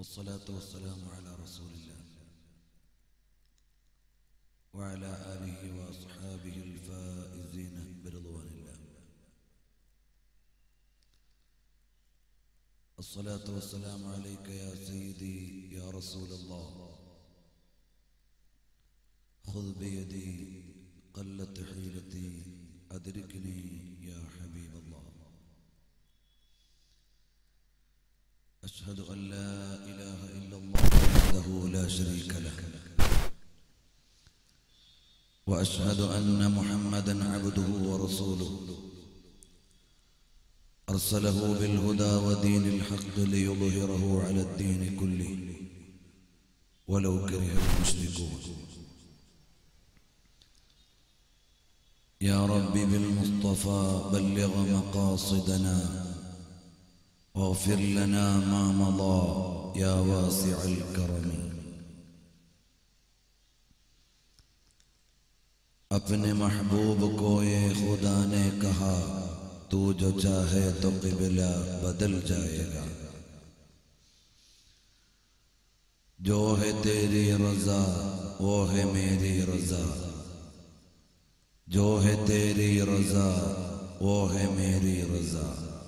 والصلاة والسلام على رسول الله وعلى آله وأصحابه الفائزين برضوان الله الصلاة والسلام عليك يا سيدي يا رسول الله خذ بيدي قلت حيلتي أدركني يا حبيب الله أشهد أن لا إله إلا الله وحده لا شريك له وأشهد أن محمدا عبده ورسوله أرسله بالهدى ودين الحق ليظهره على الدين كله ولو كره المشركون يا رب بالمصطفى بلغ مقاصدنا واغفر لنا ما مضى يا واسع الكرم अपने महबूब को ये खुदा ने कहा तू जो चाहे तो किबला बदल जाएगा जो है तेरी रजा वो है मेरी रजा जो है तेरी रजा वो है मेरी रजा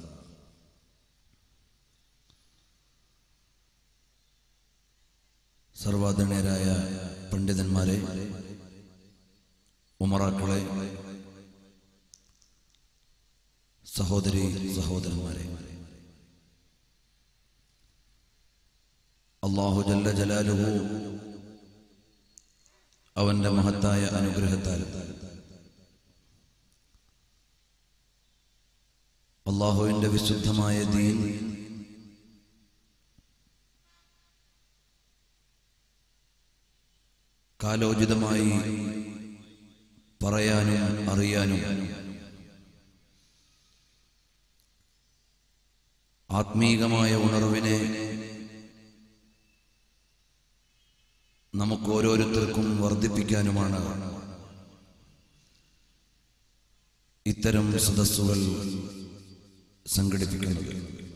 സർവാദരണീയരായ പണ്ഡിതന്മാരെ ഉമറാക്കളെ സഹോദരി സഹോദരന്മാരെ അള്ളാഹു ജല്ല ജലാലുഹു അവന്റെ മഹത്തായ അനുഗ്രഹത്താൽ അള്ളാഹുവിന്റെ വിശുദ്ധമായ ദീൻ കാലോചിതമായി പറയാനും അറിയാനും ആത്മീകമായ ഉണർവിനെ നമുക്ക് ഓരോരുത്തർക്കും വർദ്ധിപ്പിക്കാനുമാണ് ഇത്തരം സദസ്സുകൾ സംഘടിപ്പിക്കുന്നത്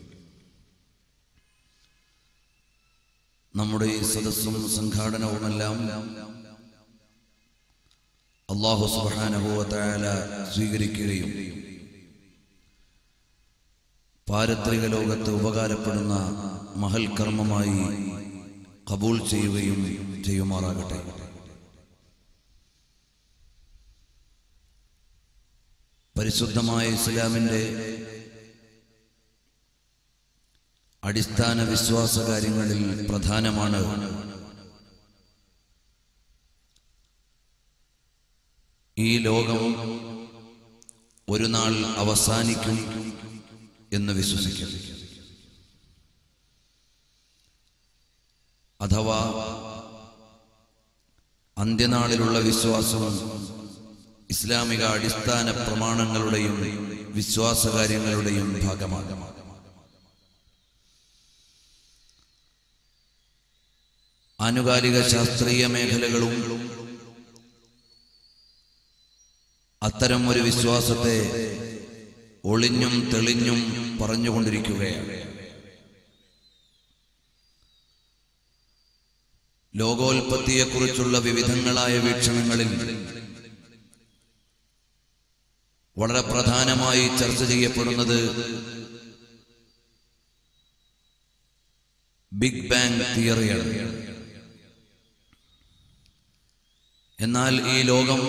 നമ്മുടെ ഈ സദസ്സും സംഘാടനവുമെല്ലാം അള്ളാഹു സുബാനഹുവല സ്വീകരിക്കുകയും പാരത്രിക ലോകത്ത് ഉപകാരപ്പെടുന്ന മഹൽ കർമ്മമായി കബൂൾ ചെയ്യുകയും ചെയ്യുമാറാകട്ടെ പരിശുദ്ധമായ ഇസ്ലാമിന്റെ അടിസ്ഥാന വിശ്വാസ കാര്യങ്ങളിൽ പ്രധാനമാണ് ഈ ലോകം ഒരു നാൾ അവസാനിക്കും എന്ന് വിശ്വസിക്കും അഥവാ അന്ത്യനാളിലുള്ള വിശ്വാസം ഇസ്ലാമിക അടിസ്ഥാന പ്രമാണങ്ങളുടെയും വിശ്വാസകാര്യങ്ങളുടെയും ഭാഗമാണ് ആനുകാലിക ശാസ്ത്രീയ മേഖലകളും അത്തരം ഒരു വിശ്വാസത്തെ ഒളിഞ്ഞും തെളിഞ്ഞും പറഞ്ഞുകൊണ്ടിരിക്കുകയാണ് ലോകോൽപത്തിയെക്കുറിച്ചുള്ള വിവിധങ്ങളായ വീക്ഷണങ്ങളിൽ വളരെ പ്രധാനമായി ചർച്ച ചെയ്യപ്പെടുന്നത് ബിഗ് ബാങ് തിയറിയാണ് എന്നാൽ ഈ ലോകം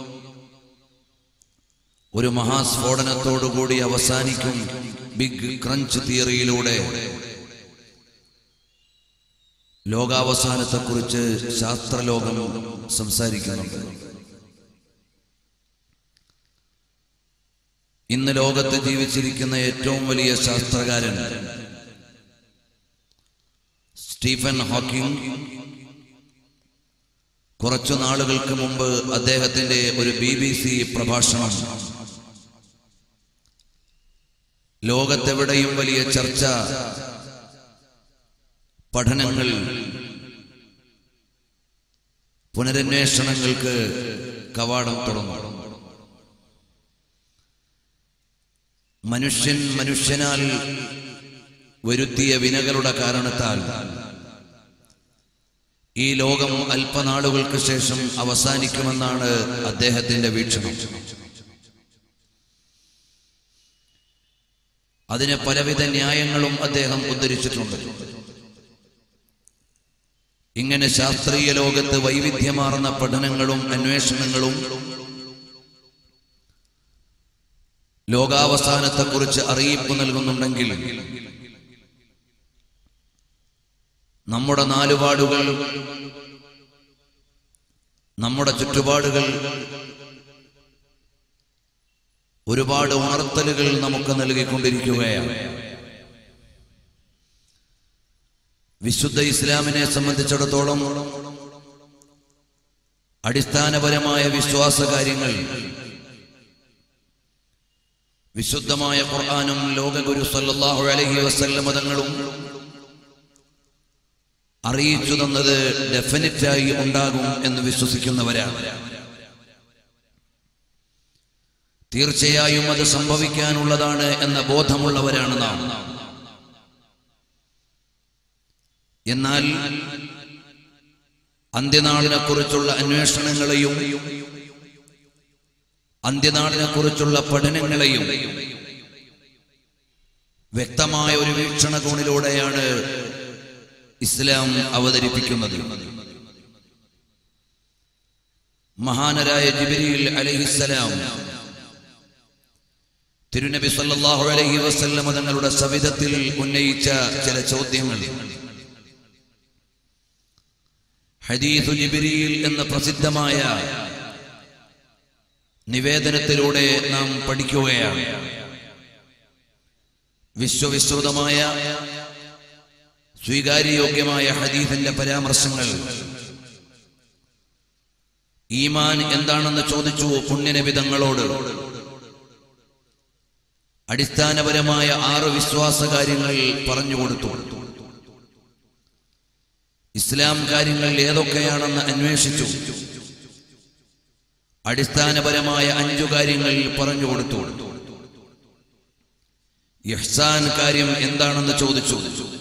ഒരു മഹാസ്ഫോടനത്തോടുകൂടി അവസാനിക്കും ബിഗ് ക്രഞ്ച് തിയറിയിലൂടെ ലോകാവസാനത്തെക്കുറിച്ച് ശാസ്ത്രലോകം സംസാരിക്കുന്നുണ്ട് ഇന്ന് ലോകത്ത് ജീവിച്ചിരിക്കുന്ന ഏറ്റവും വലിയ ശാസ്ത്രകാരൻ സ്റ്റീഫൻ ഹോക്കിംഗ് കുറച്ചു നാളുകൾക്ക് മുമ്പ് അദ്ദേഹത്തിന്റെ ഒരു ബി ബി സി പ്രഭാഷണം ലോകത്തെവിടെയും വലിയ ചർച്ച പഠനങ്ങൾ പുനരന്വേഷണങ്ങൾക്ക് കവാടം തുറന്നു മനുഷ്യൻ മനുഷ്യനാൽ വരുത്തിയ വിനകളുടെ കാരണത്താൽ ഈ ലോകം അല്പനാളുകൾക്ക് ശേഷം അവസാനിക്കുമെന്നാണ് അദ്ദേഹത്തിന്റെ വീക്ഷണം അതിന് പലവിധ ന്യായങ്ങളും അദ്ദേഹം ഉദ്ധരിച്ചിട്ടുണ്ട് ഇങ്ങനെ ശാസ്ത്രീയ ലോകത്ത് വൈവിധ്യമാർന്ന പഠനങ്ങളും അന്വേഷണങ്ങളും ലോകാവസാനത്തെക്കുറിച്ച് അറിയിപ്പ് നൽകുന്നുണ്ടെങ്കിൽ നമ്മുടെ നാലുപാടുകൾ നമ്മുടെ ചുറ്റുപാടുകൾ ഒരുപാട് ഉണർത്തലുകൾ നമുക്ക് നൽകിക്കൊണ്ടിരിക്കുകയാണ് വിശുദ്ധ ഇസ്ലാമിനെ സംബന്ധിച്ചിടത്തോളം അടിസ്ഥാനപരമായ വിശ്വാസ കാര്യങ്ങൾ വിശുദ്ധമായ ഖുർആാനും ലോകഗുരു സല്ലല്ലാഹു അലൈഹി വസല്ലം മതങ്ങളും അറിയിച്ചു തന്നത് ഡെഫിനറ്റായി ഉണ്ടാകും എന്ന് വിശ്വസിക്കുന്നവരാണ് തീർച്ചയായും അത് സംഭവിക്കാനുള്ളതാണ് എന്ന ബോധമുള്ളവരാണ് നാം എന്നാൽ അന്ത്യനാളിനെ കുറിച്ചുള്ള അന്വേഷണങ്ങളെയും അന്ത്യനാളിനെ കുറിച്ചുള്ള പഠനങ്ങളെയും വ്യക്തമായ ഒരു വീക്ഷണകോണിലൂടെയാണ് ഇസ്ലാം അവതരിപ്പിക്കുന്നത് മഹാനരായ ജിബിരിയിൽ അലഹിസലാം തിരുനബി സല്ലല്ലാഹു അലൈഹി വസല്ലം തങ്ങളുടെ സവിധത്തിൽ ഉന്നയിച്ച ചില ചോദ്യങ്ങൾ ഹദീസു ജിബിരിയിൽ എന്ന പ്രസിദ്ധമായ നിവേദനത്തിലൂടെ നാം പഠിക്കുകയാണ് വിശ്വവിശ്രുതമായ സ്വീകാര്യയോഗ്യമായ ഹദീസിന്റെ പരാമർശങ്ങൾ ഈമാൻ എന്താണെന്ന് ചോദിച്ചു പുണ്യനബിതങ്ങളോട് അടിസ്ഥാനപരമായ ആറ് വിശ്വാസ കാര്യങ്ങൾ പറഞ്ഞുകൊടുത്തു ഇസ്ലാം കാര്യങ്ങൾ ഏതൊക്കെയാണെന്ന് അന്വേഷിച്ചു അടിസ്ഥാനപരമായ അഞ്ചു കാര്യങ്ങൾ പറഞ്ഞു കൊടുത്തു ഇഹ്സാൻ കാര്യം എന്താണെന്ന് ചോദിച്ചു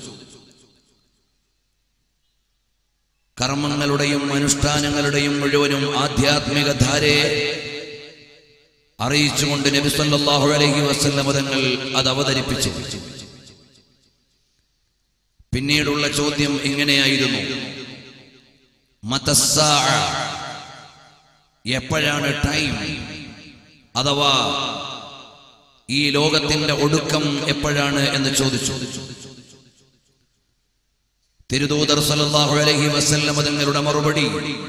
കർമ്മങ്ങളുടെയും അനുഷ്ഠാനങ്ങളുടെയും മുഴുവനും ആധ്യാത്മിക ധാരയെ അറിയിച്ചുകൊണ്ട് നബി സല്ലല്ലാഹു അലൈഹി വസല്ലം തങ്ങൾ അത് അവതരിപ്പിച്ചു പിന്നീടുള്ള ചോദ്യം ഇങ്ങനെയായിരുന്നു മതസ്സാഅ എപ്പോഴാണ് ടൈം അഥവാ ഈ ലോകത്തിന്റെ ഒടുക്കം എപ്പോഴാണ് എന്ന് ചോദിച്ചു തിരുദൂതർ സല്ലല്ലാഹു അലൈഹി വസല്ലം തങ്ങളുടെ മറുപടി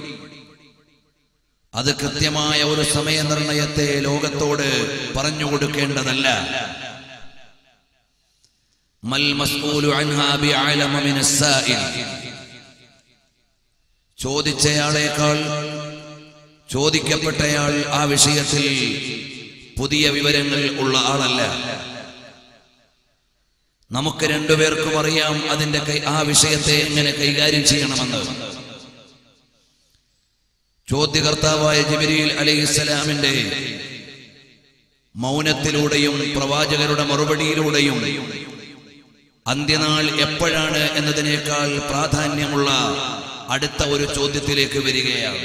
അത് കൃത്യമായ ഒരു സമയനിർണയത്തെ ലോകത്തോട് പറഞ്ഞു കൊടുക്കേണ്ടതല്ല മൽ മസ്ഊലു അൻഹാ ബിഅലമ മിനസ് സാഇൽ ചോദിച്ചയാളേക്കാൾ ചോദിക്കപ്പെട്ടയാൾ ആ വിഷയത്തിൽ പുതിയ വിവരങ്ങൾ ഉള്ള ആളല്ല നമുക്ക് രണ്ടുപേർക്കും അറിയാം അതിന്റെ കൈ ആ വിഷയത്തെ എങ്ങനെ കൈകാര്യം ചെയ്യണമെന്ന് ചോദ്യകർത്താവായ ജിബിരിയിൽ അലൈഹിസ്സലാമിന്റെ മൗനത്തിലൂടെയും പ്രവാചകരുടെ മറുപടിയിലൂടെയും അന്ത്യനാൾ എപ്പോഴാണ് എന്നതിനേക്കാൾ പ്രാധാന്യമുള്ള അടുത്ത ഒരു ചോദ്യത്തിലേക്ക് വരികയാണ്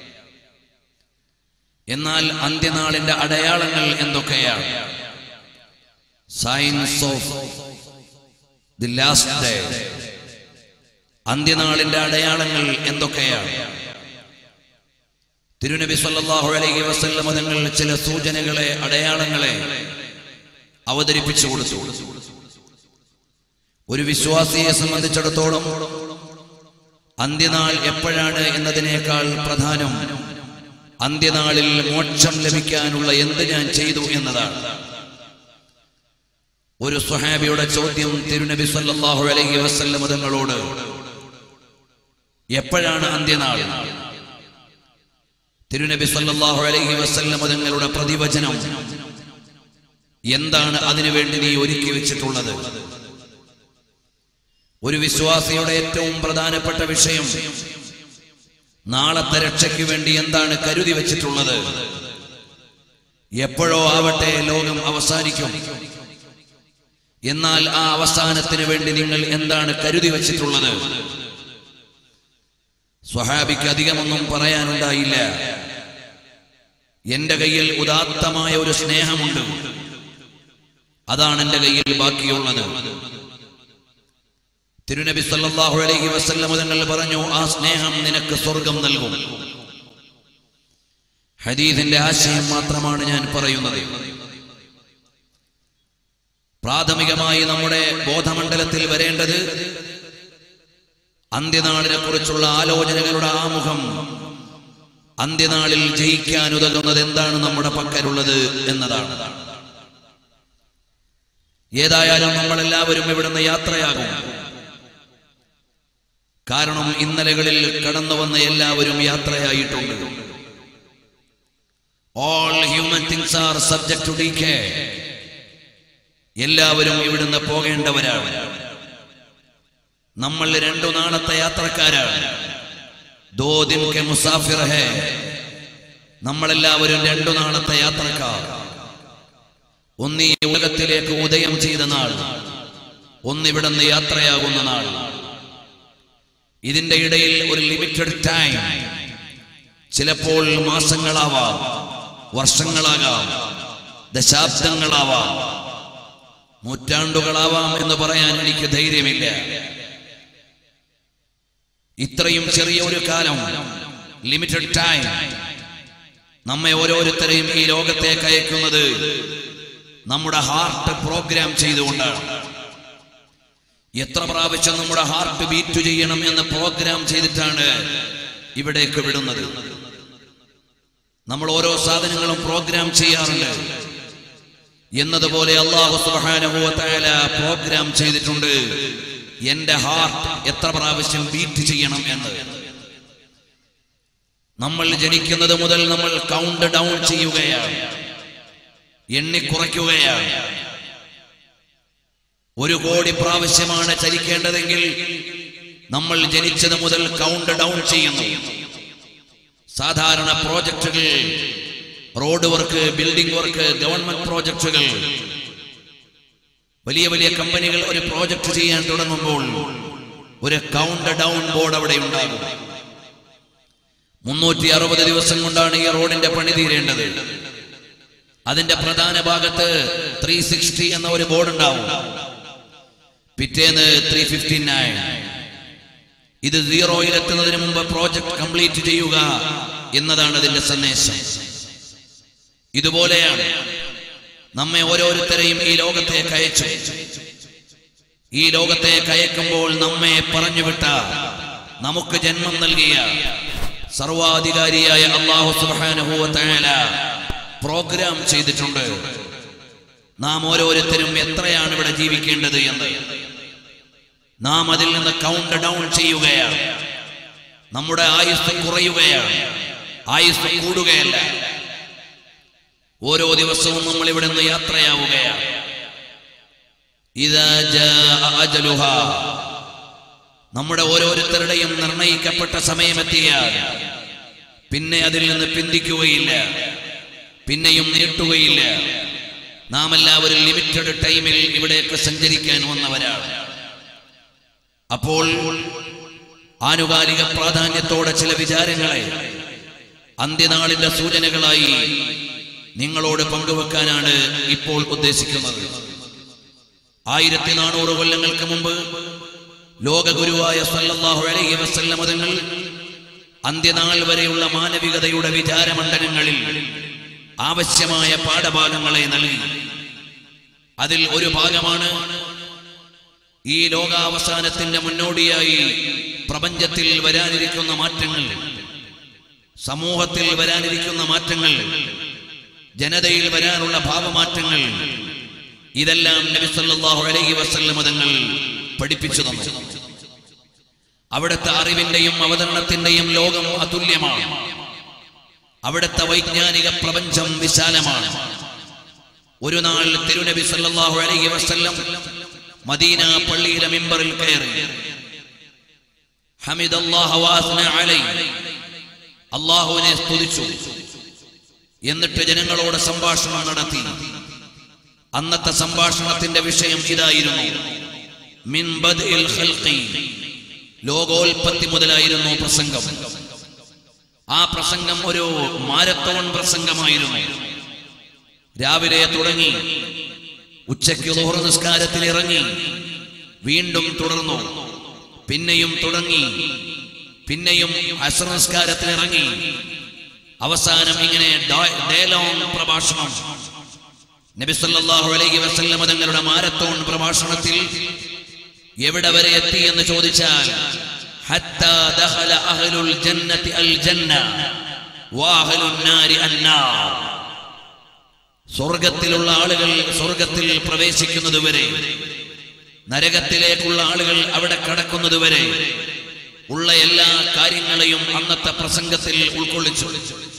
എന്നാൽ അന്ത്യനാളിന്റെ അടയാളങ്ങൾ എന്തൊക്കെയാണ് science of the last day അന്ത്യനാളിന്റെ അടയാളങ്ങൾ എന്തൊക്കെയാണ് തിരുനബി സല്ലല്ലാഹു അലൈഹി വസല്ലം തങ്ങൾ ചില സൂചനകളെ അടയാളങ്ങളെ അവതരിപ്പിച്ചു കൊടുത്തു ഒരു വിശ്വാസിയെ സംബന്ധിച്ചിടത്തോളം അന്ത്യനാൾ എപ്പോഴാണ് എന്നതിനേക്കാൾ പ്രധാനം അന്ത്യനാളിൽ മോക്ഷം ലഭിക്കാനുള്ള എന്ത് ഞാൻ ചെയ്തു എന്നതാണ് ഒരു സ്വഹാബിയുടെ ചോദ്യം തിരുനബി സല്ലല്ലാഹു അലൈഹി വസല്ലം തങ്ങളോട് എപ്പോഴാണ് അന്ത്യനാൾ തിരുനബി സല്ലല്ലാഹു അലൈഹി വസല്ലം തങ്ങളുടെ പ്രതിവചനം എന്താണ് അതിനുവേണ്ടി നീ ഒരുക്കി വെച്ചിട്ടുള്ളത് ഒരു വിശ്വാസിയുടെ ഏറ്റവും പ്രധാനപ്പെട്ട വിഷയം നാളത്തെ രക്ഷയ്ക്ക് വേണ്ടി എന്താണ് കരുതി വെച്ചിട്ടുള്ളത് എപ്പോഴോ ആവട്ടെ ലോകം അവസാനിക്കും എന്നാൽ ആ അവസാനത്തിന് വേണ്ടി നിങ്ങൾ എന്താണ് കരുതി വെച്ചിട്ടുള്ളത് സ്വഹാബിക്ക് അധികമൊന്നും പറയാനുണ്ടായില്ല എന്റെ കയ്യിൽ ഉദാത്തമായ ഒരു സ്നേഹമുണ്ട് അതാണ് എന്റെ കയ്യിൽ ബാക്കിയുള്ളത് തിരുനബി സല്ലല്ലാഹു അലൈഹി വസല്ലം തങ്ങൾ പറഞ്ഞു ആ സ്നേഹം നിനക്ക് സ്വർഗം നൽകും ഹദീദിന്റെ ആശയം മാത്രമാണ് ഞാൻ പറയുന്നത് പ്രാഥമികമായി നമ്മുടെ ബോധമണ്ഡലത്തിൽ വരേണ്ടത് അന്ത്യനാളിനെ കുറിച്ചുള്ള ആലോചനകളുടെ ആമുഖം അന്ത്യനാളിൽ ജയിക്കാൻ ഉതകുന്നത് എന്താണ് നമ്മുടെ പക്കലുള്ളത് എന്നതാണ് ഏതായാലും നമ്മളെല്ലാവരും ഇവിടുന്ന് യാത്രയാകും കാരണം ഇന്നലകളിൽ കടന്നു വന്ന എല്ലാവരും യാത്രയായിട്ടുണ്ട് all human things are subject to decay എല്ലാവരും ഇവിടുന്ന് പോകേണ്ടവരാണ് നമ്മൾ രണ്ടു നാളത്തെ യാത്രക്കാരാണ് ദോ ദിൻ കെ മുസാഫിർ ഹേ നമ്മളെല്ലാവരും രണ്ടു നാളത്തെ യാത്രക്കാർ ഒന്ന് ഈ ഉലകത്തിലേക്ക് ഉദയം ചെയ്ത നാൾ ഒന്നിവിടുന്ന് യാത്രയാകുന്ന നാൾ ഇതിന്റെ ഇടയിൽ ഒരു ലിമിറ്റഡ് ടൈം ചിലപ്പോൾ മാസങ്ങളാവാം വർഷങ്ങളാകാം ദശാബ്ദങ്ങളാവാം നൂറ്റാണ്ടുകളാവാം എന്ന് പറയാൻ എനിക്ക് ധൈര്യമില്ല ഇത്രയും ചെറിയ ഒരു കാലം ലിമിറ്റഡ് ടൈം നമ്മെ ഓരോരുത്തരെയും ഈ ലോകത്തേക്ക് അയക്കുന്നത് നമ്മുടെ ഹാർട്ട് പ്രോഗ്രാം ചെയ്തുകൊണ്ടാണ് എത്ര പ്രാവശ്യം നമ്മുടെ ഹാർട്ട് ബീറ്റ് ചെയ്യണം എന്ന് പ്രോഗ്രാം ചെയ്തിട്ടാണ് ഇവിടേക്ക് വിടുന്നത് നമ്മൾ ഓരോ സാധനങ്ങളും പ്രോഗ്രാം ചെയ്യാറുണ്ട് എന്നതുപോലെ അള്ളാഹു സുബ്ഹാനഹു വ തആല പ്രോഗ്രാം ചെയ്തിട്ടുണ്ട് എന്റെ ഹാർട്ട് എത്ര പ്രാവശ്യം ബീറ്റ് ചെയ്യണം എന്ന് നമ്മൾ ജനിക്കുന്നത് മുതൽ നമ്മൾ കൗണ്ട് ഡൗൺ ചെയ്യുകയാണ് എണ്ണിക്കുറയ്ക്കുകയാണ് ഒരു കോടി പ്രാവശ്യമാണ് ചലിക്കേണ്ടതെങ്കിൽ നമ്മൾ ജനിച്ചത് മുതൽ കൗണ്ട് ഡൗൺ ചെയ്യുന്നു സാധാരണ പ്രോജക്റ്റുകൾ road work building work government പ്രോജക്റ്റുകൾ വലിയ വലിയ കമ്പനികൾ ഒരു പ്രോജക്റ്റ് ചെയ്യാൻ തുടങ്ങുമ്പോൾ ഒരു കൗണ്ട് ഡൗൺ ബോർഡ് അവിടെ ഉണ്ടാകും മുന്നൂറ്റി അറുപത് ദിവസം കൊണ്ടാണ് ഈ റോഡിന്റെ പണി തീരേണ്ടത് അതിന്റെ പ്രധാന ഭാഗത്ത് ത്രീ സിക്സ്റ്റി എന്ന ഒരു ബോർഡ് ഉണ്ടാവും പിറ്റേന്ന് ത്രീ ഫിഫ്റ്റി നയൻ ഇത് സീറോയിൽ എത്തുന്നതിന് മുമ്പ് പ്രോജക്ട് കംപ്ലീറ്റ് ചെയ്യുക എന്നതാണ് അതിന്റെ സന്ദേശം ഇതുപോലെയാണ് നമ്മെ ഓരോരുത്തരെയും ഈ ലോകത്തേക്ക് അയച്ചു ഈ ലോകത്തേക്ക് അയക്കുമ്പോൾ നമ്മെ പറഞ്ഞുവിട്ട നമുക്ക് ജന്മം നൽകിയ സർവാധികാരിയായ അള്ളാഹു സുബ്ഹാനഹു വ തആല പ്രോഗ്രാം ചെയ്തിട്ടുണ്ട് നാം ഓരോരുത്തരും എത്രയാണ് ഇവിടെ ജീവിക്കേണ്ടത് എന്ന് നാം അതിൽ നിന്ന് കൗണ്ട് ഡൗൺ ചെയ്യുകയാണ് നമ്മുടെ ആയുസ് കുറയുകയാണ് ആയുസ് കൂടുകയല്ല ഓരോ ദിവസവും നമ്മൾ ഇവിടെ നിന്ന് യാത്രയാവുകയാണ് ഇതാ ജാഅ അജലുഹാ. നമ്മുടെ ഓരോരുത്തരുടെയും നിർണയിക്കപ്പെട്ട സമയമെത്തിയാൽ പിന്നെ അതിൽ നിന്ന് പിന്തിക്കുകയില്ല പിന്നെയും നീട്ടുകയില്ല നാം എല്ലാവരും ലിമിറ്റഡ് ടൈമിൽ ഇവിടേക്ക് സഞ്ചരിക്കാൻ വന്നവരാണ് അപ്പോൾ ആനുകാലിക പ്രാധാന്യത്തോടെ ചില വിചാരങ്ങളെ അന്ത്യനാളിന്റെ സൂചനകളായി നിങ്ങളോട് പങ്കുവെക്കാനാണ് ഇപ്പോൾ ഉദ്ദേശിക്കുന്നത് ആയിരത്തി നാനൂറ് കൊല്ലങ്ങൾക്ക് മുമ്പ് ലോകഗുരുവായ സല്ലല്ലാഹു അലൈഹി വസല്ലമ തങ്ങൾ അന്ത്യനാൾ വരെയുള്ള മാനവികതയുടെ വിചാരമണ്ഡലങ്ങളിൽ ആവശ്യമായ പാഠഭാഗങ്ങളെ നൽകി അതിൽ ഒരു ഭാഗമാണ് ഈ ലോകാവസാനത്തിന്റെ മുന്നോടിയായി പ്രപഞ്ചത്തിൽ വരാനിരിക്കുന്ന മാറ്റങ്ങൾ സമൂഹത്തിൽ വരാനിരിക്കുന്ന മാറ്റങ്ങൾ ജനതയിൽ വരാനുള്ള ഭാവമാറ്റങ്ങൾ ഇതെല്ലാം നബി സല്ലല്ലാഹു അലൈഹി വസല്ലം തങ്ങൾ പഠിപ്പിച്ചു തന്നു അവിടുത്തെ അറിവിന്റെയും അവതരണത്തിന്റെയും ലോകം അതുല്യമാണ് അവിടുത്തെ വൈജ്ഞാനിക പ്രപഞ്ചം വിശാലമാണ് ഒരു നാൾ തിരുനബി സല്ലല്ലാഹു അലൈഹി വസല്ലം മദീന പള്ളിയിലെ മിമ്പറിൽ കയറി ഹമിദല്ലാഹു വഅസ്ന അലൈഹി അള്ളാഹുവിനെ സ്തുതിച്ചു എന്നിട്ട് ജനങ്ങളോട് സംഭാഷണം നടത്തി അന്നത്തെ സംഭാഷണത്തിന്റെ വിഷയം ഇതായിരുന്നു മിൻ ബദ്ഇൽ ഖൽഖി ലോകോൽപത്തി മുതലായിരുന്നു പ്രസംഗം ആ പ്രസംഗം ഒരു മാരത്തോൺ പ്രസംഗമായിരുന്നു രാവിലെ തുടങ്ങി ഉച്ചയ്ക്ക് ലോഹർ നിസ്കാരത്തിൽ ഇറങ്ങി വീണ്ടും തുടർന്നു പിന്നെയും തുടങ്ങി പിന്നെയും അസർ നിസ്കാരത്തിൽ ഇറങ്ങി അവസാനം ഇങ്ങനെ ഡയലോങ് പ്രഭാഷണം നബി സല്ലല്ലാഹു അലൈഹി വസല്ലം തങ്ങളുടെ മാരത്തോൺ പ്രഭാഷണത്തിൽ എവിടെ വരെ എത്തി എന്ന് ചോദിച്ചാൽ ഹത്താ ദഖല അഹ്ലുൽ ജന്നതി അൽ ജന്ന വഅഹ്ലുൻ നാരി അന്നാർ സ്വർഗത്തിലുള്ള ആളുകൾ സ്വർഗത്തിൽ പ്രവേശിക്കുന്നത് വരെ നരകത്തിലേക്കുള്ള ആളുകൾ അവിടെ കടക്കുന്നത് വരെ ഉള്ള എല്ലാ കാര്യങ്ങളെയും അന്നത്തെ പ്രസംഗത്തിൽ ഉൾക്കൊള്ളിച്ചു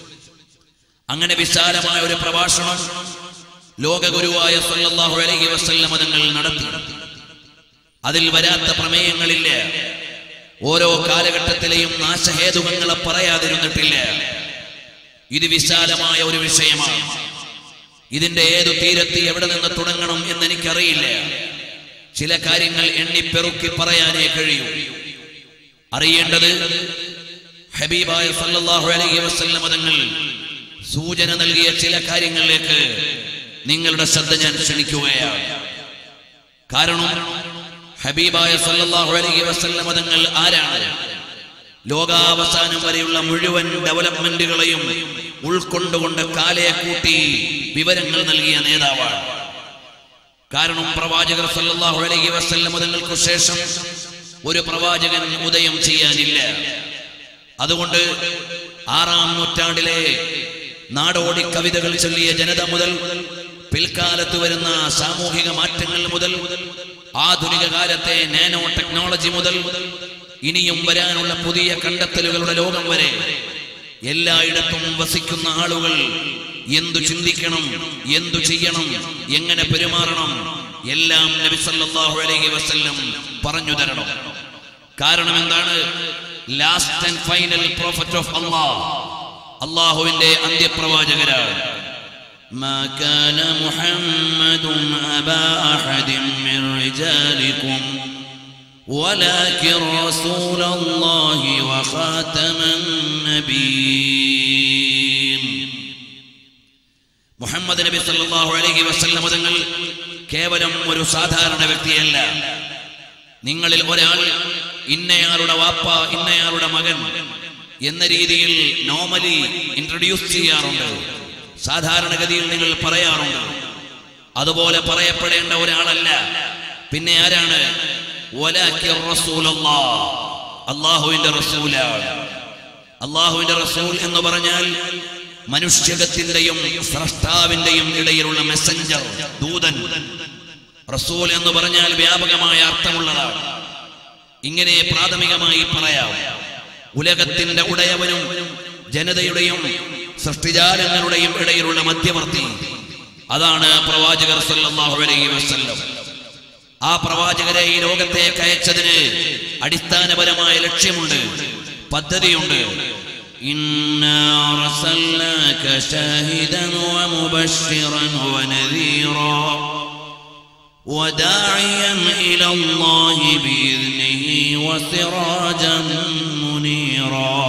അങ്ങനെ വിശാലമായ ഒരു പ്രഭാഷണം ലോകഗുരുവായ സല്ലല്ലാഹു അലൈഹി വസല്ലം തങ്ങൾ നടത്തി അതിൽ വരാത്ത പ്രമേയങ്ങളില്ല ഓരോ കാലഘട്ടത്തിലെയും നാശഹേതുകങ്ങളെ പറയാതിരുന്നിട്ടില്ല ഇത് വിശാലമായ ഒരു വിഷയമാണ് ഇതിന്റെ ഏതു തീരത്ത് എവിടെ നിന്ന് തുടങ്ങണം എന്ന് എനിക്കറിയില്ല ചില കാര്യങ്ങൾ എണ്ണിപ്പെറുക്കി പറയാനേ കഴിയൂ അറിയേണ്ടത് ഹബീബായ സല്ലല്ലാഹു അലൈഹി വസല്ലം തങ്ങൾ സൂചന നൽകിയ ചില കാര്യങ്ങളിലേക്ക് നിങ്ങളുടെ ശ്രദ്ധ ഞാൻ ക്ഷണിക്കുകയാണ് കാരണം ഹബീബായ സല്ലല്ലാഹു അലൈഹി വസല്ലം തങ്ങൾ ആരാണ് ലോകാവസാനം വരെയുള്ള മുഴുവൻ ഡെവലപ്മെന്റുകളെയും ഉൾക്കൊണ്ടുകൊണ്ട് കാലയെ കൂട്ടി വിവരങ്ങൾ നൽകിയ നേതാവാണ് കാരണം പ്രവാചകർ സല്ലല്ലാഹു അലൈഹി വസല്ലം തങ്ങൾക്ക് ശേഷം ഒരു പ്രവാചകൻ ഉദയം ചെയ്യാനില്ല അതുകൊണ്ട് ആറാം നൂറ്റാണ്ടിലെ നാടോടി കവിതകൾ ചൊല്ലിയ ജനത മുതൽ പിൽക്കാലത്ത് വരുന്ന സാമൂഹിക മാറ്റങ്ങൾ മുതൽ ആധുനിക കാലത്തെ നാനോ ടെക്നോളജി മുതൽ ഇനിയും വരാനുള്ള പുതിയ കണ്ടെത്തലുകളുടെ ലോകം വരെ എല്ലായിടത്തും വസിക്കുന്ന ആളുകൾ എന്തു ചിന്തിക്കണം എന്തു ചെയ്യണം എങ്ങനെ പെരുമാറണം എല്ലാം നബി സല്ലല്ലാഹു അലൈഹി വസല്ലം പറഞ്ഞു തരണം കാരണം എന്താണ് last and final prophet of Allah അള്ളാഹുവിന്റെ അന്ത്യപ്രവാചകരാണ് ما كان محمد أبا أحد من رجالكم ولكن رسول الله وخاتم النبيين മുഹമ്മദ് നബി സല്ലല്ലാഹു അലൈഹി വസല്ലം തങ്ങൾ കേവലം ഒരു സാധാരണ വ്യക്തിയല്ല നിങ്ങളിൽ ഒരാൾ ഇന്നയാളുടെ വാപ്പ ഇന്നയാളുടെ മകൻ എന്ന രീതിയിൽ നോർമലി ഇൻട്രൊഡ്യൂസ് ചെയ്യാറുണ്ട് സാധാരണഗതിയിൽ നിങ്ങൾ പറയാറുണ്ട് അതുപോലെ പറയപ്പെടേണ്ട ഒരാളല്ല പിന്നെ ആരാണ് വലാകിർ റസൂലല്ലാഹ്. അള്ളാഹുവിന്റെ റസൂലാണ് അള്ളാഹുവിന്റെ റസൂൽ എന്ന് പറഞ്ഞാൽ മനുഷ്യകത്തിന്റെയും സ്രഷ്ടാവിന്റെയും ഇടയിലുള്ള മെസ്സഞ്ചർ ദൂതൻ റസൂൽ എന്ന് പറഞ്ഞാൽ വ്യാപകമായ അർത്ഥമുള്ളതാണ് ഇങ്ങനെ പ്രാഥമികമായി പറയാം ഉലകത്തിന്റെ ഉടയവനും ജനതയുടെയും സൃഷ്ടിജാലങ്ങളുടെയും ഇടയിലുള്ള മധ്യവർത്തി അതാണ് പ്രവാചകർ സല്ലല്ലാഹു അലൈഹി വസല്ലം ആ പ്രവാചകരെ ഈ ലോകത്തേക്ക് അയച്ചതിന് അടിസ്ഥാനപരമായ ലക്ഷ്യമുണ്ട് പദ്ധതിയുണ്ട് إنا أرسلناك شاهدا ومبشرا ونذيرا وداعيا إلى الله بإذنه وسراجا منيرا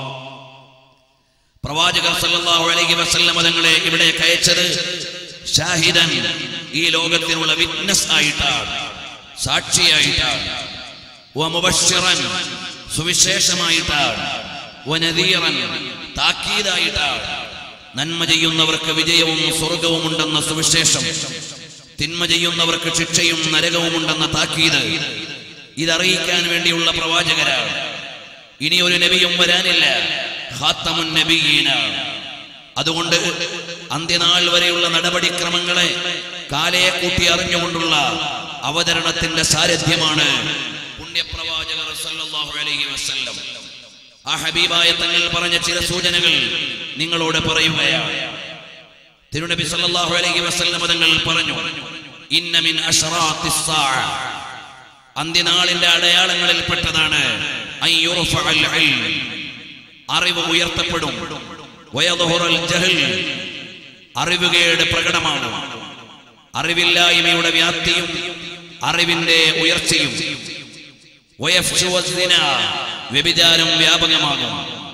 പ്രവാചകർ സല്ലല്ലാഹു അലൈഹി വസല്ലം തങ്ങളെ ഇവിടെ അയച്ചത് ഷാഹിദൻ ഈ ലോകത്തിനുള്ള വിറ്റ്നസ് ആയിട്ടാണ് സാക്ഷിയായിട്ടാണ് വമുബശ്ശിറൻ സുവിശേഷമായിട്ടാണ് വനദീറൻ താക്കീതായിട്ടാണ് നന്മ ചെയ്യുന്നവർക്ക് വിജയവും സ്വർഗവും ഉണ്ടെന്ന സുവിശേഷം തിന്മ ചെയ്യുന്നവർക്ക് ശിക്ഷയും നരകവും ഉണ്ടെന്ന താക്കീത് ഇതറിയിക്കാൻ വേണ്ടിയുള്ള പ്രവാചകരാണ് ഇനി ഒരു നബിയും വരാനില്ല ഖാത്തമുൻ നബിയീനാണ് അതുകൊണ്ട് അന്ത്യനാൾ വരെയുള്ള നടപടിക്രമങ്ങളെ കാലയെ കൂട്ടി അറിഞ്ഞുകൊണ്ടുള്ള അവതരണത്തിന്റെ സാരഥ്യമാണ് പുണ്യപ്രവാചകർ സല്ലല്ലാഹു അലൈഹി വസല്ലം ആ ഹബീബായ തങ്ങൾ പറഞ്ഞ ചില സൂചനകൾ നിങ്ങളോട് പറയുകയാണ് തിരുനബി സല്ലല്ലാഹു അലൈഹി വസല്ലം തങ്ങൾ പറഞ്ഞു ഇന്ന മിൻ അശ്റാത്തിസ് സാഅ അന്ത്യനാളിന്റെ അടയാളങ്ങളിൽപ്പെട്ടതാണ് അൻ യുർഫഅൽ ഇൽം. അറിവ് ഉയർത്തപ്പെടും വയദ്ഹുറൽ ജഹൽ. അറിവുകേട് പ്രകടമാണ് അറിവില്ലായ്മയുടെ വ്യാപ്തിയും അറിവിന്റെ ഉയർച്ചയും വയഫ്ശു വസ്ദിന. വ്യഭിചാരം വ്യാപകമാകും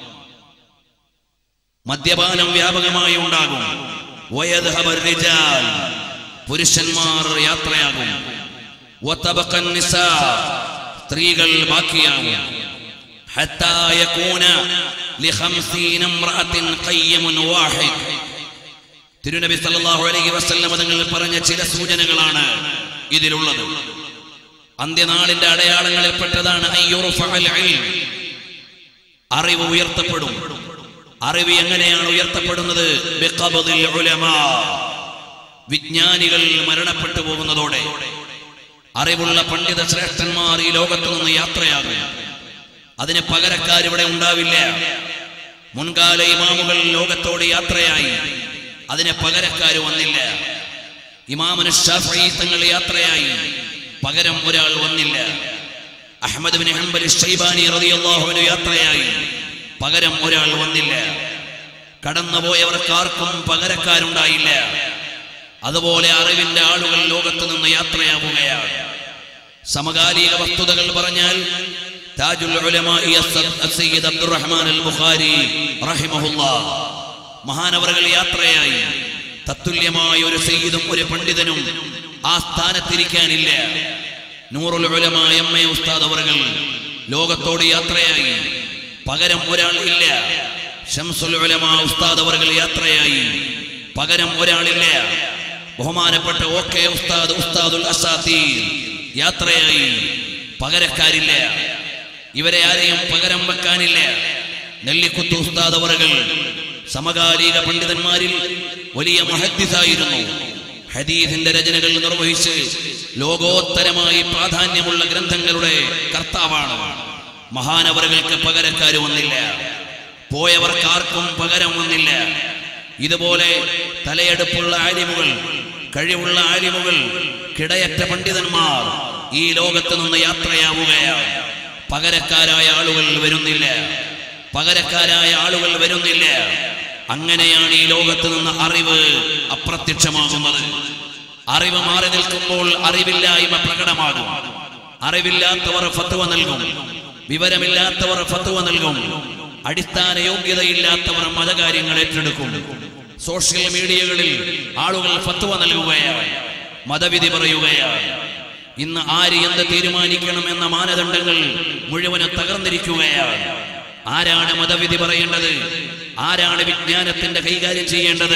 മദ്യപാനം വ്യാപകമായി ഉണ്ടാകും വയദ്ഹബർ റിജാൽ. പുരുഷന്മാർ യാത്രയാകും വതബഖൻ നിസാ. സ്ത്രീകൾ ബാക്കിയാകും حتى يكون لخمسين امرأة قيم واحد തിരുനബി സല്ലല്ലാഹു അലൈഹി വസല്ലം തങ്ങൾ പറഞ്ഞ ചില സൂചനകളാണ് ഇതിലുള്ളത് അന്ത്യനാളിന്റെ അടയാളങ്ങളിൽപ്പെട്ടതാണ് അയ്യുറുഫഅൽ ഇൽം. അറിവ് ഉയർത്തപ്പെടും അറിവ് എങ്ങനെയാണ് ഉയർത്തപ്പെടുന്നത് ബിഖബ്ദിൽ ഉലമാ. വിജ്ഞാനികൾ മരണപ്പെട്ടു പോകുന്നതോടെ അറിവുള്ള പണ്ഡിത ശ്രേഷ്ഠന്മാർ ഈ ലോകത്തു നിന്ന് യാത്രയാകും അതിന് പകരക്കാരിവിടെ ഉണ്ടാവില്ല മുൻകാല ഇമാമുകൾ ലോകത്തോട് യാത്രയായി അതിന് പകരക്കാര് വന്നില്ല ഇമാമന് ഷാഫി തങ്ങൾ യാത്രയായി പകരം ഒരാൾ വന്നില്ല അഹമ്മദ് ബിൻ ഹംബൽ ഷൈബാനി റളിയല്ലാഹു അൻഹു യാത്രയായി പകരം ഒരാൾ വന്നില്ല കടന്നുപോയവർക്കാർക്കും പകരക്കാരുണ്ടായില്ല അതുപോലെ അറിവിന്റെ ആളുകൾ ലോകത്ത് നിന്ന് യാത്രയാവുകയാണ് സമകാലിക വസ്തുതകൾ പറഞ്ഞാൽ താജുൽ ഉലമായി അസ്സദ് അസ്സയ്യിദ് അബ്ദുറഹ്മാൻ അൽ ബുഖാരി റഹിമഹുല്ലാഹ് മഹാനവറുകൾ യാത്രയായി തത്തുല്യമായ ഒരു സയ്യിദും ഒരു പണ്ഡിതനും ആ സ്ഥാനത്തിരിക്കാനില്ല നൂറുൽ ഉലമ എം എ ഉസ്താദ് അവറുകൾ ലോകത്തോട് യാത്രയായി പകരം ഒരാൾ ഇല്ല ഷംസുൽ ഉലമ ഉസ്താദ് അവറുകൾ യാത്രയായി പകരം ഒരാളില്ല ബഹുമാനപ്പെട്ട ഓ കെ ഉസ്താദ് ഉസ്താദുൽ അസാത്തീർ യാത്രയായി പകരക്കാരില്ല ഇവരെ ആരെയും പകരം വെക്കാനില്ല നെല്ലിക്കുത്ത് ഉസ്താദ് അവറുകൾ സമകാലിക പണ്ഡിതന്മാരിൽ വലിയ മഹദ്ദിസായിരുന്നു ഹദീസിന്റെ രചനകൾ നിർവഹിച്ച് ലോകോത്തരമായി പ്രാധാന്യമുള്ള ഗ്രന്ഥങ്ങളുടെ കർത്താവാണ് മഹാനവറുകൾക്ക് പകരക്കാര് വന്നില്ല പോയവർക്കാർക്കും പകരം വന്നില്ല ഇതുപോലെ തലയെടുപ്പുള്ള ആലിമുകൾ കഴിവുള്ള ആലിമുകൾ കിടയറ്റ പണ്ഡിതന്മാർ ഈ ലോകത്ത് നിന്ന് യാത്രയാവുകയാണ് പകരക്കാരായ ആളുകൾ വരുന്നില്ല പകരക്കാരായ ആളുകൾ വരുന്നില്ല അങ്ങനെയാണ് ഈ ലോകത്ത് നിന്ന് അറിവ് അപ്രത്യക്ഷമാകുന്നത് അറിവ് മാറി നിൽക്കുമ്പോൾ അറിവില്ലായ്മ പ്രകടമാകും അറിവില്ലാത്തവർ ഫത്വ നൽകും വിവരമില്ലാത്തവർ ഫത്വ നൽകും അടിസ്ഥാന യോഗ്യതയില്ലാത്തവർ മതകാര്യങ്ങൾ ഏറ്റെടുക്കും സോഷ്യൽ മീഡിയകളിൽ ആളുകൾ ഫത്വ നൽകുകയാണ് മതവിധി പറയുകയാണ് ഇന്ന് ആര് എന്ത് തീരുമാനിക്കണം എന്ന മാനദണ്ഡങ്ങൾ മുഴുവനും തകർന്നിരിക്കുകയാണ് ആരാണ് മതവിധി പറയേണ്ടത് ആരാണ് വിജ്ഞാനത്തിന്റെ കൈകാര്യം ചെയ്യേണ്ടത്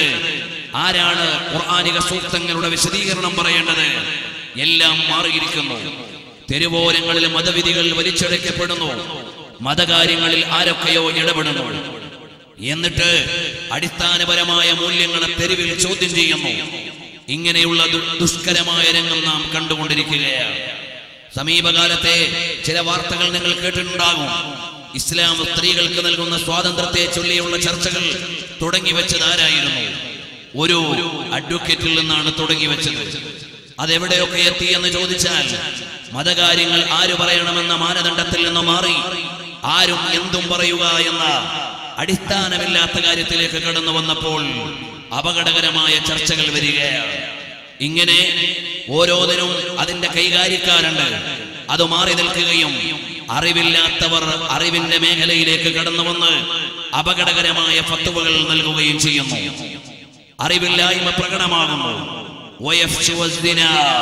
ആരാണ് ഖുർആാനിക സൂക്തങ്ങളുടെ വിശദീകരണം പറയേണ്ടത് എല്ലാം മാറിയിരിക്കുന്നു തെരുവോരങ്ങളിൽ മതവിധികൾ വലിച്ചടയ്ക്കപ്പെടുന്നു മതകാര്യങ്ങളിൽ ആരൊക്കെയോ ഇടപെടുന്നു എന്നിട്ട് അടിസ്ഥാനപരമായ മൂല്യങ്ങളെ തെരുവിൽ ചോദ്യം ചെയ്യുന്നു ഇങ്ങനെയുള്ള ദു- ദുഷ്കരമായ രംഗം നാം കണ്ടുകൊണ്ടിരിക്കുകയാണ് സമീപകാലത്തെ ചില വാർത്തകൾ നിങ്ങൾ കേട്ടിട്ടുണ്ടാകും ഇസ്ലാം സ്ത്രീകൾക്ക് നൽകുന്ന സ്വാതന്ത്ര്യത്തെ ചൊല്ലിയുള്ള ചർച്ചകൾ തുടങ്ങി വെച്ചത് ആരായിരുന്നു ഒരു അഡ്വക്കേറ്റിൽ നിന്നാണ് തുടങ്ങി വെച്ചത് അതെവിടെയൊക്കെ എത്തി എന്ന് ചോദിച്ചാൽ മതകാര്യങ്ങൾ ആര് പറയണമെന്ന മാനദണ്ഡത്തിൽ നിന്ന് മാറി ആരും എന്തും പറയുക എന്ന അടിസ്ഥാനമില്ലാത്ത കാര്യത്തിലേക്ക് കടന്നു വന്നപ്പോൾ അപകടകരമായ ചർച്ചകൾ വരികയാണ് ഇങ്ങനെ ഓരോന്നിനും അതിന്റെ കൈകാര്യക്കാരുണ്ട് അത് മാറി നിൽക്കുകയും അറിവില്ലാത്തവർ അറിവിന്റെ മേഖലയിലേക്ക് കടന്നു വന്ന് അപകടകരമായ ഫത്തുവകൾ നൽകുകയും ചെയ്യുന്നു അറിവില്ലായ്മ പ്രകടമാകുന്നു വയഫ്ശു വസ്ദിന.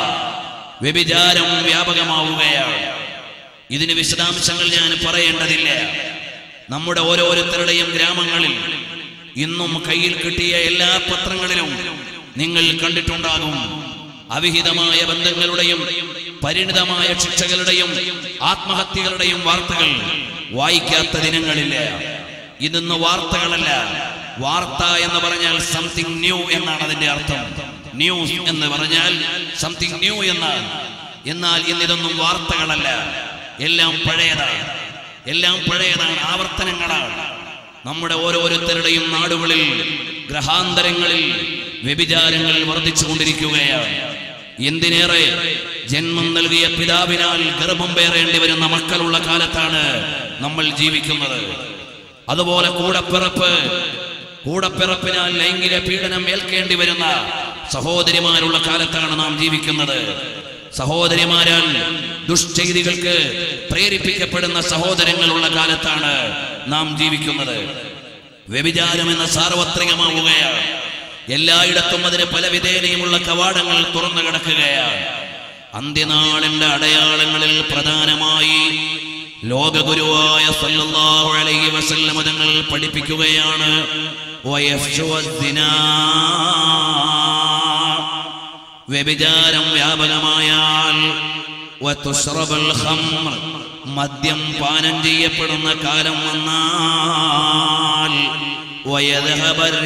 വ്യഭിചാരം വ്യാപകമാവുകയാണ് ഇതിന് വിശദാംശങ്ങൾ ഞാൻ പറയേണ്ടതില്ല നമ്മുടെ ഓരോരുത്തരുടെയും ഗ്രാമങ്ങളിൽ ഇന്നും കയ്യിൽ കിട്ടിയ എല്ലാ പത്രങ്ങളിലും നിങ്ങൾ കണ്ടിട്ടുണ്ടാകും അവിഹിതമായ ബന്ധങ്ങളുടെയും പരിണിതമായ ശിക്ഷകളുടെയും ആത്മഹത്യകളുടെയും വാർത്തകൾ വായിക്കാത്ത ദിനങ്ങളില്ല ഇതൊന്ന് വാർത്തകളല്ല വാർത്ത എന്ന് പറഞ്ഞാൽ സംതിങ് ന്യൂ എന്നാണ് അതിന്റെ അർത്ഥം ന്യൂസ് എന്ന് പറഞ്ഞാൽ സംതിങ് ന്യൂ എന്നാണ് എന്നാൽ ഇന്നിതൊന്നും വാർത്തകളല്ല എല്ലാം പഴയതാണ് എല്ലാം പഴയതാണ് ആവർത്തനങ്ങളാണ് നമ്മുടെ ഓരോരുത്തരുടെയും നാടുകളിൽ ഗ്രഹാന്തരങ്ങളിൽ വ്യഭിചാരങ്ങൾ വർദ്ധിച്ചുകൊണ്ടിരിക്കുകയാണ് എന്തിനേറെ ജന്മം നൽകിയ പിതാവിനാൽ ഗർഭം പേറേണ്ടി വരുന്ന മക്കളുള്ള കാലത്താണ് നമ്മൾ ജീവിക്കുന്നത് അതുപോലെ കൂടപ്പിറപ്പ് കൂടപ്പിറപ്പിനാൽ ലൈംഗിക പീഡനം ഏൽക്കേണ്ടി വരുന്ന സഹോദരിമാരുള്ള കാലത്താണ് നാം ജീവിക്കുന്നത് സഹോദരിമാരാൽ ദുഷ്ചെയ്തികൾക്ക് പ്രേരിപ്പിക്കപ്പെടുന്ന സഹോദരങ്ങളുള്ള കാലത്താണ് നാം ജീവിക്കുന്നത് വ്യഭിചാരം എന്ന സാർവത്രികമാവുകയാണ് എല്ലായിടത്തും അതിന് പല വിധേനയുമുള്ള കവാടങ്ങൾ തുറന്നു കിടക്കുകയാണ് അന്ത്യനാളിന്റെ അടയാളങ്ങളിൽ പ്രധാനമായി ലോകഗുരുവായ സല്ലല്ലാഹു അലൈഹി വസല്ലമ തങ്ങൾ പഠിപ്പിക്കുകയാണ് വയഫ്ശു അസ്സിനാ. വ്യഭിചാരം വ്യാപകമായാൽ വതുശ്റബുൽ ഖംർ. മദ്യം പാനം ചെയ്യപ്പെടുന്ന കാലം വന്നാൽ വയദ്ഹബർ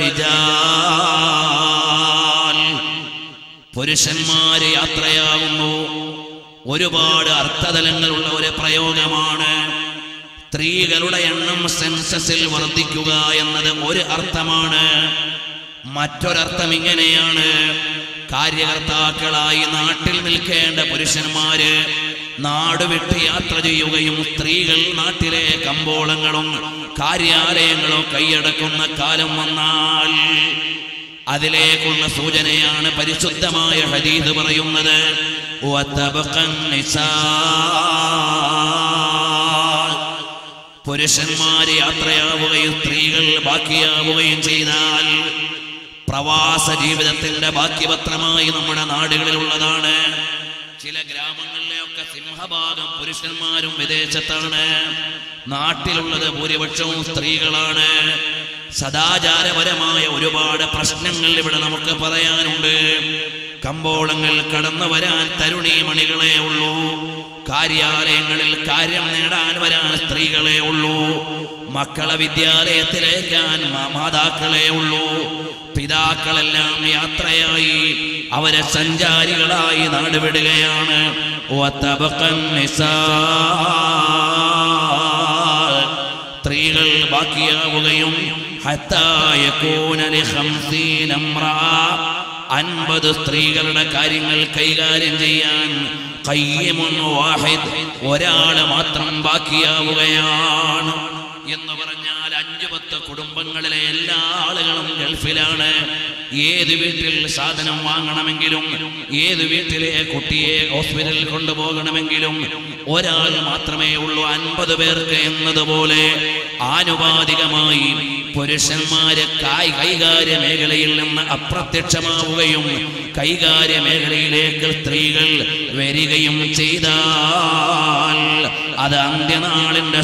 റിജാൽ. പുരുഷന്മാര് യാത്രയാകുന്നു ഒരുപാട് അർത്ഥതലങ്ങളുള്ള ഒരു പ്രയോഗമാണ് സ്ത്രീകളുടെ എണ്ണം സെൻസസിൽ വർദ്ധിക്കുക എന്നത് ഒരു അർത്ഥമാണ് മറ്റൊരർത്ഥം ഇങ്ങനെയാണ് കാര്യകർത്താക്കളായി നാട്ടിൽ നിൽക്കേണ്ട പുരുഷന്മാര് നാട് വിട്ട് യാത്ര ചെയ്യുകയും സ്ത്രീകൾ നാട്ടിലെ കമ്പോളങ്ങളും കാര്യാലയങ്ങളും കൈയടക്കുന്ന കാലം വന്നാൽ അതിലേക്കുള്ള സൂചനയാണ് പരിശുദ്ധമായ ഹദീദ് പറയുന്നത് വതബഖൻ നിസാ. പുരുഷന്മാര് യാത്രയാവുകയും സ്ത്രീകൾ ബാക്കിയാവുകയും ചെയ്താൽ പ്രവാസ ജീവിതത്തിന്റെ ബാക്കിപത്രമായി നമ്മുടെ നാടുകളിലുള്ളതാണ് ചില ഗ്രാമങ്ങളിലെയൊക്കെ സിംഹഭാഗം പുരുഷന്മാരും വിദേശത്താണ് നാട്ടിലുള്ളത് ഭൂരിപക്ഷവും സ്ത്രീകളാണ് സദാചാരപരമായ ഒരുപാട് പ്രശ്നങ്ങൾ ഇവിടെ നമുക്ക് പറയാനുണ്ട് കമ്പോളങ്ങൾ കടന്നു വരാൻ തരുണീമണികളെ ഉള്ളൂ കാര്യാലയങ്ങളിൽ കാര്യം നേടാൻ വരാൻ സ്ത്രീകളെ ഉള്ളൂ മക്കളെ വിദ്യാലയത്തിലേക്കാൻ മാ- മാതാക്കളെ ഉള്ളൂ പിതാക്കളെല്ലാം യാത്രയായി അവരെ സഞ്ചാരികളായി നാടുവിടുകയാണ് വതബഖൻ നിസാ. സ്ത്രീകൾ ബാക്കിയാവുകയും ഹത്താ യകൂന ലിഖംസീന ഇംറഅ. അൻപത് സ്ത്രീകളുടെ കാര്യങ്ങൾ കൈകാര്യം ചെയ്യാൻ ഖയ്യിമുൻ വാഹിദ് ഒരാള് മാത്രം ബാക്കിയാവുകയാണ് എന്ന് പറഞ്ഞാൽ അഞ്ചു പത്ത് കുടുംബങ്ങളിലെ എല്ലാ ആളുകളും ഗൾഫിലാണ് ഏത് വീട്ടിൽ സാധനം വാങ്ങണമെങ്കിലും ഏത് വീട്ടിലെ കുട്ടിയെ ഹോസ്പിറ്റലിൽ കൊണ്ടുപോകണമെങ്കിലും ഒരാൾ മാത്രമേ ഉള്ളൂ അൻപത് പേർക്ക് എന്നതുപോലെ ആനുപാതികമായി പുരുഷന്മാര് കായ് കൈകാര്യ മേഖലയിൽ നിന്ന് അപ്രത്യക്ഷമാവുകയും കൈകാര്യ മേഖലയിലേക്ക് സ്ത്രീകൾ വരികയും ചെയ്താൽ അത് അന്ത്യനാളിന്റെ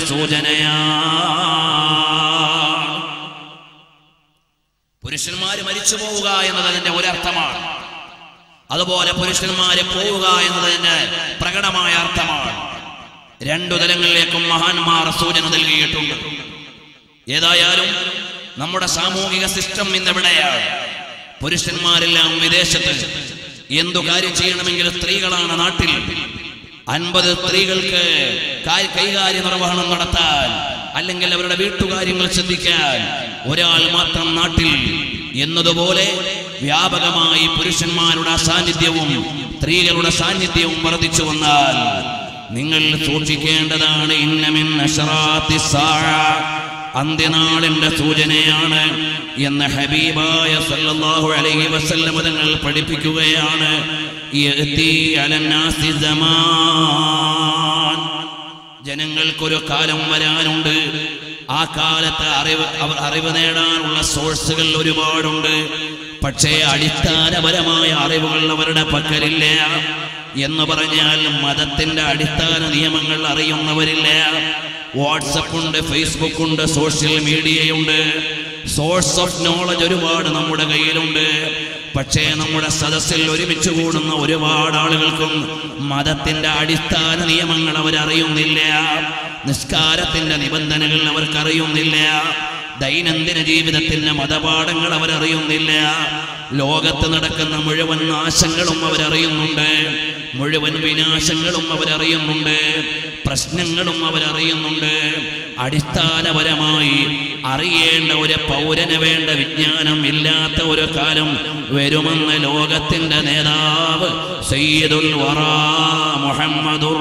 സൂചനയാണ് പുരുഷന്മാര് മരിച്ചു പോവുക എന്നത് അതിന്റെ ഒരർത്ഥമാണ് അതുപോലെ പുരുഷന്മാര് പോവുക എന്നതിന്റെ പ്രകടമായ അർത്ഥമാണ് രണ്ടു തലങ്ങളിലേക്കും മഹാന്മാർ സൂചന നൽകിയിട്ടുണ്ട് ഏതായാലും നമ്മുടെ സാമൂഹിക സിസ്റ്റം ഇന്നെവിടെയാണ് പുരുഷന്മാരെല്ലാം വിദേശത്ത് എന്തു കാര്യം ചെയ്യണമെങ്കിൽ സ്ത്രീകളാണ് നാട്ടിൽ അൻപത് സ്ത്രീകൾക്ക് കാ- കൈകാര്യ നിർവഹണം നടത്താൻ അല്ലെങ്കിൽ അവരുടെ വീട്ടുകാര്യങ്ങൾ ശ്രദ്ധിക്കാൻ ഒരാൾ മാത്രം നാട്ടിൽ എന്നതുപോലെ വ്യാപകമായി പുരുഷന്മാരുടെ അസാന്നിധ്യവും സ്ത്രീകളുടെ സാന്നിധ്യവും വർദ്ധിച്ചു വന്നാൽ നിങ്ങൾ സൂക്ഷിക്കേണ്ടതാണ് ഇന്നമിൻ അശറാത്തി സാഴ അന്ത്യനാളിന്റെ സൂചനയാണ് എന്ന് ഹബീബായ സല്ലല്ലാഹു അലൈഹി വസല്ലം തങ്ങൾ പഠിപ്പിക്കുകയാണ് യഅ്തി അലന്നാസി സമാൻ ജനങ്ങൾക്കൊരു കാലം വരാനുണ്ട് ആ കാലത്ത് അറിവ് അവർ അറിവ് നേടാനുള്ള സോഴ്സുകൾ ഒരുപാടുണ്ട് പക്ഷേ അടിസ്ഥാനപരമായ അറിവുകൾ അവരുടെ പക്കലില്ല എന്ന് പറഞ്ഞാൽ മതത്തിന്റെ അടിസ്ഥാന നിയമങ്ങൾ അറിയുന്നവരില്ല വാട്സപ്പ് ഉണ്ട് ഫേസ്ബുക്ക് ഉണ്ട് സോഷ്യൽ മീഡിയയുണ്ട് സോഴ്സ് ഓഫ് നോളജ് ഒരുപാട് നമ്മുടെ കയ്യിലുണ്ട് പക്ഷേ നമ്മുടെ സദസ്സിൽ ഒരുമിച്ച് കൂടുന്ന ഒരുപാട് ആളുകൾക്കും മതത്തിന്റെ അടിസ്ഥാന നിയമങ്ങൾ അവരറിയുന്നില്ല നിസ്കാരത്തിന്റെ നിബന്ധനകൾ അവർക്കറിയുന്നില്ല ദൈനംദിന ജീവിതത്തിന്റെ മതപാഠങ്ങൾ അവരറിയുന്നില്ല ലോകത്ത് നടക്കുന്ന മുഴുവൻ നാശങ്ങളും അവരറിയുന്നുണ്ട് മുഴുവൻ വിനാശങ്ങളും അവരറിയുന്നുണ്ട് പ്രശ്നങ്ങളും അവരറിയുന്നുണ്ട് അടിസ്ഥാനപരമായി അറിയേണ്ട ഒരു പൗരന് വേണ്ട വിജ്ഞാനം ഇല്ലാത്ത ഒരു കാലം വരുമെന്ന് ലോകത്തിന്റെ നേതാവ് സയ്യിദുൽ വറ മുഹമ്മദുർ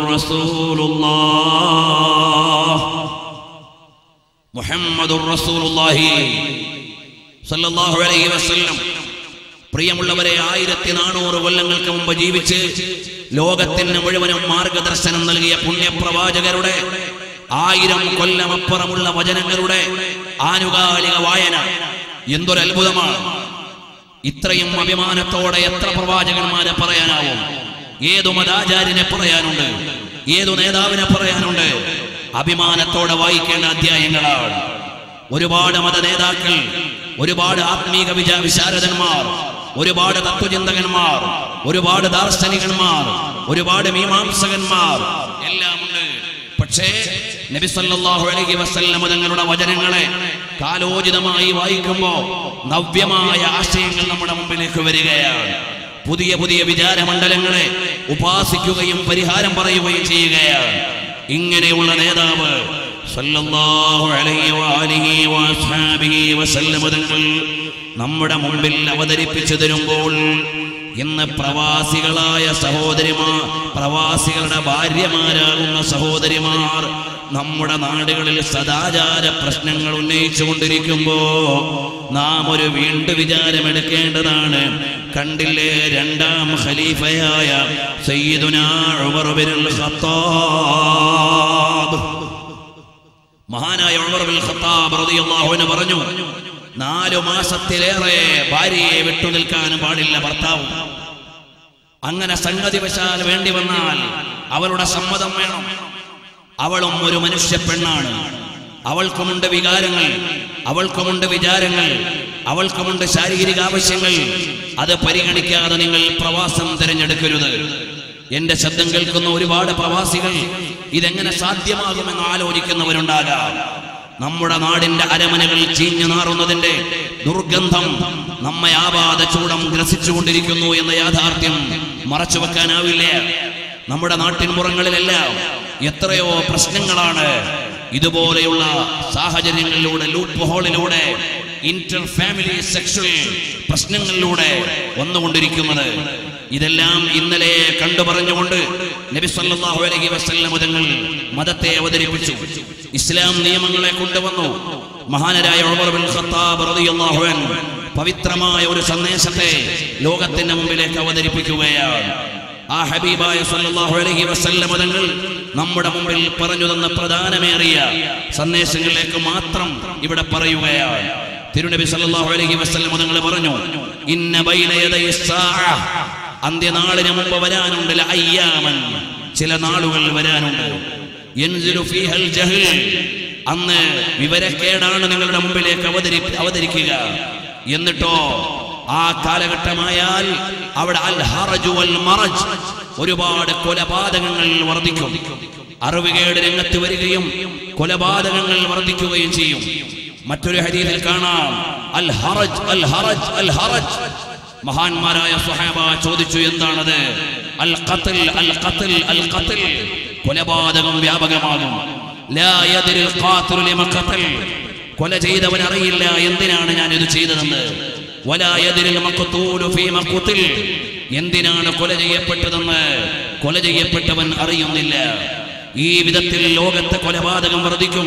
റസൂലുള്ളാഹ് മുഹമ്മദുർ റസൂലുള്ളാഹി സല്ലല്ലാഹു അലൈഹി വസല്ലം പ്രിയമുള്ളവരെ ആയിരത്തി നാനൂറ് കൊല്ലങ്ങൾക്ക് മുമ്പ് ജീവിച്ച് ലോകത്തിന് മുഴുവനും മാർഗദർശനം നൽകിയ പുണ്യപ്രവാചകരുടെ ആയിരം കൊല്ലമപ്പുറമുള്ള വചനങ്ങളുടെ ആനുകാലിക വായന എന്തൊരു അത്ഭുതമാണ് ഇത്രയും അഭിമാനത്തോടെ എത്ര പ്രവാചകന്മാരെ പറയാനാവും ഏതു മതാചാര്യനെ പറയാനുണ്ട് ഏതു നേതാവിനെ പറയാനുണ്ട് അഭിമാനത്തോടെ വായിക്കേണ്ട അധ്യായങ്ങളാണ് ഒരുപാട് മത നേതാക്കൾ ഒരുപാട് ആത്മീക വിച വിശാരദന്മാർ ഒരുപാട് തത്വചിന്തകന്മാർ ഒരുപാട് ദാർശനികന്മാർ ഒരുപാട് മീമാംസകന്മാർ എല്ലാം ഉണ്ട് പക്ഷേ നബി സല്ലല്ലാഹു അലൈഹി വസല്ലം തങ്ങളുടെ വചനങ്ങളെ കാലോചിതമായി വായിക്കുമ്പോൾ നവ്യമായ ആശയങ്ങൾ നമ്മുടെ മുമ്പിലേക്ക് വരികയാണ് പുതിയ പുതിയ വിചാരമണ്ഡലങ്ങളെ ഉപാസിക്കുകയും പരിഹാരം പറയുകയും ചെയ്യുകയാണ് ഇങ്ങനെയുള്ള നേതാവ് സല്ലല്ലാഹു അലൈഹി വആലിഹി വഅസ്ഹാബിഹി വസല്ലം തങ്ങൾ നമ്മുടെ മുമ്പിൽ അവതരിപ്പിച്ചു തരുമ്പോൾ ഇന്ന് പ്രവാസികളായ സഹോദരിമാർ പ്രവാസികളുടെ ഭാര്യമാരാകുന്ന സഹോദരിമാർ നമ്മുടെ നാടുകളിൽ സദാചാര പ്രശ്നങ്ങൾ ഉന്നയിച്ചു കൊണ്ടിരിക്കുമ്പോ നാം ഒരു വീണ്ടു വിചാരമെടുക്കേണ്ടതാണ് കണ്ടില്ലേ രണ്ടാം ഖലീഫയായ സയ്യിദുനാ ഉമർ ബിനുൽ ഖത്താബ് മഹാനായ ഉമർ ബിൻ ഖത്താബ് റളിയല്ലാഹു അൻഹു പറഞ്ഞു നാലു മാസത്തിലേറെ ഭാര്യയെ വിട്ടുനിൽക്കാൻ പാടില്ല ഭർത്താവ് അങ്ങനെ സംഗതി വശാൽ വേണ്ടി വന്നാൽ അവളുടെ സമ്മതം വേണം അവളും ഒരു മനുഷ്യ പെണ്ണാണ് അവൾക്കുമുണ്ട് വികാരങ്ങൾ അവൾക്കുമുണ്ട് വിചാരങ്ങൾ അവൾക്കുമുണ്ട് ശാരീരിക ആവശ്യങ്ങൾ അത് പരിഗണിക്കാതെ നിങ്ങൾ പ്രവാസം തിരഞ്ഞെടുക്കരുത് എന്റെ ശബ്ദം കേൾക്കുന്ന ഒരുപാട് പ്രവാസികൾ ഇതെങ്ങനെ സാധ്യമാകുമെന്ന് ആലോചിക്കുന്നവരുണ്ടാകാം നമ്മുടെ നാടിന്റെ അരമനകൾ ചീഞ്ഞു നാറുന്നതിന്റെ ദുർഗന്ധം നമ്മെ ആപാത ചൂടം ഗ്രസിച്ചുകൊണ്ടിരിക്കുന്നു എന്ന യാഥാർത്ഥ്യം മറച്ചു വെക്കാനാവില്ല നമ്മുടെ നാട്ടിൻ പുറങ്ങളിലെല്ലാം എത്രയോ പ്രശ്നങ്ങളാണ് ഇതുപോലെയുള്ള സാഹചര്യങ്ങളിലൂടെ ലൂപ്പ് ഹോളിലൂടെ ഇന്റർ ഫാമിലി സെക്ഷൽ പ്രശ്നങ്ങളിലൂടെ വന്നുകൊണ്ടിരിക്കുന്നത് ഇതെല്ലാം ഇന്നലെ കണ്ടു പറഞ്ഞുകൊണ്ട് നബി സല്ലല്ലാഹു അലൈഹി വസല്ലം തങ്ങൾ മതത്തെ അവതരിപ്പിച്ചു ഇസ്ലാം നിയമങ്ങളെ കൊണ്ടുവന്നു മഹാനരായ ഉമർ ബിൻ ഖത്താബ് റളിയല്ലാഹു അൻഹു പവിത്രമായ ഒരു സന്ദേശത്തെ ലോകത്തിന്റെ മുമ്പിലേക്ക് അവതരിപ്പിക്കുകയാണ് ആ ഹബീബായ സല്ലല്ലാഹു അലൈഹി വസല്ലം തങ്ങൾ നമ്മുടെ മുമ്പിൽ പറഞ്ഞു തന്ന പ്രധാനമേറിയ സന്ദേശങ്ങളിലേക്ക് മാത്രം ഇവിടെ പറയുകയാണ് തിരുനബി സല്ലല്ലാഹു അലൈഹി വസല്ലം തങ്ങൾ പറഞ്ഞു ഇന്ന ബൈന യദൈ സ്സാഅ അന്ത്യനാളിന് മുമ്പ് വരാനുണ്ട് അയ്യാമൻ ചില നാളുകൾ വരാനുണ്ട് യൻസിലു ഫീഹൽ ജഹൽ അന്ന് വിവരക്കേടാണ് നിങ്ങളുടെ മുമ്പിലേക്ക് അവതരി അവതരിക്കുക എന്നിട്ടോ ആ കാലഘട്ടമായാൽ അവിടെ അൽ ഹറജു വൽ മറജ് ഒരുപാട് കൊലപാതകങ്ങൾ വർദ്ധിക്കും അറിവുകേട് രംഗത്ത് വരികയും കൊലപാതകങ്ങൾ വർദ്ധിക്കുകയും ചെയ്യും മറ്റൊരു ഹരീതിൽ കാണാം അൽ ഹറജ് അൽ ഹറജ് അൽ ഹറജ് മഹാന്മാരായ സുഹാബ ചോദിച്ചു എന്താണത് അൽ ഖത്ൽ അൽ ഖത്ൽ അൽ ഖത്ൽ കൊലപാതകം വ്യാപകമാകും ലാ യദ്രി അൽ ഖാതിലു ലിമ ഖതൽ കൊല ചെയ്തവൻ അറിയില്ല എന്തിനാണ് ഞാൻ ഇത് ചെയ്തതെന്ന് വലാ യദ്രി അൽ മഖ്തൂലു ഫീമ ഖുതിൽ എന്തിനാണ് കൊല ചെയ്യപ്പെട്ടതെന്ന് കൊല ചെയ്യപ്പെട്ടവൻ അറിയുന്നില്ല ഈ വിധത്തിൽ ലോകത്തെ കൊലപാതകം വർദ്ധിക്കും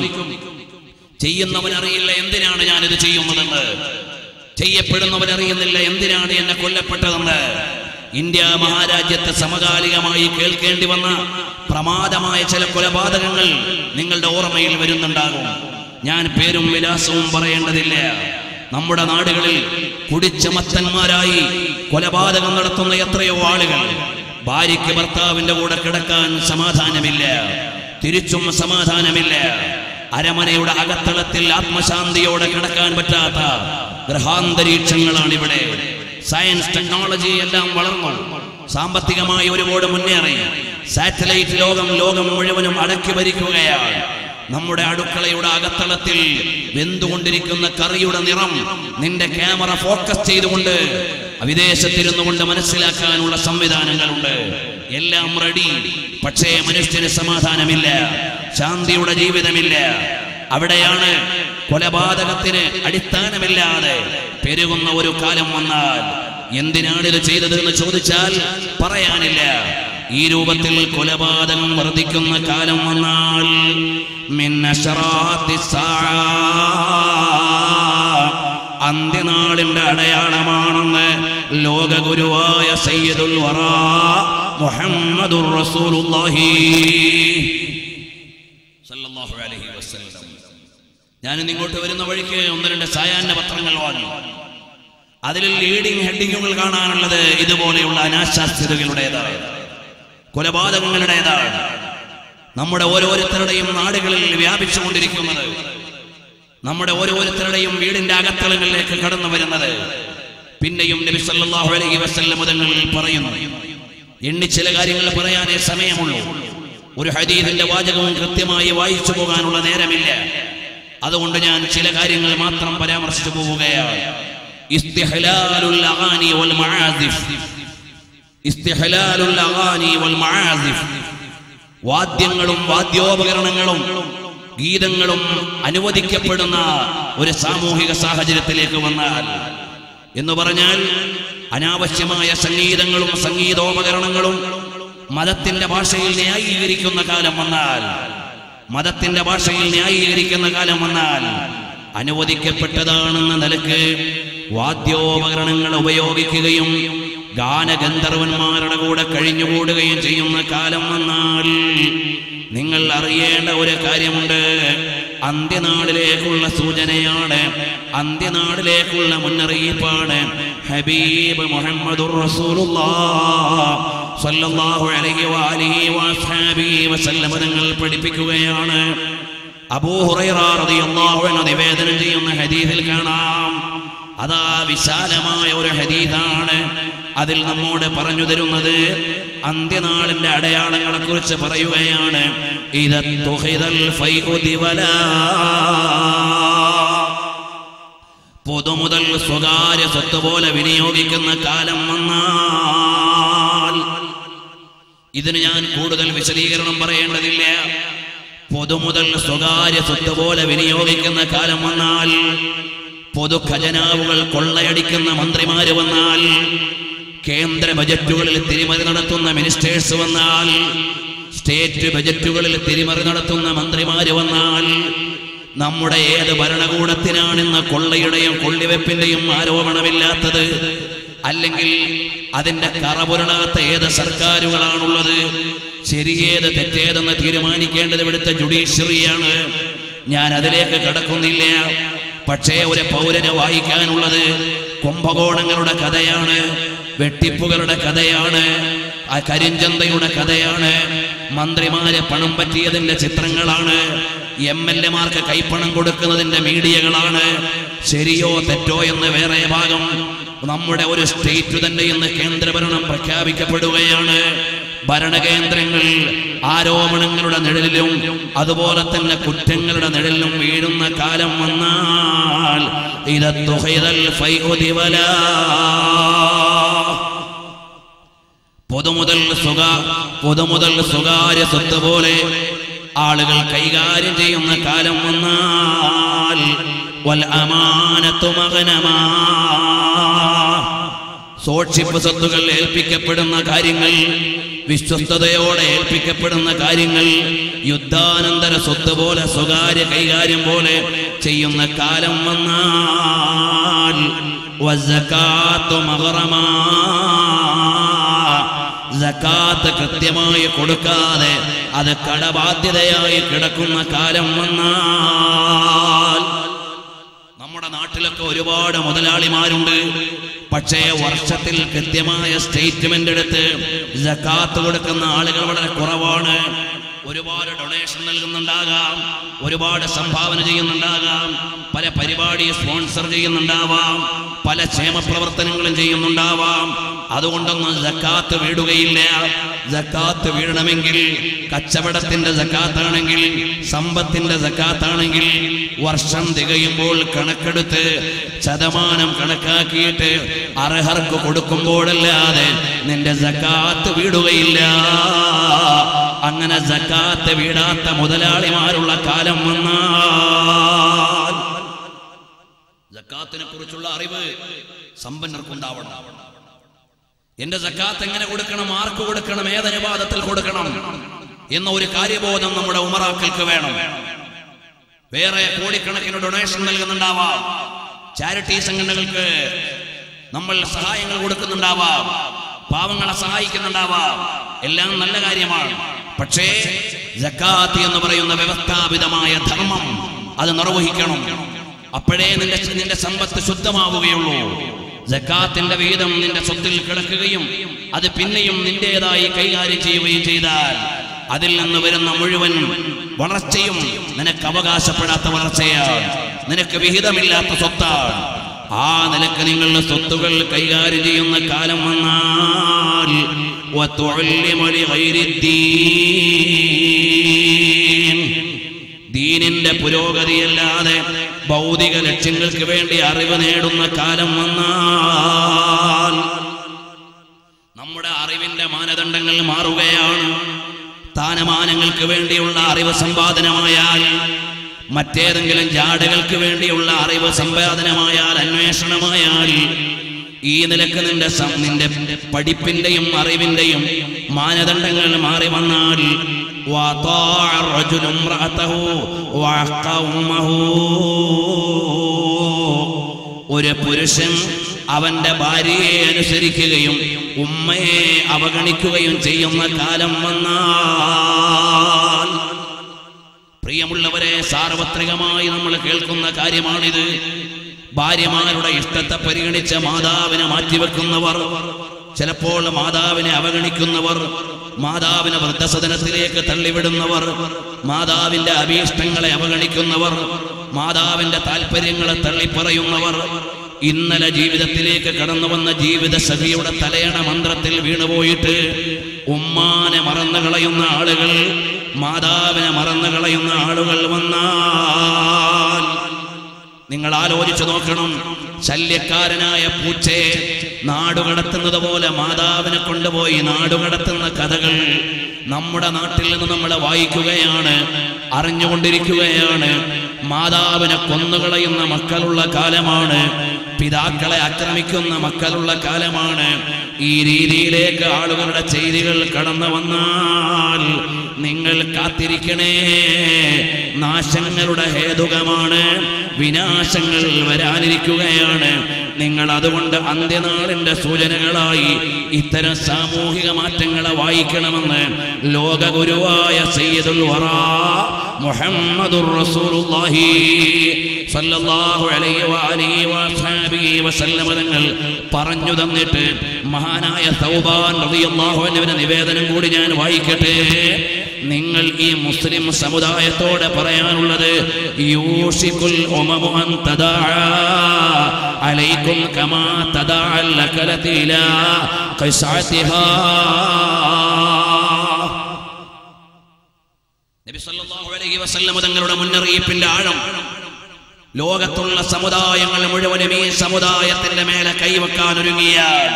ചെയ്യുന്നവൻ അറിയില്ല എന്തിനാണ് ഞാൻ ഇത് ചെയ്യുന്നതെന്ന് ചെയ്യപ്പെടുന്നവൻ അറിയുന്നില്ല എന്തിനാണ് എന്നെ കൊല്ലപ്പെട്ടതെന്ന് ഇന്ത്യ മഹാരാജ്യത്തെ സമകാലികമായി കേൾക്കേണ്ടി വന്ന പ്രമാദമായ ചില കൊലപാതകങ്ങൾ നിങ്ങളുടെ ഓർമ്മയിൽ വരുന്നുണ്ടാകും ഞാൻ പേരും വിലാസവും പറയേണ്ടതില്ല നമ്മുടെ നാടുകളിൽ കുടിച്ച മത്തന്മാരായി കൊലപാതകം നടത്തുന്ന എത്രയോ ആളുകൾ ഭാര്യയ്ക്ക് ഭർത്താവിന്റെ കൂടെ കിടക്കാൻ സമാധാനമില്ല തിരിച്ചും സമാധാനമില്ല അരമനയുടെ അകത്തളത്തിൽ ആത്മശാന്തിയോടെ കിടക്കാൻ പറ്റാത്ത ഗ്രഹാന്തരീക്ഷങ്ങളാണ് ഇവിടെ സയൻസ് ടെക്നോളജി എല്ലാം വളർന്നു സാമ്പത്തികമായി ഒരുപാട് മുന്നേറി സാറ്റലൈറ്റ് ലോകം ലോകം മുഴുവനും അടക്കി ഭരിക്കുകയാണ് നമ്മുടെ അടുക്കളയുടെ അകത്തളത്തിൽ വെന്തുകൊണ്ടിരിക്കുന്ന കറിയുടെ നിറം നിന്റെ ക്യാമറ ഫോക്കസ് ചെയ്തുകൊണ്ട് വിദേശത്തിരുന്നു കൊണ്ട് മനസ്സിലാക്കാനുള്ള സംവിധാനങ്ങളുണ്ട് എല്ലാം റെഡി പക്ഷേ മനുഷ്യന് സമാധാനമില്ല ശാന്തിയുടെ ജീവിതമില്ല അവിടെയാണ് കൊലപാതകത്തിന് അടിസ്ഥാനമില്ലാതെ പെരുകുന്ന ഒരു കാലം വന്നാൽ എന്തിനാണ് ഇത് ചെയ്തത് എന്ന് ചോദിച്ചാൽ പറയാനില്ല ഈ രൂപത്തിൽ കൊലപാതകം വർദ്ധിക്കുന്ന കാലം വന്നാൽ മിന്നശറാത്തി അന്ത്യനാളിന്റെ അടയാളമാണെന്ന് ലോകഗുരുവായ സയ്യിദുൽ വറ മുഹമ്മദുർ റസൂലുള്ളാഹി സല്ലല്ലാഹു അലൈഹി വസല്ലം ഞാൻ ഇങ്ങോട്ട് വരുന്ന വഴിക്ക് ഒന്ന് രണ്ട് സായാഹ്ന പത്രങ്ങൾ വാങ്ങി അതിൽ ലീഡിംഗ് ഹെഡിങ്ങുകൾ കാണാനുള്ളത് ഇതുപോലെയുള്ള അനാശാസ്യതകളുടേതാണ് കൊലപാതകങ്ങളുടേതാണ് നമ്മുടെ ഓരോരുത്തരുടെയും നാടുകളിൽ വ്യാപിച്ചുകൊണ്ടിരിക്കുന്നത് നമ്മുടെ ഓരോരുത്തരുടെയും വീടിന്റെ അകത്തളങ്ങളിലേക്ക് കടന്നു വരുന്നത് പിന്നെയും നബി സല്ലല്ലാഹു അലൈഹി വസല്ലം തങ്ങൾ പറയുന്നു എണ്ണി ചില കാര്യങ്ങൾ പറയാനേ സമയമുള്ളൂ ഒരു ഹദീദിന്റെ വാചകവും കൃത്യമായി വായിച്ചു പോകാനുള്ള നേരമില്ല അതുകൊണ്ട് ഞാൻ ചില കാര്യങ്ങൾ മാത്രം പരാമർശിച്ചു പോവുകയാണ് ഇസ്തിഹ്ലാലുൽ അഗാനി വൽ മആസിഫ് ഇസ്തിഹ്ലാലുൽ അഗാനി വൽ മആസിഫ് വാദ്യങ്ങളും വാദ്യോപകരണങ്ങളും ഗീതങ്ങളും അനുവദിക്കപ്പെടുന്ന ഒരു സാമൂഹിക സാഹചര്യത്തിലേക്ക് വന്നാൽ എന്ന് പറഞ്ഞാൽ അനാവശ്യമായ സംഗീതങ്ങളും സംഗീതോപകരണങ്ങളും മതത്തിന്റെ ഭാഷയിൽ ന്യായീകരിക്കുന്ന കാലം വന്നാൽ മതത്തിന്റെ ഭാഷയിൽ ന്യായീകരിക്കുന്ന കാലം വന്നാൽ അനുവദിക്കപ്പെട്ടതാണെന്ന നിലക്ക് വാദ്യോപകരണങ്ങൾ ഉപയോഗിക്കുകയും ഗാനഗന്ധർവന്മാരുടെ കൂടെ കഴിഞ്ഞുകൂടുകയും ചെയ്യുന്ന കാലം വന്നാൽ നിങ്ങൾ അറിയേണ്ട ഒരു കാര്യമുണ്ട് അന്ത്യനാളിലേക്കുള്ള സൂചനയാണ് അന്ത്യനാളിലേക്കുള്ള മുന്നറിയിപ്പാണ് ഹബീബ് മുഹമ്മദുർ റസൂലുള്ളാഹ് സ്വല്ലല്ലാഹു അലൈഹി വആലിഹി വഅസ്ഹാബിഹി വസല്ലം തങ്ങൾ പഠിപ്പിക്കുകയാണ് അബൂ ഹുറൈറ റളിയല്ലാഹു അൻഹു നിവേദനം ചെയ്യുന്ന ഹദീസിൽ കാണാം അതാ വിശാലമായ ഒരു ഹദീസാണ് അതിൽ നമ്മോട് പറഞ്ഞു തരുന്നത് അന്ത്യനാളിന്റെ അടയാളങ്ങളെ കുറിച്ച് പറയുകയാണ് ഇതത്തുഹിദൽ ഫൈഉ ദിവലാ. പൊതുമുതൽ സ്വകാര്യ സ്വത്ത് പോലെ വിനിയോഗിക്കുന്ന കാലം വന്നാൽ ഇതിന് ഞാൻ കൂടുതൽ വിശദീകരണം പറയേണ്ടതില്ല പൊതുമുതൽ സ്വകാര്യ സ്വത്ത് പോലെ വിനിയോഗിക്കുന്ന കാലം വന്നാൽ പൊതു ഖജനാവുകൾ കൊള്ളയടിക്കുന്ന മന്ത്രിമാര് വന്നാൽ കേന്ദ്ര ബജറ്റുകളിൽ തിരിമറി നടത്തുന്ന മിനിസ്റ്റേഴ്സ് വന്നാൽ സ്റ്റേറ്റ് ബജറ്റുകളിൽ തിരിമറി നടത്തുന്ന മന്ത്രിമാര് വന്നാൽ നമ്മുടെ ഏത് ഭരണകൂടത്തിനാണിന്ന് കൊള്ളയുടെയും കൊള്ളിവെപ്പിന്റെയും ആരോപണമില്ലാത്തത് അല്ലെങ്കിൽ അതിന്റെ കറപുരളാത്ത ഏത് സർക്കാരുകളാണുള്ളത് ശരിയേത് തെറ്റേതെന്ന് തീരുമാനിക്കേണ്ടത് ഇവിടുത്തെ ജുഡീഷ്യറിയാണ് ഞാൻ അതിലേക്ക് കടക്കുന്നില്ല പക്ഷേ ഒരു പൗരന് വായിക്കാനുള്ളത് കുംഭകോണങ്ങളുടെ കഥയാണ് വെട്ടിപ്പുകളുടെ കഥയാണ് ആ കരിഞ്ചന്തയുടെ കഥയാണ് മന്ത്രിമാരെ പണം പറ്റിയതിന്റെ ചിത്രങ്ങളാണ് എം എൽ എമാർക്ക് കൈപ്പണം കൊടുക്കുന്നതിന്റെ മീഡിയകളാണ് ശരിയോ തെറ്റോ എന്ന് വേറെ ഭാഗം നമ്മുടെ ഒരു സ്റ്റേറ്റ് തന്നെ ഇന്ന് കേന്ദ്രഭരണം പ്രഖ്യാപിക്കപ്പെടുകയാണ് ഭരണകേന്ദ്രങ്ങൾ ആരോപണങ്ങളുടെ നിഴലിലും അതുപോലെ തന്നെ കുറ്റങ്ങളുടെ നിഴലിലും വീഴുന്ന കാലം വന്നാൽ ഇതത്തുഹൈദൽ ഫൈഉ ദിവലാ. പൊതുമുതൽ സുഖ പൊതുമുതൽ സ്വകാര്യ സ്വത്ത് പോലെ ആളുകൾ കൈകാര്യം ചെയ്യുന്ന കാലം വന്നാൽ വൽ അമാനത്തു മകനമാ സോക്ഷിപ്പ് സ്വത്തുകൾ ഏൽപ്പിക്കപ്പെടുന്ന കാര്യങ്ങൾ വിശ്വസ്തയോടെ ഏൽപ്പിക്കപ്പെടുന്ന കാര്യങ്ങൾ യുദ്ധാനന്തര സ്വത്ത് പോലെ സ്വകാര്യ കൈകാര്യം പോലെ ചെയ്യുന്ന കാലം വന്നാൽ വസ്സകാത്തു മഹറമാ സക്കാത്ത് കൃത്യമായി കൊടുക്കാതെ അത് കടബാധ്യതയായി കിടക്കുന്ന കാലം വന്നാൽ നമ്മുടെ നാട്ടിലൊക്കെ ഒരുപാട് മുതലാളിമാരുണ്ട് പക്ഷേ വർഷത്തിൽ കൃത്യമായ സ്റ്റേറ്റ്മെന്റ് എടുത്ത് ജക്കാത്ത് കൊടുക്കുന്ന ആളുകൾ വളരെ കുറവാണ് ഒരുപാട് ഡൊണേഷൻ നൽകുന്നുണ്ടാകാം ഒരുപാട് സംഭാവന ചെയ്യുന്നുണ്ടാകാം പല പരിപാടി സ്പോൺസർ ചെയ്യുന്നുണ്ടാവാം പല ക്ഷേമ പ്രവർത്തനങ്ങളും ചെയ്യുന്നുണ്ടാവാം അതുകൊണ്ടൊന്നും ജക്കാത്ത് വീടുകയില്ല ജക്കാത്ത് വീഴണമെങ്കിൽ കച്ചവടത്തിന്റെ ജക്കാത്താണെങ്കിൽ സമ്പത്തിന്റെ ജക്കാത്താണെങ്കിൽ വർഷം തികയുമ്പോൾ കണക്കെടുത്ത് ശതമാനം കണക്കാക്കിയിട്ട് അർഹർക്ക് കൊടുക്കുമ്പോഴല്ലാതെ നിന്റെ ജക്കാത്ത് വീടുകയില്ല അങ്ങനെ ജക്കാത്ത് വീടാത്ത മുതലാളിമാരുള്ള കാലം വന്നാൽ ജക്കാത്തിനെ കുറിച്ചുള്ള അറിവ് സമ്പന്നർക്കുണ്ടാവണം എന്റെ ജക്കാത്ത് എങ്ങനെ കൊടുക്കണം ആർക്ക് കൊടുക്കണം ഏതനുപാതത്തിൽ കൊടുക്കണം എന്ന ഒരു കാര്യബോധം നമ്മുടെ ഉമറാക്കൾക്ക് വേണം വേറെ കോടിക്കണക്കിന് ഡൊണേഷൻ നൽകുന്നുണ്ടാവാം ചാരിറ്റി സംഘടനകൾക്ക് നമ്മൾ സഹായങ്ങൾ കൊടുക്കുന്നുണ്ടാവാം പാവങ്ങളെ സഹായിക്കുന്നുണ്ടാവാം എല്ലാം നല്ല കാര്യമാണ് പക്ഷേ ജക്കാത്ത് എന്ന് പറയുന്ന വ്യവസ്ഥാപിതമായ ധർമ്മം അത് നിർവഹിക്കണം അപ്പോഴേ നിന്റെ നിന്റെ സമ്പത്ത് ശുദ്ധമാവുകയുള്ളൂ ജക്കാത്തിന്റെ വീതം നിന്റെ സ്വത്തിൽ കിടക്കുകയും അത് പിന്നെയും നിന്റേതായി കൈകാര്യം ചെയ്യുകയും ചെയ്താൽ അതിൽ നിന്ന് വരുന്ന മുഴുവൻ വളർച്ചയും നിനക്ക് അവകാശപ്പെടാത്ത വളർച്ചയാണ് നിനക്ക് വിഹിതമില്ലാത്ത സ്വത്താണ് ആ നിലക്ക് നിങ്ങളുടെ സ്വത്തുകൾ കൈകാര്യം ചെയ്യുന്ന കാലം വന്നാൽ وتعلم لغير الدين. ദീനിന്റെ പുരോഗതിയല്ലാതെ ഭൗതിക ലക്ഷ്യങ്ങൾക്ക് വേണ്ടി അറിവ് നേടുന്ന കാലം വന്നാൽ നമ്മുടെ അറിവിന്റെ മാനദണ്ഡങ്ങൾ മാറുകയാണ് സ്ഥാനമാനങ്ങൾക്ക് വേണ്ടിയുള്ള അറിവ് സമ്പാദനമായാൽ മറ്റേതെങ്കിലും ജാടകൾക്ക് വേണ്ടിയുള്ള അറിവ് സമ്പാദനമായാൽ അന്വേഷണമായാൽ ഈ നിലക്ക് നിന്റെ സം- നിന്റെ പഠിപ്പിന്റെയും അറിവിന്റെയും മാനദണ്ഡങ്ങൾ മാറി വന്നാൽ وأطاع الرجل امرأته وعق أمه ഒരു പുരുഷൻ അവന്റെ ഭാര്യയെ അനുസരിക്കുകയും ഉമ്മയെ അവഗണിക്കുകയും ചെയ്യുന്ന കാലം വന്നാൽ പ്രിയമുള്ളവരെ സാർവത്രികമായി നമ്മൾ കേൾക്കുന്ന കാര്യമാണിത് ഭാര്യമാരുടെ ഇഷ്ടത്തെ പരിഗണിച്ച് മാതാവിനെ മാറ്റിവെക്കുന്നവർ ചിലപ്പോൾ മാതാവിനെ അവഗണിക്കുന്നവർ മാതാവിനെ വൃദ്ധസദനത്തിലേക്ക് തള്ളിവിടുന്നവർ മാതാവിന്റെ അഭീഷ്ടങ്ങളെ അവഗണിക്കുന്നവർ മാതാവിന്റെ താല്പര്യങ്ങളെ തള്ളിപ്പറയുന്നവർ ഇന്നലെ ജീവിതത്തിലേക്ക് കടന്നു വന്ന ജീവിത സഖിയുടെ തലയണ മന്ത്രത്തിൽ വീണുപോയിട്ട് ഉമ്മാനെ മറന്നു കളയുന്ന ആളുകൾ മാതാവിനെ മറന്നു കളയുന്ന ആളുകൾ വന്നാൽ നിങ്ങൾ ആലോചിച്ചു നോക്കണം ശല്യക്കാരനായ പൂച്ചയെ നാടുകടത്തുന്നത് പോലെ മാതാവിനെ കൊണ്ടുപോയി നാടുകടത്തുന്ന കഥകൾ നമ്മുടെ നാട്ടിൽ നിന്ന് നമ്മൾ വായിക്കുകയാണ് അറിഞ്ഞുകൊണ്ടിരിക്കുകയാണ് മാതാവിനെ കൊന്നുകളയുന്ന മക്കളുള്ള കാലമാണ് പിതാക്കളെ ആക്രമിക്കുന്ന മക്കളുള്ള കാലമാണ് ഈ രീതിയിലേക്ക് ആളുകളുടെ ചെയ്തികൾ കടന്നു വന്നാൽ നിങ്ങൾ കാത്തിരിക്കണേ നാശങ്ങളുടെ ഹേതുകമാണ് വിനാശങ്ങൾ വരാനിരിക്കുകയാണ് നിങ്ങൾ അതുകൊണ്ട് അന്ത്യനാളിന്റെ സൂചനകളായി ഇത്തരം സാമൂഹിക മാറ്റങ്ങളെ വായിക്കണമെന്ന് ലോകഗുരുവായ സയ്യിദുൽ വറ മുഹമ്മദുർ റസൂലുള്ളാഹി സല്ലല്ലാഹു അലൈഹി വഅലിഹി വസഹബിഹി വസല്ലമ തങ്ങൾ പറഞ്ഞു തന്നിട്ട് മഹാനായ തൗബാൻ റളിയല്ലാഹു അൻഹുവിന്റെ നിവേദനം കൂടി ഞാൻ വായിക്കട്ടെ നിങ്ങൾ ഈ മുസ്ലിം സമുദായത്തോട് പറയാനുള്ളത് യൂഷിക്കുൽ ഉമമു അൻ തദാഅ അലൈക്കും കമാ തദാഅ ലകലതി ഇലാ ഖിസ്അതിഹാ നബി സല്ലല്ലാഹു അലൈഹി വസല്ലം തങ്ങളുടെ മുന്നറിയിപ്പിന്റെ ആഴം ലോകത്തുള്ള സമുദായങ്ങൾ മുഴുവനും ഈ സമുദായത്തിന്റെ മേലെ കൈവെക്കാൻ ഒരുങ്ങിയാൽ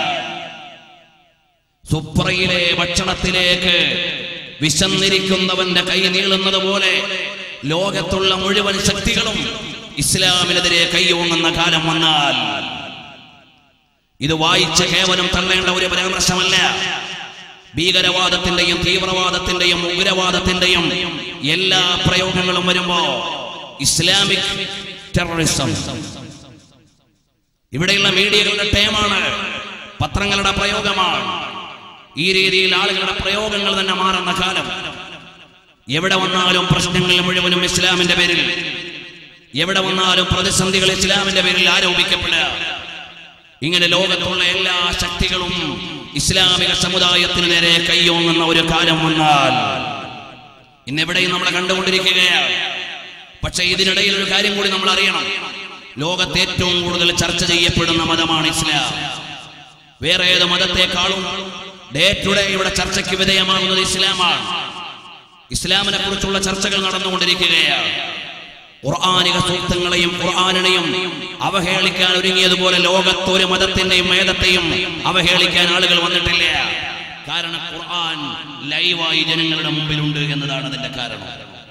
സുപ്രയിലെ ഭക്ഷണത്തിലേക്ക് വിശന്നിരിക്കുന്നവന്റെ കൈ നീളുന്നത് പോലെ ലോകത്തുള്ള മുഴുവൻ ശക്തികളും ഇസ്ലാമിനെതിരെ കൈയോങ്ങുന്ന കാലം വന്നാൽ ഇത് വായിച്ച് കേവലം തള്ളേണ്ട ഒരു പരാമർശമല്ല ഭീകരവാദത്തിന്റെയും തീവ്രവാദത്തിന്റെയും ഉഗ്രവാദത്തിന്റെയും എല്ലാ പ്രയോഗങ്ങളും വരുമ്പോ ഇസ്ലാമിക് ടെററിസം ഇവിടെയുള്ള മീഡിയകളുടെ ടേമാണ് പത്രങ്ങളുടെ പ്രയോഗമാണ് ഈ രീതിയിൽ ആളുകളുടെ പ്രയോഗങ്ങൾ തന്നെ മാറുന്ന കാലം എവിടെ വന്നാലും പ്രശ്നങ്ങൾ മുഴുവനും ഇസ്ലാമിന്റെ പേരിൽ എവിടെ വന്നാലും പ്രതിസന്ധികൾ ഇസ്ലാമിന്റെ പേരിൽ ആരോപിക്കപ്പെടുക ഇങ്ങനെ ലോകത്തുള്ള എല്ലാ ശക്തികളും ഇസ്ലാമിക സമുദായത്തിന് നേരെ കൈയോങ്ങുന്ന ഒരു കാലം വന്നാൽ ഇന്നെവിടെയും നമ്മൾ കണ്ടുകൊണ്ടിരിക്കുകയാണ് പക്ഷെ ഇതിനിടയിൽ ഒരു കാര്യം കൂടി നമ്മൾ അറിയണം ലോകത്ത് ഏറ്റവും കൂടുതൽ ചർച്ച ചെയ്യപ്പെടുന്ന മതമാണ് ഇസ്ലാം വേറെ ഏത് മതത്തെക്കാളും ഡേ ടു ഡേ ഇവിടെ ചർച്ചയ്ക്ക് വിധേയമാകുന്നത് ഇസ്ലാമാണ് ഇസ്ലാമിനെ കുറിച്ചുള്ള ചർച്ചകൾ നടന്നുകൊണ്ടിരിക്കുകയാണ് ഖുർആാനിക സൂക്തങ്ങളെയും ഖുർആാനിനെയും അവഹേളിക്കാൻ ഒരുങ്ങിയതുപോലെ ലോകത്തൊരു മതത്തിന്റെയും വേദത്തെയും അവഹേളിക്കാൻ ആളുകൾ വന്നിട്ടില്ല കാരണം ഖുർആൻ ലൈവായി ജനങ്ങളുടെ മുമ്പിലുണ്ട് എന്നതാണ് അതിന്റെ കാരണം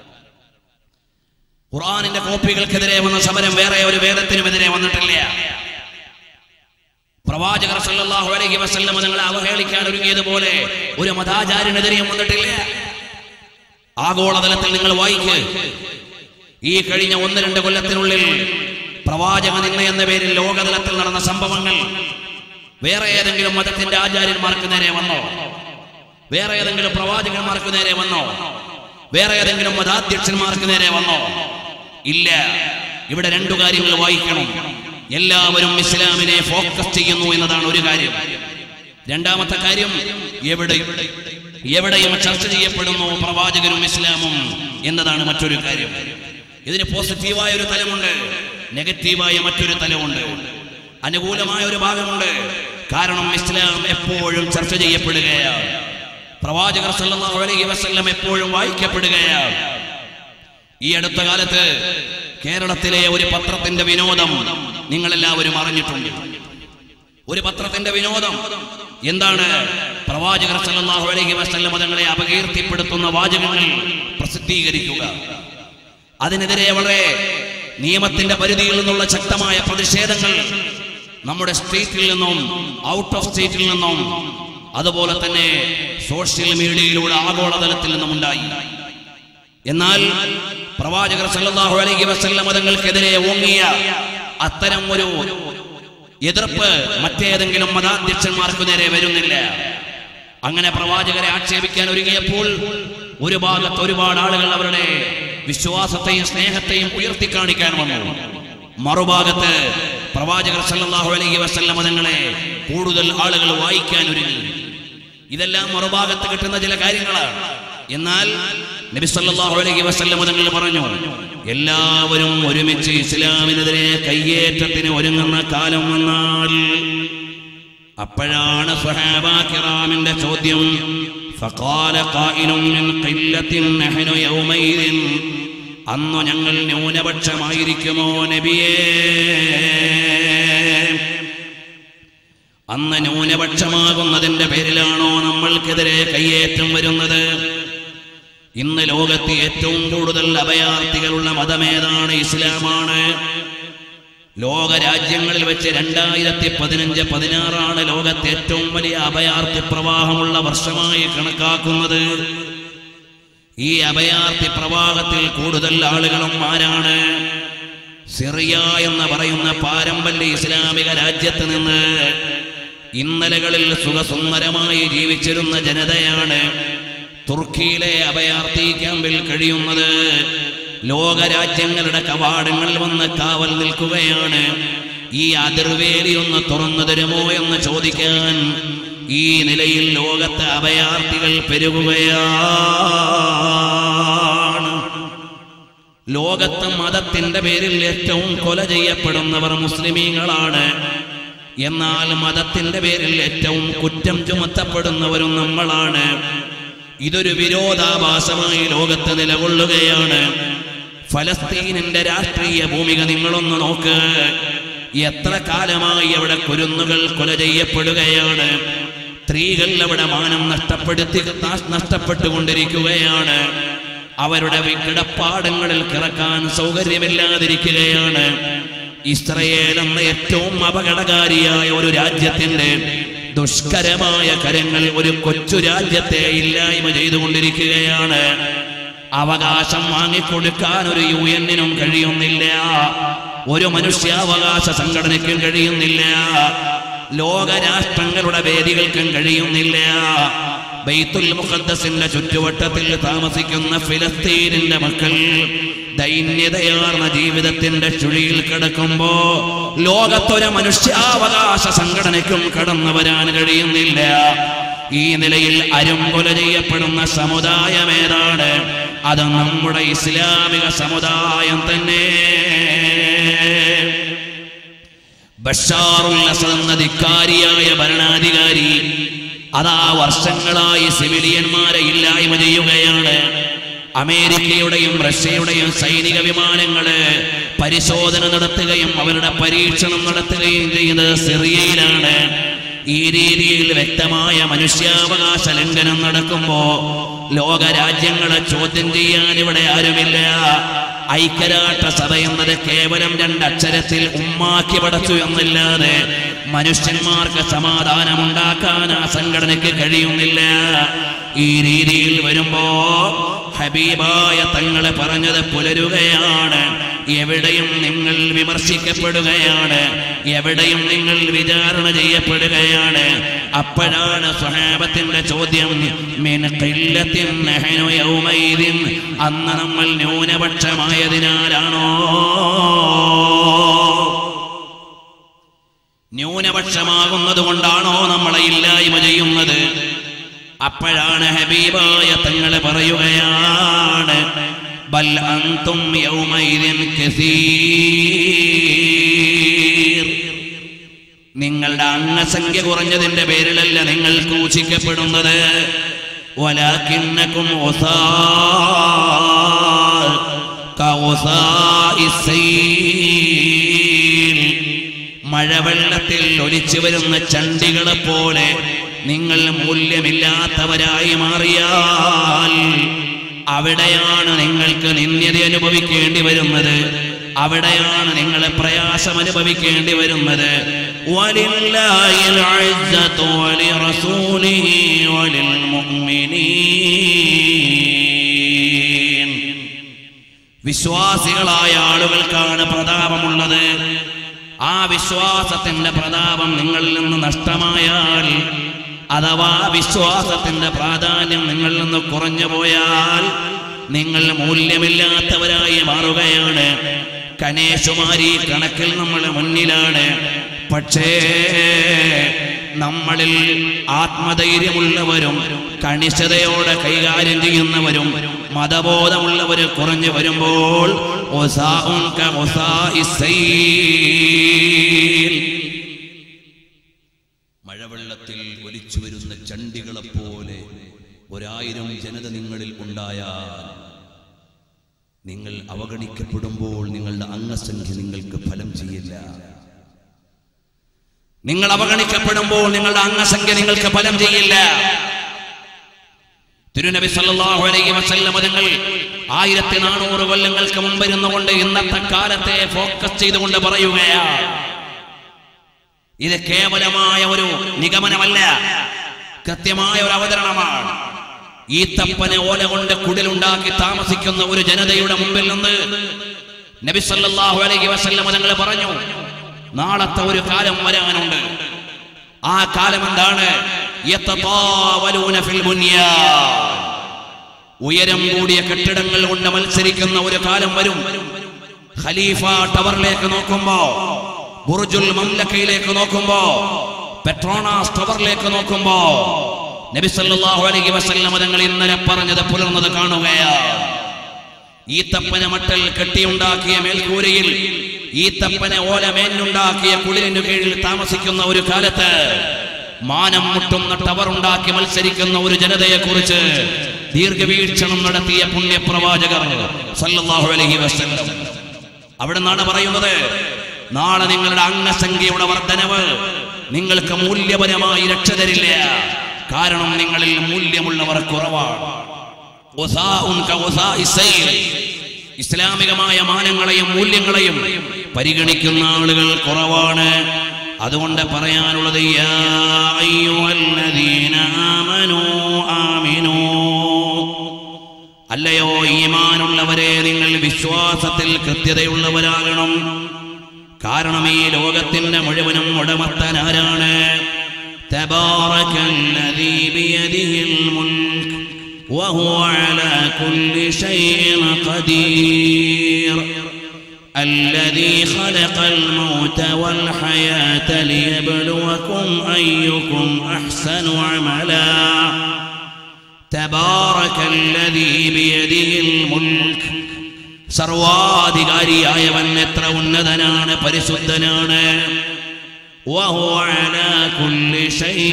ഖുർആാനിന്റെ കോപ്പികൾക്കെതിരെ വന്ന സമരം വേറെ ഒരു വേദത്തിനുമെതിരെ വന്നിട്ടില്ല പ്രവാചകർ സല്ലല്ലാഹു അലൈഹി വസല്ലം നിങ്ങളെ അവഹേളിക്കാൻ ഒരുങ്ങിയതുപോലെ ഒരു മതാചാര്യനെതിരെയും വന്നിട്ടില്ല ആഗോളതലത്തിൽ നിങ്ങൾ വായിക്ക് ഈ കഴിഞ്ഞ ഒന്ന് രണ്ട് കൊല്ലത്തിനുള്ളിൽ പ്രവാചക നിന്ന എന്ന പേരിൽ ലോകതലത്തിൽ നടന്ന സംഭവങ്ങൾ വേറെ ഏതെങ്കിലും മതത്തിന്റെ ആചാര്യന്മാർക്ക് നേരെ വന്നോ വേറെ ഏതെങ്കിലും പ്രവാചകന്മാർക്ക് നേരെ വന്നോ വേറെ ഏതെങ്കിലും മതാധ്യക്ഷന്മാർക്ക് നേരെ വന്നോ ഇല്ല ഇവിടെ രണ്ടു കാര്യങ്ങൾ വായിക്കണം എല്ലാവരും ഇസ്ലാമിനെ ഫോക്കസ് ചെയ്യുന്നു എന്നതാണ് ഒരു കാര്യം രണ്ടാമത്തെ കാര്യം എവിടെ എവിടെയും ചർച്ച ചെയ്യപ്പെടുന്നു പ്രവാചകരും ഇസ്ലാമും എന്നതാണ് മറ്റൊരു കാര്യം ഇതിന് പോസിറ്റീവായ ഒരു തലമുണ്ട് നെഗറ്റീവായ മറ്റൊരു തലമുണ്ട് അനുകൂലമായ ഒരു ഭാഗമുണ്ട് കാരണം ഇസ്ലാം എപ്പോഴും ചർച്ച ചെയ്യപ്പെടുകയാണ് പ്രവാചകർ സല്ലല്ലാഹു അലൈഹി വസല്ലം എപ്പോഴും വായിക്കപ്പെടുകയാണ് ഈ അടുത്ത കാലത്ത് കേരളത്തിലെ ഒരു പത്രത്തിന്റെ വിനോദം നിങ്ങൾ എല്ലാവരും അറിഞ്ഞിട്ടുണ്ട് ഒരു പത്രത്തിന്റെ വിനോദം എന്താണ് പ്രവാചകർ സല്ലല്ലാഹു അലൈഹി വസല്ലം തങ്ങളെ അപകീർത്തിപ്പെടുത്തുന്ന വാചകങ്ങൾ പ്രസിദ്ധീകരിക്കുക അതിനെതിരെ വളരെ നിയമത്തിന്റെ പരിധിയിൽ നിന്നുള്ള ശക്തമായ പ്രതിഷേധങ്ങൾ നമ്മുടെ സ്റ്റേറ്റിൽ നിന്നും ഔട്ട് ഓഫ് സ്റ്റേറ്റിൽ നിന്നും അതുപോലെ തന്നെ സോഷ്യൽ മീഡിയയിലൂടെ ആഗോളതലത്തിൽ നിന്നും ഉണ്ടായി എന്നാൽ പ്രവാചകർ സല്ലല്ലാഹു അലൈഹി വസല്ലം തങ്ങൾക്കെതിരെ ഓങ്ങിയ അത്തരം ഒരു എതിർപ്പ് മറ്റേതെങ്കിലും മതാധ്യക്ഷന്മാർക്ക് നേരെ വരുന്നില്ല അങ്ങനെ പ്രവാചകരെ ആക്ഷേപിക്കാൻ ഒരുങ്ങിയപ്പോൾ ഒരു ഭാഗത്ത് ഒരുപാട് ആളുകൾ അവരുടെ വിശ്വാസത്തെയും സ്നേഹത്തെയും ഉയർത്തി കാണിക്കാൻ വന്നു മറുഭാഗത്ത് പ്രവാചകർ സല്ലല്ലാഹു അലൈഹി വസല്ലം തങ്ങളെ കൂടുതൽ ആളുകൾ വായിക്കാൻ ഒരുങ്ങി ഇതെല്ലാം മറുഭാഗത്ത് കിട്ടുന്ന ചില കാര്യങ്ങളാണ് എന്നാൽ നബി സല്ലല്ലാഹു അലൈഹി വസല്ലം തങ്ങൾ പറഞ്ഞു എല്ലാവരും ഒരുമിച്ച് ഇസ്ലാമിനെതിരെ കയ്യേറ്റത്തിന് ഒരുങ്ങുന്ന കാലം വന്നാൽ അപ്പോഴാണ് സ്വഹാബാ കിറാമിന്റെ ചോദ്യം فقال قائل من قلة نحن يومئذ അന്നു ഞങ്ങൾ ന്യൂനപക്ഷമായിരിക്കുമോ നബിയേ അന്ന് ന്യൂനപക്ഷമാകുന്നതിന്റെ പേരിലാണോ നമ്മൾക്കെതിരെ കയ്യേറ്റം വരുന്നത് ഇന്ന് ലോകത്ത് ഏറ്റവും കൂടുതൽ അഭയാർത്ഥികളുള്ള മതമേതാണ് ഇസ്ലാമാണ് ലോക രാജ്യങ്ങളിൽ വെച്ച് രണ്ടായിരത്തി പതിനഞ്ച് പതിനാറാണ് ലോകത്തെ ഏറ്റവും വലിയ അഭയാർത്ഥി പ്രവാഹമുള്ള വർഷമായി കണക്കാക്കുന്നത് ഈ അഭയാർത്ഥി പ്രവാഹത്തിൽ കൂടുതൽ ആളുകളും ആരാണ് സിറിയ എന്ന് പറയുന്ന പാരമ്പര്യ ഇസ്ലാമിക രാജ്യത്ത് നിന്ന് ഇന്നലകളിൽ സുഖസുന്ദരമായി ജീവിച്ചിരുന്ന ജനതയാണ് തുർക്കിയിലെ അഭയാർത്ഥി ക്യാമ്പിൽ കഴിയുന്നത് ലോകരാജ്യങ്ങളുടെ കവാടങ്ങളിൽ വന്ന് കാവൽ നിൽക്കുകയാണ് ഈ അതിർവേലി ഒന്ന് തുറന്നു തരുമോ എന്ന് ചോദിക്കാൻ ഈ നിലയിൽ ലോകത്തെ അഭയാർത്ഥികൾ പെരുകുകയാണ് ലോകത്ത് മതത്തിന്റെ പേരിൽ ഏറ്റവും കൊല ചെയ്യപ്പെടുന്നവർ മുസ്ലിമീങ്ങളാണ് എന്നാൽ മതത്തിന്റെ പേരിൽ ഏറ്റവും കുറ്റം ചുമത്തപ്പെടുന്നവരും നമ്മളാണ് ഇതൊരു വിരോധാഭാസമായി ലോകത്ത് നിലകൊള്ളുകയാണ് ഫലസ്തീനിന്റെ രാഷ്ട്രീയ ഭൂമിക നിങ്ങളൊന്ന് നോക്ക് എത്ര കാലമായി അവിടെ കുരുന്നുകൾ കൊല ചെയ്യപ്പെടുകയാണ് സ്ത്രീകൾ അവിടെ മാനം നഷ്ടപ്പെടുത്തി നഷ്ടപ്പെട്ടുകൊണ്ടിരിക്കുകയാണ് അവരുടെ കിടപ്പാടങ്ങളിൽ കിടക്കാൻ സൗകര്യമില്ലാതിരിക്കുകയാണ് ഇസ്രയേൽ എന്ന ഏറ്റവും അപകടകാരിയായ ഒരു രാജ്യത്തിന്റെ ദുഷ്കരമായ കരങ്ങൾ ഒരു കൊച്ചു രാജ്യത്തെ ഇല്ലായ്മ ചെയ്തുകൊണ്ടിരിക്കുകയാണ് അവകാശം വാങ്ങിക്കൊടുക്കാൻ ഒരു യു എന്നിനും കഴിയുന്നില്ല ഒരു മനുഷ്യാവകാശ സംഘടനയ്ക്കും കഴിയുന്നില്ല ലോകരാഷ്ട്രങ്ങളുടെ വേദികൾക്കും കഴിയുന്നില്ല ബൈത്തുൽ മുഖദ്ദസിന്റെ ചുറ്റുവട്ടത്തിൽ താമസിക്കുന്ന ഫിലസ്തീനിന്റെ മക്കൾ ദൈന്യതയാർന്ന ജീവിതത്തിന്റെ ചുഴിയിൽ കിടക്കുമ്പോ ലോകത്തൊരു മനുഷ്യാവകാശ സംഘടനയ്ക്കും കടന്നു വരാൻ കഴിയുന്നില്ല ഈ നിലയിൽ അരുംകൊല ചെയ്യപ്പെടുന്ന സമുദായം ഏതാണ് അത് നമ്മുടെ ഇസ്ലാമിക സമുദായം തന്നെ ബഷാറുൽ അസദ് എന്ന ധിക്കാരിയായ ഭരണാധികാരി അതാ വർഷങ്ങളായി സിവിലിയന്മാരെ ഇല്ലായ്മ ചെയ്യുകയാണ് അമേരിക്കയുടെയും റഷ്യയുടെയും സൈനിക വിമാനങ്ങള് പരിശോധന നടത്തുകയും അവരുടെ പരീക്ഷണം നടത്തുകയും ചെയ്യുന്നത് സിറിയയിലാണ് ഈ രീതിയിൽ വ്യക്തമായ മനുഷ്യാവകാശ ലംഘനം നടക്കുമ്പോ ലോക രാജ്യങ്ങളെ ചോദ്യം ചെയ്യാൻ ഇവിടെ ആരുമില്ല ഐക്യരാഷ്ട്ര സഭ എന്നത് കേവലം രണ്ടക്ഷരത്തിൽ ഉമ്മാക്കി പടച്ചു എന്നല്ലാതെ മനുഷ്യന്മാർക്ക് സമാധാനമുണ്ടാക്കാൻ ആ സംഘടനയ്ക്ക് കഴിയുന്നില്ല ഈ രീതിയിൽ വരുമ്പോ ഹബീബായ തങ്ങളെ പറഞ്ഞത് പുലരുകയാണ് എവിടെയും നിങ്ങൾ വിമർശിക്കപ്പെടുകയാണ് എവിടെയും നിങ്ങൾ വിചാരണ ചെയ്യപ്പെടുകയാണ് അപ്പോഴാണ് സ്വഹാബത്തിന്റെ ചോദ്യം മിൻ ഖില്ലത്തിൻ നഹ്നു യൗമൈദിൻ അന്ന് നമ്മൾ ന്യൂനപക്ഷമായതിനാലാണോ ന്യൂനപക്ഷമാകുന്നത് കൊണ്ടാണോ നമ്മളെ ഇല്ലായ്മ ചെയ്യുന്നത് അപ്പോഴാണ് ഹബീബായ തങ്ങൾ പറയുകയാണ് ബൽ അന്തും യൗമൈദിൻ കസീർ നിങ്ങളുടെ അംഗസംഖ്യ കുറഞ്ഞതിന്റെ പേരിലല്ല നിങ്ങൾ ക്രൂശിക്കപ്പെടുന്നത് വലാക്കിന്നക്കും മഴവെള്ളത്തിൽ ഒലിച്ചു വരുന്ന ചണ്ടികളെ പോലെ നിങ്ങൾ മൂല്യമില്ലാത്തവരായി മാറിയാൽ അവിടെയാണ് നിങ്ങൾക്ക് നിന്ദ്യത അനുഭവിക്കേണ്ടി വരുന്നത് അവിടെയാണ് നിങ്ങൾ പ്രയാസം അനുഭവിക്കേണ്ടി വരുന്നത് വലില്ലാഹിൽ ഇസ്സത്തു വലിറസൂലിഹി വലിൽമുഅ്മിനീൻ വിശ്വാസികളായ ആളുകൾക്കാണ് പ്രതാപമുള്ളത് ആ വിശ്വാസത്തിന്റെ പ്രതാപം നിങ്ങളിൽ നിന്ന് നഷ്ടമായാൽ അഥവാ വിശ്വാസത്തിന്റെ പ്രാധാന്യം നിങ്ങളിൽ നിന്ന് കുറഞ്ഞു പോയാൽ നിങ്ങൾ മൂല്യമില്ലാത്തവരായി മാറുകയാണ് കനേശുമാരി കണക്കിൽ നമ്മൾ മുന്നിലാണ് പക്ഷേ നമ്മളിൽ ആത്മധൈര്യമുള്ളവരും കണിശതയോടെ കൈകാര്യം ചെയ്യുന്നവരും മതബോധമുള്ളവർ കുറഞ്ഞു വരുമ്പോൾ ഒസാഉൻ ക ഒസാഇ സൈൽ. മഴവെള്ളത്തിൽ ഒലിച്ചു വരുന്ന ചണ്ടികളെ പോലെ ഒരായിരം ജനത നിങ്ങളിൽ ഉണ്ടായാൽ നിങ്ങൾ അവഗണിക്കപ്പെടുമ്പോൾ നിങ്ങളുടെ അംഗസംഖ്യ നിങ്ങൾക്ക് ഫലം ചെയ്യില്ല നിങ്ങൾ അവഗണിക്കപ്പെടുമ്പോൾ നിങ്ങളുടെ അംഗസംഖ്യ നിങ്ങൾക്ക് ഫലം ചെയ്യില്ല തിരുനബി സല്ലല്ലാഹു അലൈഹി വസല്ലം തങ്ങൾ ആയിരത്തി നാനൂറ് കൊല്ലങ്ങൾക്ക് മുമ്പ് ഇരുന്നുകൊണ്ട് ഇന്നത്തെ കാലത്തെ ഫോക്കസ് ചെയ്തുകൊണ്ട് പറയുകയാണ് ഇത് കേവലമായ ഒരു നിഗമനമല്ല കൃത്യമായ ഒരു അവതരണമാണ് ഈ തപ്പനെ ഓല കൊണ്ട് കുടിലുണ്ടാക്കി താമസിക്കുന്ന ഒരു ജനതയുടെ മുമ്പിൽ നിന്ന് നബി സല്ലല്ലാഹു അലൈഹി വസല്ലം തങ്ങൾ പറഞ്ഞു നാളത്തെ ഒരു കാലം വരാനുണ്ട് ആ കാലം എന്താണ് യത്തതാവലൂന ഫിൽ ബുനിയാൻ. ഉയരം കൂടിയ കെട്ടിടങ്ങൾ കൊണ്ട് മത്സരിക്കുന്ന ഒരു കാലം വരും ഖലീഫ ടവറിലേക്ക് നോക്കുമ്പോ ബുർജുൽ മംലക്കയിലേക്ക് നോക്കുമ്പോ പെട്രോണാസ് ടവറിലേക്ക് നോക്കുമ്പോ നബി സല്ലല്ലാഹു അലൈഹി വസല്ലം തങ്ങൾ ഇന്നലെ പറഞ്ഞത് പുലർന്നത് കാണുകയാണ് ഈത്തപ്പന മട്ടൽ കെട്ടിയുണ്ടാക്കിയ മേൽക്കൂരയിൽ ഈത്തപ്പന ഓല മേഞ്ഞുണ്ടാക്കിയ കുളിരിനു കീഴിൽ താമസിക്കുന്ന ഒരു കാലത്ത് മാനം മുട്ടുന്ന ടവർ ഉണ്ടാക്കി മത്സരിക്കുന്ന ഒരു ജനതയെ കുറിച്ച് ദീർഘവീക്ഷണം നടത്തിയ പുണ്യപ്രവാചകർ സല്ലല്ലാഹു അലൈഹി വസല്ലം അവിടെ നിന്നാണ് പറയുന്നത് നാളെ നിങ്ങളുടെ അംഗസംഖ്യയുടെ വർധനവ് നിങ്ങൾക്ക് മൂല്യപരമായി രക്ഷ തരില്ല കാരണം നിങ്ങളിൽ മൂല്യമുള്ളവർ കുറവാണ് വസാഉൻ കവസാഇ സൈൽ. ഇസ്ലാമികമായ മാനങ്ങളെയും മൂല്യങ്ങളെയും പരിഗണിക്കുന്ന ആളുകൾ കുറവാണ് അതുകൊണ്ട് പറയാനുള്ളത് യാ അയ്യുഹല്ലദീന ആമനൂ ആമിനൂ അല്ലയോ ഈമാനുള്ളവരെ നിങ്ങൾ വിശ്വാസത്തിൽ കൃത്യതയുള്ളവരാകണം കാരണം ഈ ലോകത്തിന്റെ മുഴുവനും ഉടമത്തൻ ആരാണ് تبارك الذي بيده الملك وهو على كل شيء قدير الذي خلق الموت والحياة ليبلوكم أيكم أحسن عملا تبارك الذي بيده الملك സർവാധികാരിയായവൻ എത്ര ഉന്നതനാണ് പരിശുദ്ധനാണ് وهو على كل شيء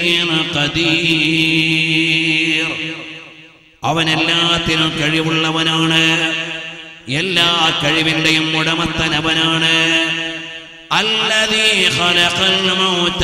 قدير അവൻ എല്ലാത്തിനും കഴിവുള്ളവനാണ് എല്ലാ കഴിവിന്റെയും ഉടമത്തൻ അവനാണ് الذي خلق الموت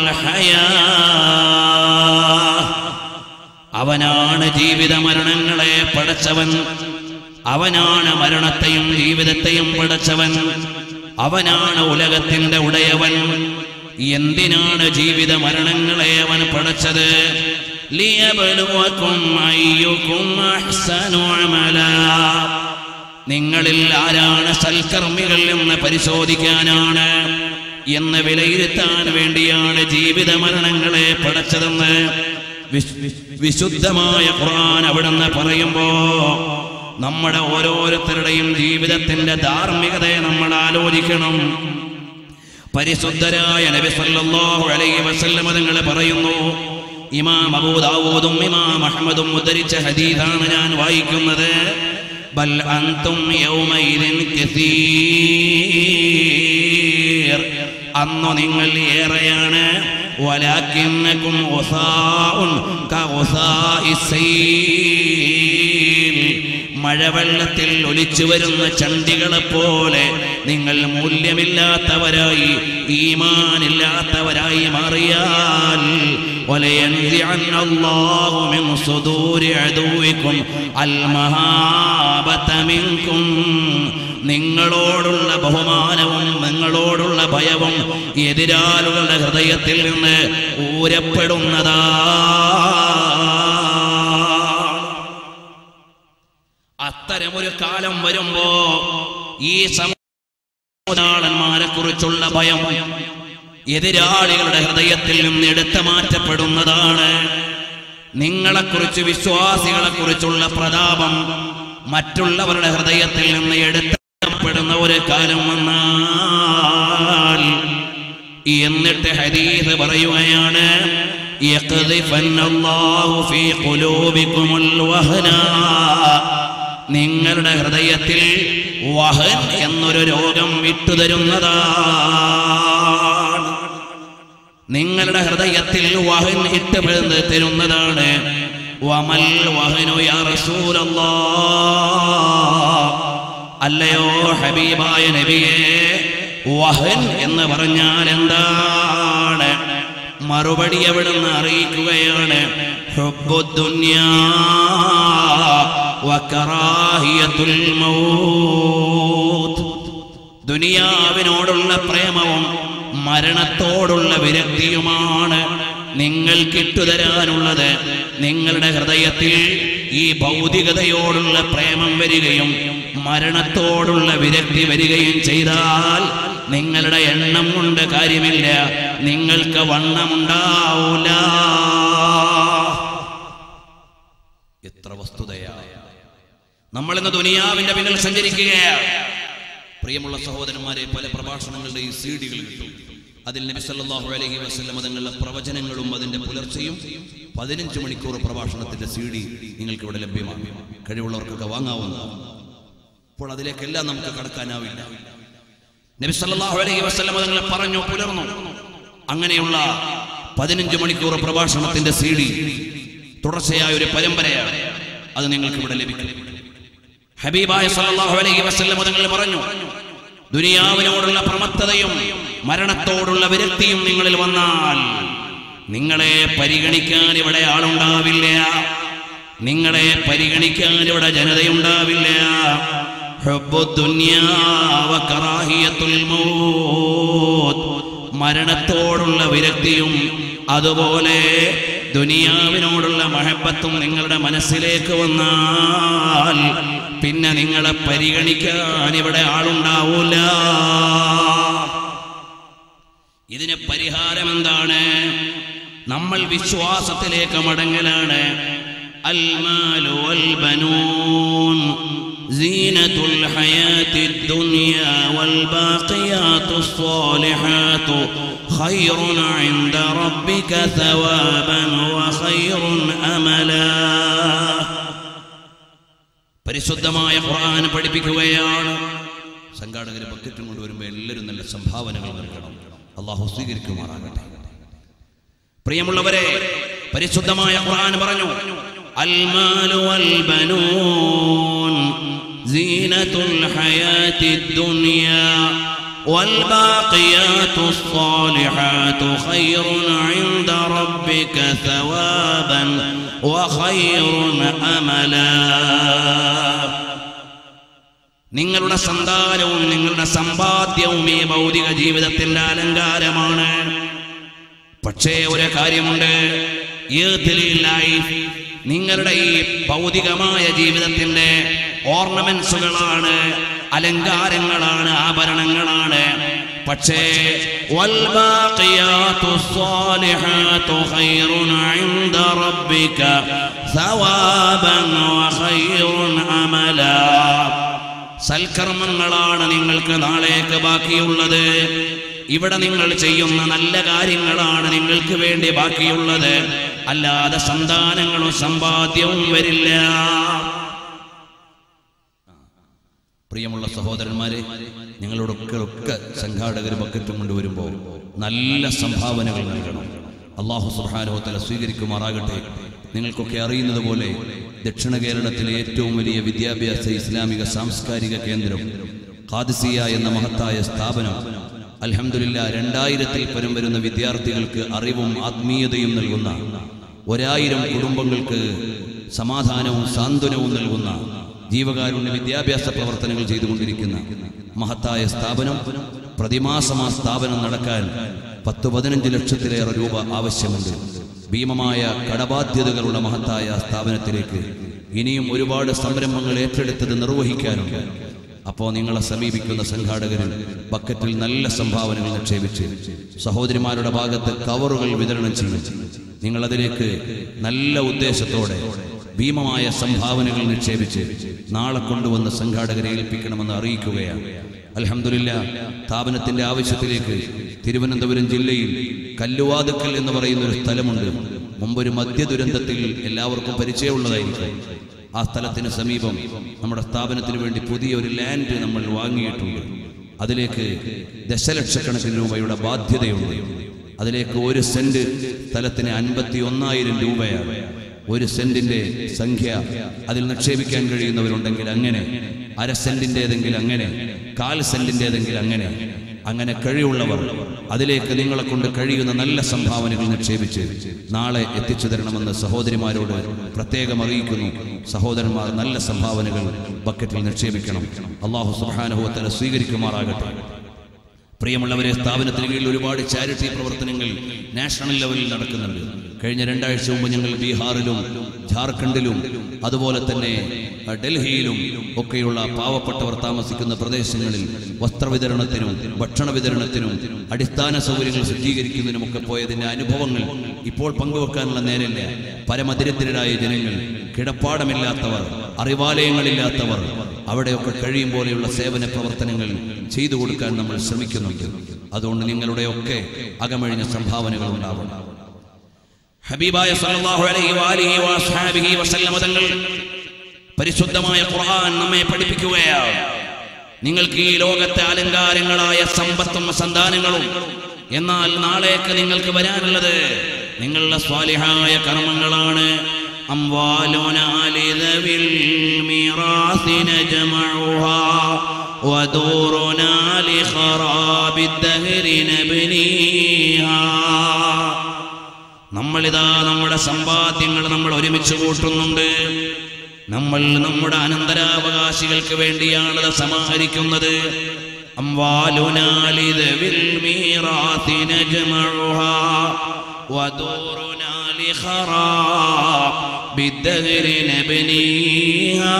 والحياة അവനാണ് ജീവിത മരണങ്ങളെ പടച്ചവൻ അവനാണ് മരണത്തെയും ജീവിതത്തെയും പടച്ചവൻ അവനാണ് ഉലകത്തിന്റെ ഉടയവൻ എന്തിനാണ് ജീവിത മരണങ്ങളെ അവൻ പടച്ചത് ലിയബ്ലുവക്കും അയ്യുക്കും അഹ്സനു അമലാ നിങ്ങളിൽ ആരാണ് സൽക്കർമ്മികൾ എന്ന് പരിശോധിക്കാനാണ് എന്ന് വിലയിരുത്താൻ വേണ്ടിയാണ് ജീവിത മരണങ്ങളെ പടച്ചതെന്ന് വിശ്- വിശുദ്ധമായ ഖുർആൻ അവിടുന്ന് പറയുമ്പോ നമ്മുടെ ഓരോരുത്തരുടെയും ജീവിതത്തിന്റെ ധാർമ്മികതയെ നമ്മൾ ആലോചിക്കണം പരിശുദ്ധരായ നബി സല്ലല്ലാഹു അലൈഹി വസല്ലം തങ്ങൾ പറയുന്നു ഇമാം അബൂ ദാവൂദും ഇമാം അഹ്മദും ഉദ്ധരിച്ച ഹദീസാണ് ഞാൻ വായിക്കുന്നത് ബൽ അൻതും യൗമൈദിൻ കസീർ അന്നു നിങ്ങൾ ഏറെയാണ് വലാക്കിന്നകും ഉസാഉൻ കഉസാഇസ് സൈൽ മഴവെള്ളത്തിൽ ഒലിച്ചു വരുന്ന ചണ്ടികളെ പോലെ നിങ്ങൾ മൂല്യമില്ലാത്തവരായി ഈമാനില്ലാത്തവരായി മാറിയാൽ وَلَيَنزِعَنَّ اللَّهُ مِنْ صُدُورِ عَدُوِّكُمْ الْمَهَابَةَ مِنْكُمْ നിങ്ങളോടുള്ള ബഹുമാനവും നിങ്ങളോടുള്ള ഭയവും എതിരാളുകളുടെ ഹൃദയത്തിൽ നിന്ന് ഊരപ്പെടുന്നതാണ് അത്തരമൊരു കാലം വരുമ്പോ ഈ സമുദാളന്മാരെ കുറിച്ചുള്ള ഭയം എതിരാളികളുടെ ഹൃദയത്തിൽ നിന്ന് എടുത്തു മാറ്റപ്പെടുന്നതാണ് നിങ്ങളെക്കുറിച്ച് വിശ്വാസികളെ കുറിച്ചുള്ള പ്രതാപം മറ്റുള്ളവരുടെ ഹൃദയത്തിൽ നിന്ന് എടുത്തപ്പെടുന്ന ഒരു കാലം വന്നാൽ എന്നിട്ട് ഹദീസ് പറയുകയാണ് يقذفن الله في قلوبكم الوهن നിങ്ങളുടെ ഹൃദയത്തിൽ വഹൻ എന്നൊരു രോഗം വിട്ടുതരുന്നതാണ് നിങ്ങളുടെ ഹൃദയത്തിൽ വഹൻ ഇട്ട് പിഴുന്ന് തരുന്നതാണ് വമൽ വഹനു യാ റസൂലല്ലാഹ് അല്ലയോ ഹബീബായ നബിയെ വഹൻ എന്ന് പറഞ്ഞാൽ എന്താണ് മറുപടി അവിടുന്ന് അറിയിക്കുകയാണ് ഹുബ്ബുദ്ദുന്യാ വകറാഹിയത്തുൽ മൗത്ത് ദുനിയാവിനോടുള്ള പ്രേമവും മരണത്തോടുള്ള വിരക്തിയുമാണ് നിങ്ങൾ കിട്ടുതരാനുള്ളത് നിങ്ങളുടെ ഹൃദയത്തിൽ ഈ ഭൗതികതയോടുള്ള പ്രേമം വരികയും മരണത്തോടുള്ള വിരക്തി വരികയും ചെയ്താൽ നിങ്ങളുടെ എണ്ണം കൊണ്ട് കാര്യമില്ല നിങ്ങൾക്ക് വണ്ണമുണ്ടാവൂല എത്ര വസ്തുതയാണ് നമ്മൾ ഇന്ന് ദുനിയാവിന്റെ പിന്നിൽ സഞ്ചരിക്കുകയാണ് പ്രിയമുള്ള സഹോദരന്മാരെ പല പ്രഭാഷണങ്ങളുടെയും സി ഡികൾ കിട്ടും അതിൽ നബി സല്ലല്ലാഹു അലൈഹി വസല്ലം തങ്ങളുടെ പ്രവചനങ്ങളും അതിന്റെ പുലർച്ചെയും പതിനഞ്ച് മണിക്കൂർ പ്രഭാഷണത്തിന്റെ സി ഡി നിങ്ങൾക്ക് ഇവിടെ ലഭ്യമാണ് കഴിവുള്ളവർക്കൊക്കെ വാങ്ങാവുന്നതാണ് അപ്പോൾ അതിലേക്കെല്ലാം നമുക്ക് കടക്കാനാവില്ല നബി സല്ലല്ലാഹു അലൈഹി വസല്ലം തങ്ങൾ പറഞ്ഞു പുലർന്നു അങ്ങനെയുള്ള പതിനഞ്ച് മണിക്കൂർ പ്രഭാഷണത്തിന്റെ സി ഡി തുടർച്ചയായ ഒരു പരമ്പരയാണ് അത് നിങ്ങൾക്ക് ഇവിടെ ലഭിക്കും ഹബീബായ സല്ലല്ലാഹു അലൈഹി വസല്ലം തങ്ങൾ പറഞ്ഞു ദുനിയാവിനോടുള്ള പ്രമത്തതയും മരണത്തോടുള്ള വിരക്തിയും നിങ്ങളിൽ വന്നാൽ നിങ്ങളെ പരിഗണിക്കാൻ ഇവിടെ ആളുണ്ടാവില്ല നിങ്ങളെ പരിഗണിക്കാൻ ഇവിടെ ജനതയുണ്ടാവില്ല ഹുബ്ബുദ്ദുന്യാ വകറാഹിയത്തുൽ മൗത്ത് മരണത്തോടുള്ള വിരക്തിയും അതുപോലെ ദുനിയാവിനോടുള്ള മഹബത്തും നിങ്ങളുടെ മനസ്സിലേക്ക് വന്നാൽ പിന്നെ നിങ്ങളെ പരിഗണിക്കാൻ ഇവിടെ ആളുണ്ടാവൂല ഇതിന് പരിഹാരം എന്താണ് നമ്മൾ വിശ്വാസത്തിലേക്ക് മടങ്ങലാണ് المال والبنون زينة الحياة الدنيا والباقيات الصالحات خير عند ربك ثوابا وخير أملا പരിശുദ്ധമായ ഖുർആൻ പഠിപ്പിക്കുകയാണ് സംഘാടകർ ബക്കറ്റും കൊണ്ടുവരുമ്പോൾ എല്ലാവരും നല്ല സംഭാവനകൾ നൽകണം അള്ളാഹു സ്വീകരിക്കുമാറാകട്ടെ പ്രിയമുള്ളവരെ പരിശുദ്ധമായ ഖുർആൻ പറഞ്ഞു അൽമാലു വൽ ബനൂൻ സീനത്തുൽ ഹയാത്തിദ് ദുനിയ والباقيات الصالحات خير عند ربك ثوابا وخير أملا നിങ്ങളുടെ സന്താനവും നിങ്ങളുടെ സമ്പാദ്യവും ഈ ഭൗതിക ജീവിതത്തിന്റെ അലങ്കാരമാണ് പക്ഷേ ഒരു കാര്യമുണ്ട് earthly life, നിങ്ങളുടെ ഈ ഭൗതികമായ ജീവിതത്തിന്റെ ഓർണമെന്റ്സുകളാണ് അലങ്കാരങ്ങളാണ് ആഭരണങ്ങളാണ് പക്ഷേ വൽബാഖിയാതു സ്വാലിഹാതു ഖൈറുൻ ഇൻദ റബ്ബിക സവാബൻ വഖൈറുൻ അമലാ സൽക്കർമ്മങ്ങളാണ് നിങ്ങൾക്ക് നാളേക്ക് ബാക്കിയുള്ളത് ഇവിടെ നിങ്ങൾ ചെയ്യുന്ന നല്ല കാര്യങ്ങളാണ് നിങ്ങൾക്ക് വേണ്ടി ബാക്കിയുള്ളത് അല്ലാതെ സന്താനങ്ങളും സമ്പാദ്യവും വരില്ല പ്രിയമുള്ള സഹോദരന്മാരെ നിങ്ങളോടൊക്കെ ഒക്കെ സംഘാടകർ ബക്കറ്റും കൊണ്ടുവരുമ്പോൾ നല്ല സംഭാവനകൾ നൽകണം അള്ളാഹു സുഹാനോത്തല സ്വീകരിക്കുമാറാകട്ടെ നിങ്ങൾക്കൊക്കെ അറിയുന്നത് പോലെ ദക്ഷിണ കേരളത്തിലെ ഏറ്റവും വലിയ വിദ്യാഭ്യാസ ഇസ്ലാമിക സാംസ്കാരിക കേന്ദ്രം ഖാദിസിയ എന്ന മഹത്തായ സ്ഥാപനം അൽഹംദുലില്ല രണ്ടായിരത്തിൽ പരം വരുന്ന വിദ്യാർത്ഥികൾക്ക് അറിവും ആത്മീയതയും നൽകുന്ന ഒരായിരം കുടുംബങ്ങൾക്ക് സമാധാനവും സാന്ത്വനവും നൽകുന്ന ജീവകാരുണ്യ വിദ്യാഭ്യാസ പ്രവർത്തനങ്ങൾ ചെയ്തുകൊണ്ടിരിക്കുന്ന മഹത്തായ സ്ഥാപനം പ്രതിമാസം ആ സ്ഥാപനം നടക്കാൻ പത്ത് പതിനഞ്ച് ലക്ഷത്തിലേറെ രൂപ ആവശ്യമുണ്ട് ഭീമമായ കടബാധ്യതകളുള്ള മഹത്തായ സ്ഥാപനത്തിലേക്ക് ഇനിയും ഒരുപാട് സംരംഭങ്ങൾ ഏറ്റെടുത്തത് നിർവഹിക്കാനുണ്ട് അപ്പോൾ നിങ്ങളെ സമീപിക്കുന്ന സംഘാടകരിൽ ബക്കറ്റിൽ നല്ല സംഭാവനകൾ നിക്ഷേപിച്ച് സഹോദരിമാരുടെ ഭാഗത്ത് കവറുകൾ വിതരണം ചെയ്യും നിങ്ങൾ അതിലേക്ക് നല്ല ഉദ്ദേശത്തോടെ ഭീമമായ സംഭാവനകൾ നിക്ഷേപിച്ച് നാളെ കൊണ്ടുവന്ന് സംഘാടകരെ ഏൽപ്പിക്കണമെന്ന് അറിയിക്കുകയാണ് അലഹമില്ല സ്ഥാപനത്തിന്റെ ആവശ്യത്തിലേക്ക് തിരുവനന്തപുരം ജില്ലയിൽ കല്ലുവാതുക്കൽ എന്ന് പറയുന്ന ഒരു സ്ഥലമുണ്ട് മുമ്പൊരു മദ്യ ദുരന്തത്തിൽ എല്ലാവർക്കും പരിചയമുള്ളതായിരിക്കും ആ സ്ഥലത്തിന് സമീപം നമ്മുടെ സ്ഥാപനത്തിന് വേണ്ടി പുതിയ ഒരു ലാൻഡ് നമ്മൾ വാങ്ങിയിട്ടുണ്ട് അതിലേക്ക് ദശലക്ഷക്കണക്കിന് രൂപയുടെ ബാധ്യതയുണ്ട് അതിലേക്ക് ഒരു സെന്റ് സ്ഥലത്തിന് അൻപത്തി ഒന്നായിരം രൂപയാണ് ഒരു സെന്റിന്റെ സംഖ്യ അതിൽ നിക്ഷേപിക്കാൻ കഴിയുന്നവരുണ്ടെങ്കിൽ അങ്ങനെ അര സെന്റിൻ്റെതെങ്കിൽ അങ്ങനെ കാൽ സെന്റിൻ്റെതെങ്കിൽ അങ്ങനെ അങ്ങനെ കഴിവുള്ളവർ അതിലേക്ക് നിങ്ങളെ കൊണ്ട് കഴിയുന്ന നല്ല സംഭാവനകൾ നിക്ഷേപിച്ച് നാളെ എത്തിച്ചു തരണമെന്ന് സഹോദരിമാരോട് പ്രത്യേകം അറിയിക്കുന്നു സഹോദരന്മാർ നല്ല സംഭാവനകൾ ബക്കറ്റിൽ നിക്ഷേപിക്കണം അള്ളാഹു സുബാനുഭവത്തല സ്വീകരിക്കുമാറാകട്ടെ പ്രിയമുള്ളവരെ സ്ഥാപനത്തിന് കീഴിൽ ഒരുപാട് ചാരിറ്റി പ്രവർത്തനങ്ങൾ നാഷണൽ ലെവലിൽ നടക്കുന്നുണ്ട് കഴിഞ്ഞ രണ്ടാഴ്ച മുമ്പ് ഞങ്ങൾ ബീഹാറിലും ജാർഖണ്ഡിലും അതുപോലെ തന്നെ അഹ്, ഡൽഹിയിലും ഒക്കെയുള്ള പാവപ്പെട്ടവർ താമസിക്കുന്ന പ്രദേശങ്ങളിൽ വസ്ത്രവിതരണത്തിനും ഭക്ഷണ വിതരണത്തിനും അടിസ്ഥാന സൗകര്യങ്ങൾ സജ്ജീകരിക്കുന്നതിനുമൊക്കെ പോയതിന്റെ അനുഭവങ്ങൾ ഇപ്പോൾ പങ്കുവെക്കാനുള്ള നേരമില്ല പരമദരിദ്രരായ ജനങ്ങൾ കിടപ്പാടമില്ലാത്തവർ അറിവാലയങ്ങളില്ലാത്തവർ അവിടെയൊക്കെ കഴിയും പോലെയുള്ള സേവന പ്രവർത്തനങ്ങൾ ചെയ്തു കൊടുക്കാൻ നമ്മൾ ശ്രമിക്കുന്നുണ്ട് അതുകൊണ്ട് നിങ്ങളുടെയൊക്കെ അകമഴിഞ്ഞ സംഭാവനകൾ ഉണ്ടാവണം ഹബീബായ സല്ലല്ലാഹു അലൈഹി വാലിഹി വസ്ഹാബിഹി വസല്ലമ തങ്ങൾ പരിശുദ്ധമായ ഖുർആൻ നമ്മെ പഠിപ്പിക്കുകയാണ് നിങ്ങൾക്ക് ഈ ലോകത്തെ അലങ്കാരങ്ങളായ സമ്പത്തും സന്താനങ്ങളും എന്നാൽ നാളേക്ക് നിങ്ങൾക്ക് വരാനുള്ളത് നിങ്ങളുടെ സ്വാലിഹായ കർമ്മങ്ങളാണ് أموالنا لذوي الميراث نجمعها ودورنا لخراب الدهر نبنيها നമ്മളിതാ നമ്മുടെ സമ്പാദ്യങ്ങൾ നമ്മൾ ഒരുമിച്ച് കൂട്ടുന്നുണ്ട് നമ്മൾ നമ്മുടെ അനന്തരാവകാശികൾക്ക് വേണ്ടിയാണ് അത് സമാഹരിക്കുന്നത് أموالنا لذوي الميراث نجمعها ودورنا لخراب الدهر نبنيها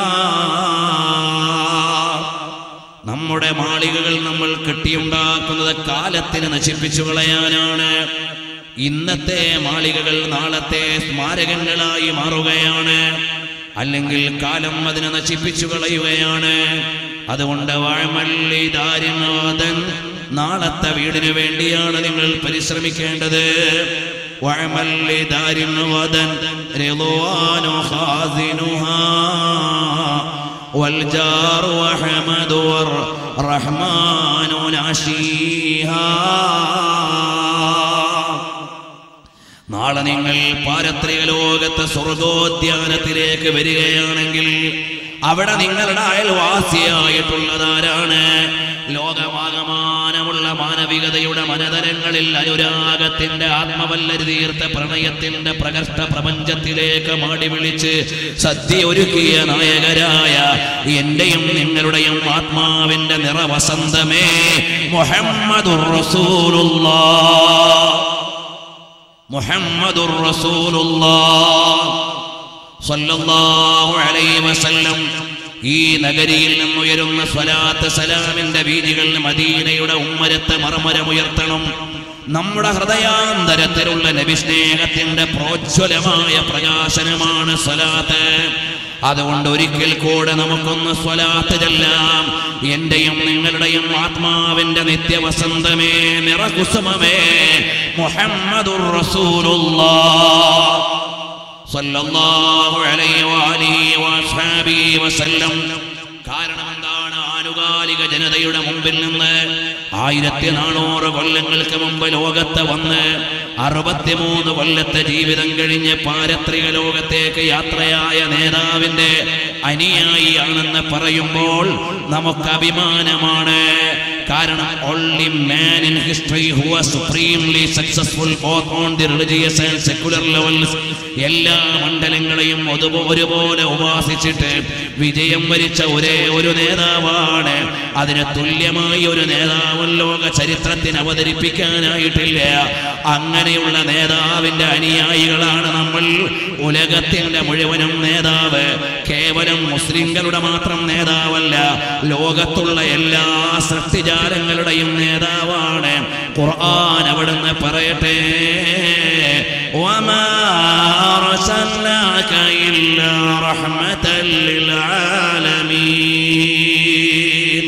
നമ്മുടെ മാളികകൾ നമ്മൾ കെട്ടിയുണ്ടാക്കുന്നത് കാലത്തിന് നശിപ്പിച്ചു കളയാനാണ് ഇന്നത്തെ മാളികകൾ നാളത്തെ സ്മാരകങ്ങളായി മാറുകയാണ് അല്ലെങ്കിൽ കാലം അതിനെ നശിപ്പിച്ചു കളയുകയാണ് അതുകൊണ്ട് വാഴ്മല്ലി ദാരിനാഥൻ നാളത്തെ വീടിന് വേണ്ടിയാണ് നിങ്ങൾ പരിശ്രമിക്കേണ്ടത് വാഴ്മല്ലി ദാരിനാഥൻ റിളവാനു ഖാസിനുഹാ والجار وحمد والرحمن ناشيها നാളെ നിങ്ങൾ പാരത്രിക ലോകത്ത് സ്വർഗോദ്യാനത്തിലേക്ക് വരികയാണെങ്കിൽ അവിടെ നിങ്ങളുടെ അയൽവാസിയായിട്ടുള്ളതാരാണ് ലോകമാകമാനമുള്ള മാനവികതയുടെ മനതരങ്ങളിൽ അനുരാഗത്തിന്റെ ആത്മവല്ലരി തീർത്ത പ്രണയത്തിന്റെ പ്രകഷ്ട പ്രപഞ്ചത്തിലേക്ക് മാടി വിളിച്ച് സദ്യ ഒരുക്കിയ നായകരായ എന്റെയും നിങ്ങളുടെയും ആത്മാവിന്റെ നിറവസന്തമേ മുഹമ്മദുർ റസൂലുള്ളാഹ് മുഹമ്മദുർ റസൂലുള്ളാഹ് സല്ലല്ലാഹു അലൈഹി വസല്ലം ഈ നഗരിയിൽ നിന്നുയരുന്ന സ്വലാത്ത് സലാമിന്റെ വീതികൾ മദീനയുടെ ഉമ്മരത്ത് മറമരമുയർത്തണം നമ്മുടെ ഹൃദയാന്തരത്തിലുള്ള നബിസ്നേഹത്തിന്റെ പ്രോജ്വലമായ പ്രകാശനമാണ് സ്വലാത്ത് അതുകൊണ്ട് ഒരിക്കൽ കൂടെ നമുക്കൊന്ന് സ്വലാത്ത് ചെല്ലാം എന്റെയും നിങ്ങളുടെയും ആത്മാവിന്റെ നിത്യവസന്തമേ നിറകുസുമമേ മുഹമ്മദുർ റസൂലുള്ളാഹ് സല്ലല്ലാഹു അലൈഹി വആലിഹി വഅസ്ഹാബിഹി വസല്ലം കാരണം എന്താണ് ആനുകാലിക ജനതയുടെ മുമ്പിൽ നിന്ന് ആയിരത്തി നാനൂറ് കൊല്ലങ്ങൾക്ക് മുമ്പ് ലോകത്ത് വന്ന് അറുപത്തിമൂന്ന് കൊല്ലത്തെ ജീവിതം കഴിഞ്ഞ് പാരത്രിക ലോകത്തേക്ക് യാത്രയായ നേതാവിന്റെ അനുയായിയാണെന്ന് പറയുമ്പോൾ നമുക്ക് അഭിമാനമാണ് കാരണം only man in history who was supremely successful both on the religious and secular levels എല്ലാ മണ്ഡലങ്ങളെയും ഒരുപോ- ഒരുപോലെ ഉപാസിച്ചിട്ട് വിജയം വരിച്ച ഒരേ ഒരു നേതാവാണ് അതിന് തുല്യമായ ഒരു നേതാവ് ലോക ചരിത്രത്തിന് അവതരിപ്പിക്കാനായിട്ടില്ല അങ്ങനെയുള്ള നേതാവിന്റെ അനുയായികളാണ് നമ്മൾ ഉലകത്തിന്റെ മുഴുവനും നേതാവ് കേവലം മുസ്ലിങ്ങളുടെ മാത്രം നേതാവല്ല ലോകത്തുള്ള എല്ലാ സൃഷ്ടിജാലങ്ങളുടെയും നേതാവാണ് ഖുർആൻ അവിടുന്ന് പറയട്ടെ وما أرسلناك إلا رحمة للعالمين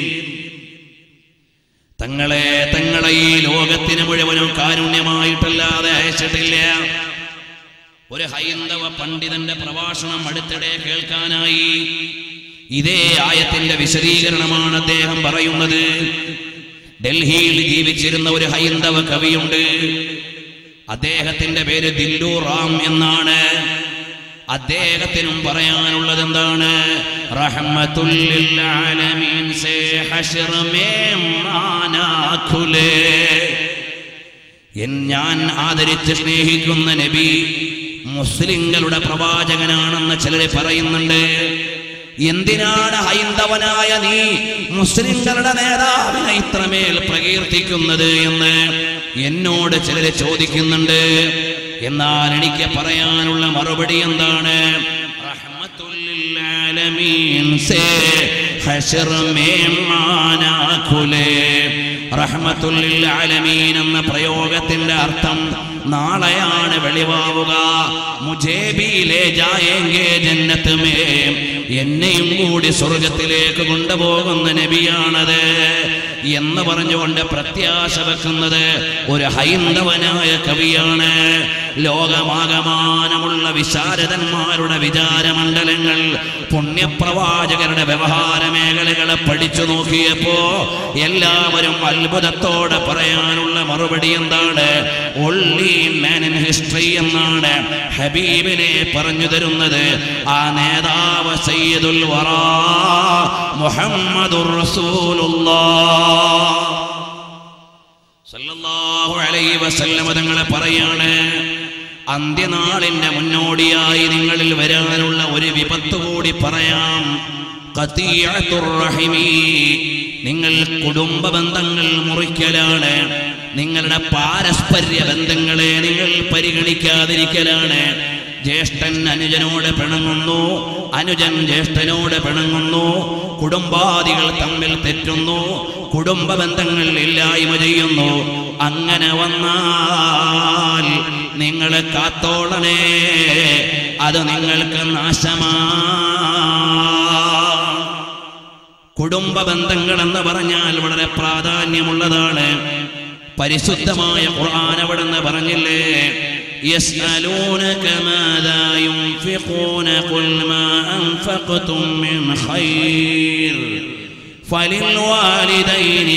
തങ്ങളെ തങ്ങളെ ഈ ലോകത്തിന് മുഴുവനും കാരുണ്യമായിട്ടല്ലാതെ അയച്ചിട്ടില്ല ഒരു ഹൈന്ദവ പണ്ഡിതന്റെ പ്രഭാഷണം അടുത്തിടെ കേൾക്കാനായി ഇതേ ആയത്തിന്റെ വിശദീകരണമാണ് അദ്ദേഹം പറയുന്നത് ഡൽഹിയിൽ ജീവിച്ചിരുന്ന ഒരു ഹൈന്ദവ കവിയുണ്ട് അദ്ദേഹത്തിന്റെ പേര് ദില്ലു റാം എന്നാണ് അദ്ദേഹത്തിനും പറയാനുള്ളത് എന്താണ് റഹ്മത്തുൽ ലിൽ ആലമീൻ സേ ഹശ്ർ മേ മാനാ ഖുലേ എൻ- ഞാൻ ആദരിച്ച് സ്നേഹിക്കുന്ന നബി മുസ്ലിങ്ങളുടെ പ്രവാചകനാണെന്ന് ചിലർ പറയുന്നുണ്ട് എന്തിനാണ് ഹൈന്ദവനായ നീ മുസ്ലിങ്ങളുടെ നേതാവിനെ ഇത്രമേൽ പ്രകീർത്തിക്കുന്നത് എന്ന് എന്നോട് ചിലര് ചോദിക്കുന്നുണ്ട് എന്നാൽ എനിക്ക് പറയാനുള്ള മറുപടി എന്താണ് റഹ്മത്തുൽ ലിൽ ആലമീൻ സേ ഹശ്ർ മേ മാനാ ഖുലേ റഹ്മത്തുല്ലിൽ ആലമീൻ എന്ന പ്രയോഗത്തിന്റെ അർത്ഥം നാളെയാണ് വെളിവാവുക മുജേബിയിലെ ജായേങ്കേ ജന്നത്ത് മേ എന്നെയും കൂടി സ്വർഗത്തിലേക്ക് കൊണ്ടുപോകുന്ന നബിയാണത് എന്ന് പറഞ്ഞുകൊണ്ട് പ്രത്യാശ വെക്കുന്നത് ഒരു ഹൈന്ദവനായ കവിയാണ് ലോകമാകമാനമുള്ള വിശാരദന്മാരുടെ വിചാരമണ്ഡലങ്ങൾ പുണ്യപ്രവാചകരുടെ വ്യവഹാര മേഖലകളെ പഠിച്ചു നോക്കിയപ്പോ എല്ലാവരും അത്ഭുതത്തോടെ പറയാനുള്ള മറുപടി എന്താണ് ഒള്ളി മാൻ ഇൻ ഹിസ്റ്ററി എന്നാണ് ഹബീബിനെ പറഞ്ഞു തരുന്നത് ആ നേതാവ് സയ്യിദുൽ വറാ മുഹമ്മദുർ റസൂലുള്ളാഹ് സല്ലല്ലാഹു അലൈഹി വസല്ലമ തങ്ങളെ പറയാണ് അന്ത്യനാളിന്റെ മുന്നോടിയായി നിങ്ങളിൽ വരാനുള്ള ഒരു വിപത്ത് കൂടി പറയാം ഖതീഅത്തുർ റഹിമി നിങ്ങൾ കുടുംബ ബന്ധങ്ങൾ മുറിക്കലാണ് നിങ്ങളുടെ പാരസ്പര്യ ബന്ധങ്ങളെ നിങ്ങൾ പരിഗണിക്കാതിരിക്കലാണ് ജ്യേഷ്ഠൻ അനുജനോട് പിണങ്ങുന്നു അനുജൻ ജ്യേഷ്ഠനോട് പിണങ്ങുന്നു കുടുംബാദികൾ തമ്മിൽ തെറ്റുന്നു കുടുംബ ബന്ധങ്ങൾ ഇല്ലായ്മ ചെയ്യുന്നു അങ്ങനെ വന്നാൽ നിങ്ങൾ കാത്തോളണേ അത് നിങ്ങൾക്ക് നാശമാ കുടുംബ ബന്ധങ്ങൾ എന്ന് പറഞ്ഞാൽ വളരെ പ്രാധാന്യമുള്ളതാണ് പരിശുദ്ധമായ ഖുർആൻ അവിടുന്ന് പറഞ്ഞില്ലേ يسألونك ماذا ينفقون قل ما أنفقتم من خير فللوالدين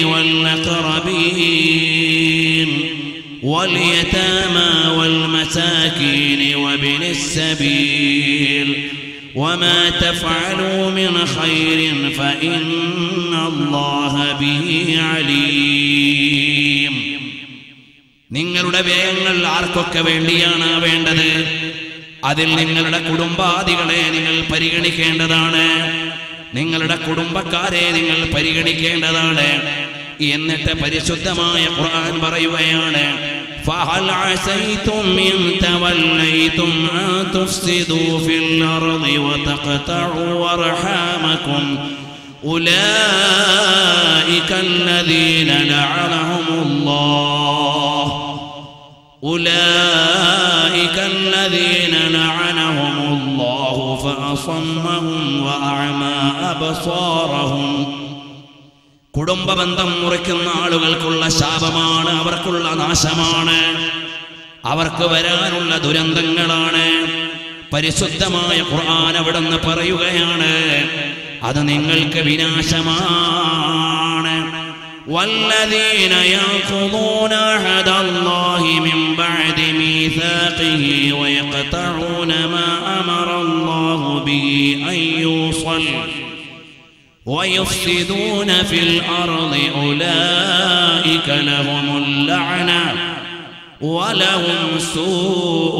والأقربين واليتامى والمساكين وابن السبيل وما تفعلوا من خير فإن الله به عليم നിങ്ങളുടെ വ്യയങ്ങൾ ആർക്കൊക്കെ വേണ്ടിയാണ് വേണ്ടത് അതിൽ നിങ്ങളുടെ കുടുംബാദികളെ നിങ്ങൾ പരിഗണിക്കേണ്ടതാണ് നിങ്ങളുടെ കുടുംബക്കാരെ നിങ്ങൾ പരിഗണിക്കേണ്ടതാണ് എന്നിട്ട് പരിശുദ്ധമായ ഖുർആൻ പറയുകയാണ് فهل عسيتم إن توليتم أن تفسدوا في الأرض وتقطعوا أرحامكم أولئك الذين لعنهم الله أولئك الذين لعنهم الله فأصمهم وأعمى أبصارهم കുടുംബ ബന്ധം മുറിക്കുന്ന ആളുകൾക്കുള്ള ശാപമാണ് അവർക്കുള്ള നാശമാണ് അവർക്ക് വരാനുള്ള ദുരന്തങ്ങളാണ് പരിശുദ്ധമായ ഖുർആൻ അവിടുന്ന് പറയുകയാണ് അത് നിങ്ങൾക്ക് വിനാശമാണ് والذين ينقضون عهد الله من بعد ميثاقه ويقطعون ما أمر الله به أن يوصل ويفسدون في الأرض أولئك لهم اللعنة ولهم سوء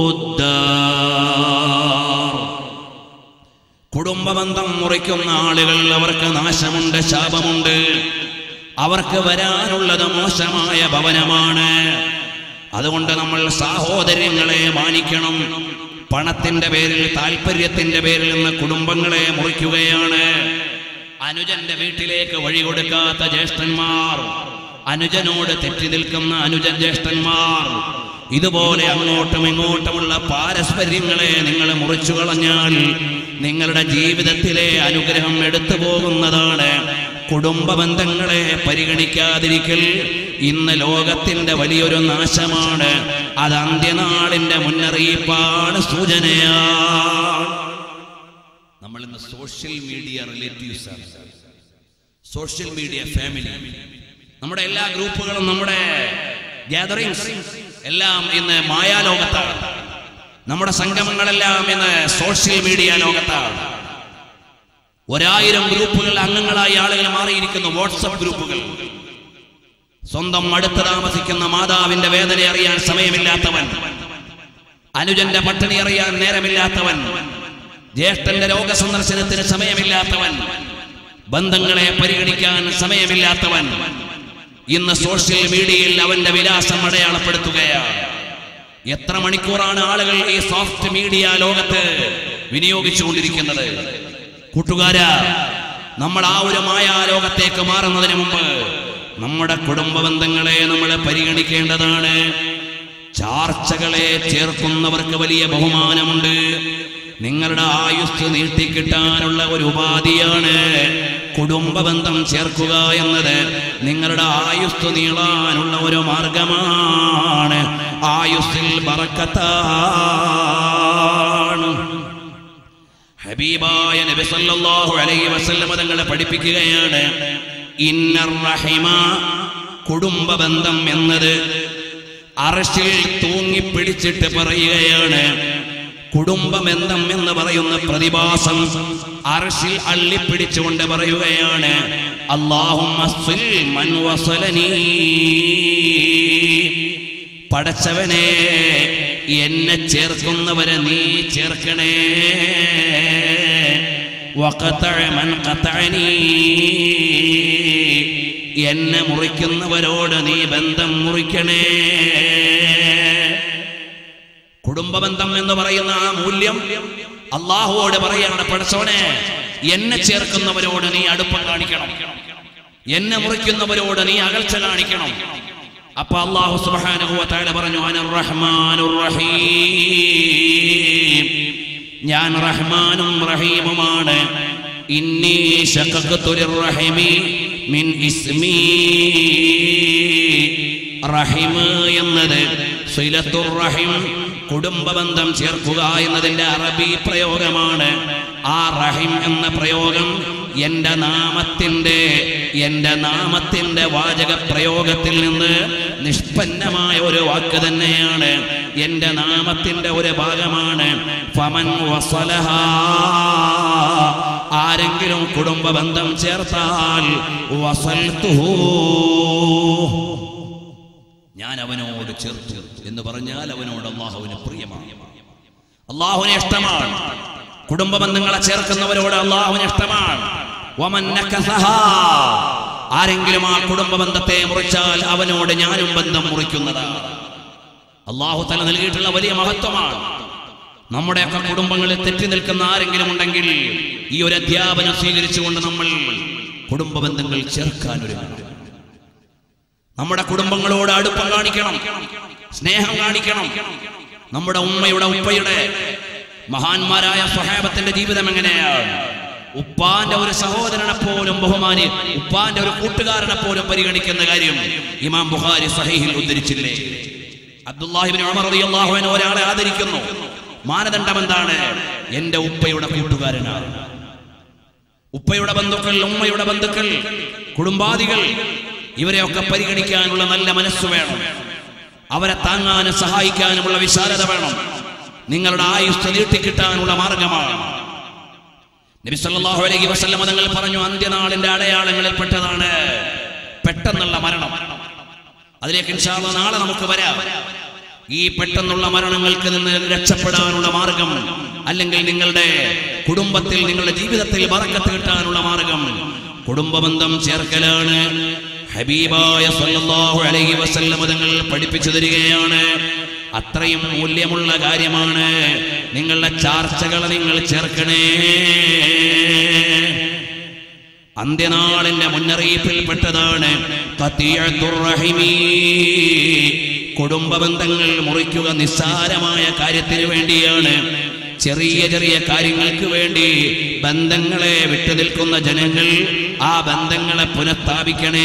الدار കുടുംബബന്ധം മുറിക്കുന്ന ആളുകൾ അവർക്ക് നാശമുണ്ട് ശാപമുണ്ട് അവർക്ക് വരാനുള്ളത് മോശമായ ഭവനമാണ് അതുകൊണ്ട് നമ്മൾ സാഹോദര്യങ്ങളെ മാനിക്കണം പണത്തിന്റെ പേരിൽ താല്പര്യത്തിന്റെ പേരിൽ നിന്ന് കുടുംബങ്ങളെ മുറിക്കുകയാണ് അനുജന്റെ വീട്ടിലേക്ക് വഴി കൊടുക്കാത്ത ജ്യേഷ്ഠന്മാർ അനുജനോട് തെറ്റി നിൽക്കുന്ന അനുജൻ ജ്യേഷ്ഠന്മാർ ഇതുപോലെ അങ്ങോട്ടും ഇങ്ങോട്ടുമുള്ള പാരസ്പര്യങ്ങളെ നിങ്ങൾ മുറിച്ചു കളഞ്ഞാൽ നിങ്ങളുടെ ജീവിതത്തിലെ അനുഗ്രഹം എടുത്തു പോകുന്നതാണ് കുടുംബ ബന്ധങ്ങളെ പരിഗണിക്കാതിരിക്കൽ ഇന്ന് ലോകത്തിന്റെ വലിയൊരു നാശമാണ് അത് അന്ത്യനാളിന്റെ മുന്നറിയിപ്പാണ് സൂചനയാണ് നമ്മൾ ഇന്ന് സോഷ്യൽ മീഡിയ റിലേറ്റീവ്സ് ആണ് സോഷ്യൽ മീഡിയ ഫാമിലി നമ്മുടെ എല്ലാ ഗ്രൂപ്പുകളും നമ്മുടെ ഗ്യാതറിങ്സ് എല്ലാം ഇന്ന് മായാലോകത്താണ് നമ്മുടെ സംഗമങ്ങളെല്ലാം ഇന്ന് സോഷ്യൽ മീഡിയ ലോകത്താണ് ഒരായിരം ഗ്രൂപ്പുകൾ അംഗങ്ങളായി ആളുകൾ മാറിയിരിക്കുന്നു വാട്സപ്പ് ഗ്രൂപ്പുകൾ സ്വന്തം അടുത്ത് താമസിക്കുന്ന മാതാവിന്റെ വേദന അറിയാൻ സമയമില്ലാത്തവൻ അനുജന്റെ പട്ടിണി അറിയാൻ നേരമില്ലാത്തവൻ ജ്യേഷ്ഠന്റെ രോഗസന്ദർശനത്തിന് സമയമില്ലാത്തവൻ ബന്ധങ്ങളെ പരിഗണിക്കാൻ സമയമില്ലാത്തവൻ ഇന്ന് സോഷ്യൽ മീഡിയയിൽ അവന്റെ വിലാസം അടയാളപ്പെടുത്തുകയാണ് എത്ര മണിക്കൂറാണ് ആളുകൾ ഈ സോഫ്റ്റ് മീഡിയ ലോകത്ത് വിനിയോഗിച്ചുകൊണ്ടിരിക്കുന്നത് കൂട്ടുകാരാ നമ്മൾ ആ ഒരു മായാലോകത്തേക്ക് മാറുന്നതിന് മുമ്പ് നമ്മുടെ കുടുംബ ബന്ധങ്ങളെ നമ്മൾ പരിഗണിക്കേണ്ടതാണ് ചാർച്ചകളെ ചേർക്കുന്നവർക്ക് വലിയ ബഹുമാനമുണ്ട് നിങ്ങളുടെ ആയുസ് നീട്ടിക്കിട്ടാനുള്ള ഒരു ഉപാധിയാണ് കുടുംബ ബന്ധം ചേർക്കുക എന്നത് നിങ്ങളുടെ ആയുസ് നീളാനുള്ള ഒരു മാർഗമാണ് ആയുസ്സിൽ ബറക്കത്താണ് ഹബീബായ നബി സല്ലല്ലാഹു അലൈഹി വസല്ലം തങ്ങളെ പഠിപ്പിക്കുകയാണ് ഇന്നർ റഹിമ കുടുംബ ബന്ധം എന്നത് അറശിൽ തൂങ്ങിപ്പിടിച്ചിട്ട് പറയുകയാണ് കുടുംബബന്ധം എന്ന് പറയുന്ന പ്രതിഭാസം അർഷിൽ അള്ളിപ്പിടിച്ചുകൊണ്ട് പറയുകയാണ് അള്ളാഹും പടച്ചവനെ എന്നെ ചേർക്കുന്നവരെ നീ ചേർക്കണേ വഖതഅ മൻ ഖതഅനി. എന്നെ മുറിക്കുന്നവരോട് നീ ബന്ധം മുറിക്കണേ കുടുംബബന്ധം എന്ന് പറയുന്ന ആ മൂല്യം അള്ളാഹുവോട് പറയാണ് പഠിച്ചോനെ എന്നെ ചേർക്കുന്നവരോട് നീ അടുപ്പം കാണിക്കണം എന്നെ മുറിക്കുന്നവരോട് നീ അകൽച്ച കാണിക്കണം അപ്പൊ അള്ളാഹു സുബ്ഹാനഹു വ തആല പറഞ്ഞു അനർ റഹ്മാനുർ റഹീം ഞാൻ റഹ്മാനും റഹീമുമാണ് ഇന്നി ശഖഖതു ലിർറഹിമി മിൻ ഇസ്മി റഹിം എന്നത് സിലത്തുർ റഹിം കുടുംബബന്ധം ചേർക്കുക എന്നതിന്റെ അറബി പ്രയോഗമാണ് ആ റഹിം എന്ന പ്രയോഗം എന്റെ നാമത്തിന്റെ എന്റെ നാമത്തിന്റെ വാചക പ്രയോഗത്തിൽ നിന്ന് നിഷ്പന്നമായ ഒരു വാക്ക് തന്നെയാണ് എന്റെ നാമത്തിന്റെ ഒരു ഭാഗമാണ് ഫമൻ വസലഹ ആരെങ്കിലും കുടുംബ ബന്ധം ചേർത്താൽ വസൽത്തുഹു ഞാൻ അവനോട് ചേർത്തു എന്ന് പറഞ്ഞാൽ അവനോട് അള്ളാഹുവിന് പ്രിയമാണ് അള്ളാഹുവിനെ ഇഷ്ടമാണ് കുടുംബ ബന്ധങ്ങളെ ചേർക്കുന്നവരോട് അള്ളാഹുവിന് ഇഷ്ടമാണ് വമൻ നക്കസഹാ. ആരെങ്കിലും ആ കുടുംബ ബന്ധത്തെ മുറിച്ചാൽ അവനോട് ഞാനും ബന്ധം മുറിക്കുന്നതാണ് അള്ളാഹു തല നൽകിയിട്ടുള്ള വലിയ മഹത്വമാണ് നമ്മുടെയൊക്കെ കുടുംബങ്ങളിൽ തെറ്റി നിൽക്കുന്ന ആരെങ്കിലും ഉണ്ടെങ്കിൽ ഈ ഒരു അധ്യാപനം സ്വീകരിച്ചുകൊണ്ട് നമ്മൾ കുടുംബ ബന്ധങ്ങൾ ചേർക്കാൻ ഒരുങ്ങണം നമ്മുടെ കുടുംബങ്ങളോട് അടുപ്പം കാണിക്കണം സ്നേഹം കാണിക്കണം നമ്മുടെ ഉമ്മയുടെ ഉപ്പയുടെ മഹാന്മാരായ സ്വഹാബത്തിന്റെ ജീവിതം എങ്ങനെയാണ് ഉപ്പാന്റെ ഒരു സഹോദരനെ പോലും ബഹുമാനി ഉപ്പാന്റെ ഒരു കൂട്ടുകാരനെ പോലും പരിഗണിക്കുന്ന കാര്യം ഇമാം ബുഖാരി സഹീഹിൽ ഉദ്ധരിച്ചില്ലേ അബ്ദുല്ലാഹിബിൻ ഉമർ റളിയല്ലാഹു അൻഹു ഒരാളെ ആദരിക്കുന്നു മാനദണ്ഡം എന്താണ് എന്റെ ഉപ്പയുടെ കൂട്ടുകാരനാണ് ഉപ്പയുടെ ബന്ധുക്കൾ ഉമ്മയുടെ ബന്ധുക്കൾ കുടുംബാദികൾ ഇവരെയൊക്കെ പരിഗണിക്കാനുള്ള നല്ല മനസ്സ് വേണം അവരെ താങ്ങാനും സഹായിക്കാനുമുള്ള വിശാലത വേണം നിങ്ങളുടെ ആയുസ് നീട്ടിക്കിട്ടാനുള്ള മാർഗമാണ് നബി സല്ലല്ലാഹു അലൈഹി വസല്ലം തങ്ങൾ പറഞ്ഞു അന്ത്യനാളിന്റെ അടയാളങ്ങളിൽ പെട്ടതാണ് പെട്ടെന്നുള്ള മരണം അതിലേക്ക് ഇൻഷാ അല്ലാഹ് നാളെ നമുക്ക് വരാം ഈ പെട്ടെന്നുള്ള മരണങ്ങൾക്ക് നിന്ന് രക്ഷപ്പെടാനുള്ള മാർഗം അല്ലെങ്കിൽ നിങ്ങളുടെ കുടുംബത്തിൽ നിങ്ങളുടെ ജീവിതത്തിൽ ബറക്കത്ത് കിട്ടാനുള്ള മാർഗം കുടുംബബന്ധം ചേർക്കലാണ് ഹബീബായ സല്ലല്ലാഹു അലൈഹി വസല്ലം തങ്ങൾ പഠിപ്പിച്ചു തരികയാണ് അത്രയും മൂല്യമുള്ള കാര്യമാണ് നിങ്ങളുടെ ചാർച്ചകൾ നിങ്ങൾ ചേർക്കണേ അന്ത്യനാളിന്റെ മുന്നറിയിപ്പിൽപ്പെട്ടതാണ് ഖതിയത്തുർ റഹിമീ. കുടുംബ ബന്ധങ്ങൾ മുറിക്കുക നിസ്സാരമായ കാര്യത്തിന് വേണ്ടിയാണ് ചെറിയ ചെറിയ കാര്യങ്ങൾക്ക് വേണ്ടി ബന്ധങ്ങളെ വിട്ടുനിൽക്കുന്ന ജനങ്ങൾ ആ ബന്ധങ്ങളെ പുനഃസ്ഥാപിക്കണേ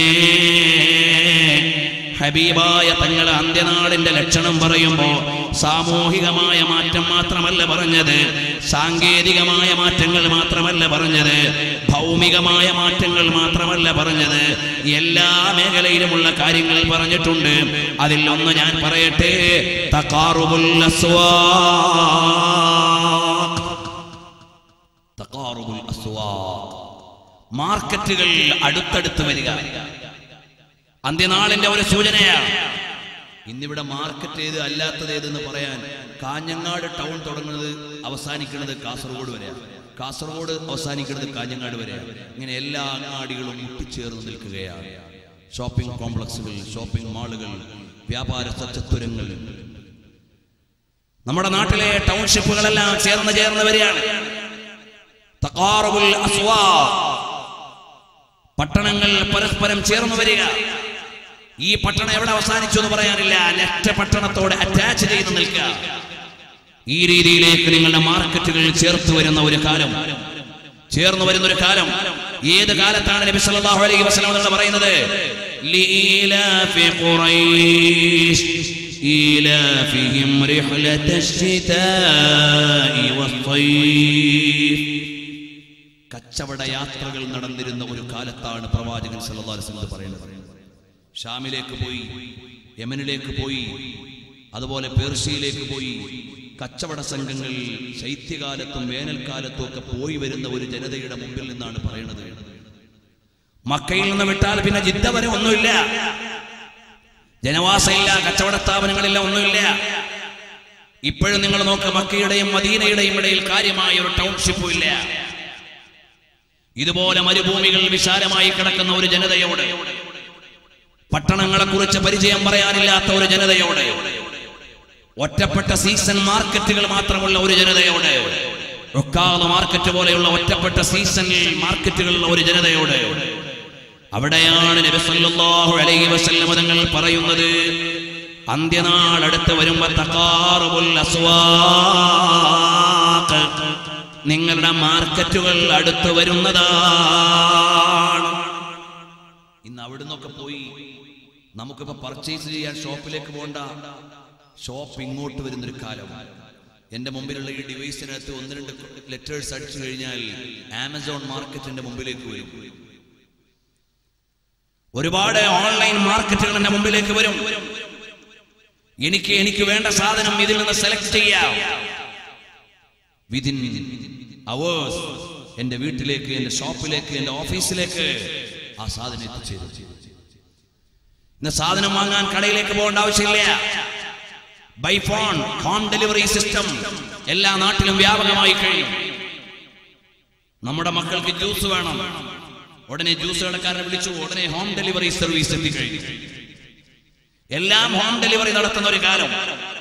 ഹബീബായ തങ്ങൾ അന്ത്യനാളിന്റെ ലക്ഷണം പറയുമ്പോ സാമൂഹികമായ മാറ്റം മാത്രമല്ല പറഞ്ഞത് സാങ്കേതികമായ മാറ്റങ്ങൾ മാത്രമല്ല പറഞ്ഞത് ഭൗമികമായ മാറ്റങ്ങൾ മാത്രമല്ല പറഞ്ഞത് എല്ലാ മേഖലയിലുമുള്ള കാര്യങ്ങൾ പറഞ്ഞിട്ടുണ്ട് അതിൽ ഒന്ന് ഞാൻ പറയട്ടെ തഖാറുബുൽ അസ്വാഖ്. തഖാറുബുൽ അസ്വാഖ്. മാർക്കറ്റുകൾ അടുത്തടുത്ത് വരിക അന്ത്യനാളിന്റെ ഒരു സൂചനയാണ് ഇന്നിവിടെ മാർക്കറ്റ് ഏത് അല്ലാത്തത് ഏതെന്ന് പറയാൻ കാഞ്ഞങ്ങാട് ടൗൺ തുടങ്ങുന്നത് അവസാനിക്കുന്നത് കാസർഗോഡ് വരെയാണ് കാസർഗോഡ് അവസാനിക്കുന്നത് കാഞ്ഞങ്ങാട് വരെയാണ് ഇങ്ങനെ എല്ലാ അങ്ങാടികളും മുട്ടിച്ചേർന്ന് നിൽക്കുകയാണ് ഷോപ്പിംഗ് കോംപ്ലക്സുകൾ ഷോപ്പിംഗ് മാളുകൾ വ്യാപാര സച്ചത്വരങ്ങൾ നമ്മുടെ നാട്ടിലെ ടൗൺഷിപ്പുകളെല്ലാം ചേർന്ന് ചേർന്ന് വരികയാണ് തഖാറുബുൽ അസ്വാഖ്. പട്ടണങ്ങൾ പരസ്പരം ചേർന്ന് വരിക ഈ പട്ടണം എവിടെ അവസാനിച്ചു എന്ന് പറയാനില്ല നെറ്റ പട്ടണത്തോട് അറ്റാച്ച് ചെയ്ത് നിൽക്കുക ഈ രീതിയിലേക്ക് നിങ്ങളുടെ മാർക്കറ്റുകൾ ചേർത്ത് വരുന്ന ഒരു കാലം ചേർന്ന് വരുന്ന ഒരു കാലം ഏത് കാലത്താണ് നബി സല്ലല്ലാഹു അലൈഹി വസല്ലം തങ്ങൾ പറയുന്നത് ലീലാഫി ഖുറൈശ് ഈലാഫിഹിം റിഹ്ലതശ്ശിതാഇ വസ്സൈഫ് കച്ചവട യാത്രകൾ നടന്നിരുന്ന ഒരു കാലത്താണ് പ്രവാചകൻ സല്ലല്ലാഹു അലൈഹി വസല്ലം ഇത് പറയുന്നത് ഷാമിലേക്ക് പോയി യമനിലേക്ക് പോയി അതുപോലെ പേർഷ്യയിലേക്ക് പോയി കച്ചവട സംഘങ്ങൾ ശൈത്യകാലത്തും വേനൽക്കാലത്തും ഒക്കെ പോയി വരുന്ന ഒരു ജനതയുടെ മുമ്പിൽ നിന്നാണ് പറയുന്നത് മക്കയിൽ നിന്ന് വിട്ടാൽ പിന്നെ ജിദ്ദ വരെ ഒന്നുമില്ല ജനവാസമില്ല കച്ചവട സ്ഥാപനങ്ങളില്ല ഒന്നുമില്ല ഇപ്പോഴും നിങ്ങൾ നോക്ക് മക്കയുടെയും മദീനയുടെയും ഇടയിൽ കാര്യമായ ഒരു ടൗൺഷിപ്പും ഇല്ല ഇതുപോലെ മരുഭൂമികൾ വിശാലമായി കിടക്കുന്ന ഒരു ജനതയോട് പട്ടണങ്ങളെ കുറിച്ച് പരിചയം പറയാനില്ലാത്ത ഒരു ജനതയോട് ഒറ്റപ്പെട്ട സീസൺ മാർക്കറ്റുകൾ മാത്രമുള്ള ഒരു ജനതയോട് ഒക്കാതെ മാർക്കറ്റ് പോലെയുള്ള ഒറ്റപ്പെട്ട സീസൺ മാർക്കറ്റുകളുള്ള ഒരു ജനതയോട് അവിടെയാണ് നബി സല്ലല്ലാഹു അലൈഹി വസല്ലം തങ്ങൾ പറയുന്നത് അന്ത്യനാൾ അടുത്ത് വരുമ്പോ തഖാറുബുൽ അസ്വാഖ് നിങ്ങളുടെ മാർക്കറ്റുകൾ അടുത്ത് വരുന്നതാണ് ഇന്ന് അവിടുന്നൊക്കെ പോയി നമുക്കിപ്പോ പർച്ചേസ് ചെയ്യാൻ ഷോപ്പിലേക്ക് പോകണ്ട ഷോപ്പ് ഇങ്ങോട്ട് വരുന്നൊരു കാലം എന്റെ മുമ്പിലുള്ള ഈ ഡിവൈസിനകത്ത് ഒന്ന് രണ്ട് ലെറ്റേഴ്സ് അടിച്ചു കഴിഞ്ഞാൽ ആമസോൺ മാർക്കറ്റിന്റെ മുമ്പിലേക്ക് വരും ഒരുപാട് ഓൺലൈൻ മാർക്കറ്റുകൾ എന്റെ മുമ്പിലേക്ക് വരും എനിക്ക് എനിക്ക് വേണ്ട സാധനം ഇതിൽ നിന്ന് സെലക്ട് ചെയ്യാം വിതിൻ അവേഴ്സ് എന്റെ വീട്ടിലേക്ക് എന്റെ ഷോപ്പിലേക്ക് എന്റെ ഓഫീസിലേക്ക് ആ സാധനം എത്തിച്ചേരും ഇന്ന് സാധനം വാങ്ങാൻ കടയിലേക്ക് പോകേണ്ട ആവശ്യമില്ല by phone home delivery system എല്ലാ നാട്ടിലും വ്യാപകമായി കഴിയും നമ്മുടെ മക്കൾക്ക് ജ്യൂസ് വേണം ഉടനെ ജ്യൂസ് കടക്കാരനെ വിളിച്ചു ഉടനെ ഹോം ഡെലിവറി സർവീസ് എത്തിക്കഴിഞ്ഞു എല്ലാം ഹോം ഡെലിവറി നടത്തുന്ന ഒരു കാലം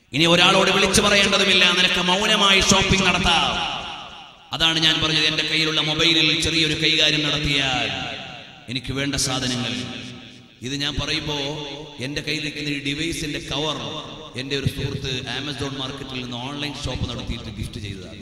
ഇനി ഒരാളോട് വിളിച്ചു പറയേണ്ടതുമില്ല നിനക്ക് മൗനമായി ഷോപ്പിംഗ് നടത്താം അതാണ് ഞാൻ പറഞ്ഞത് എൻ്റെ കയ്യിലുള്ള മൊബൈലിൽ ചെറിയൊരു കൈകാര്യം നടത്തിയാൽ എനിക്ക് വേണ്ട സാധനങ്ങൾ ഇത് ഞാൻ പറയുമ്പോൾ എൻ്റെ കയ്യിലിരിക്കുന്ന ഈ ഡിവൈസിന്റെ കവർ എൻ്റെ ഒരു സുഹൃത്ത് ആമസോൺ മാർക്കറ്റിൽ നിന്ന് ഓൺലൈൻ ഷോപ്പ് നടത്തിയിട്ട് ഗിഫ്റ്റ് ചെയ്തതാണ്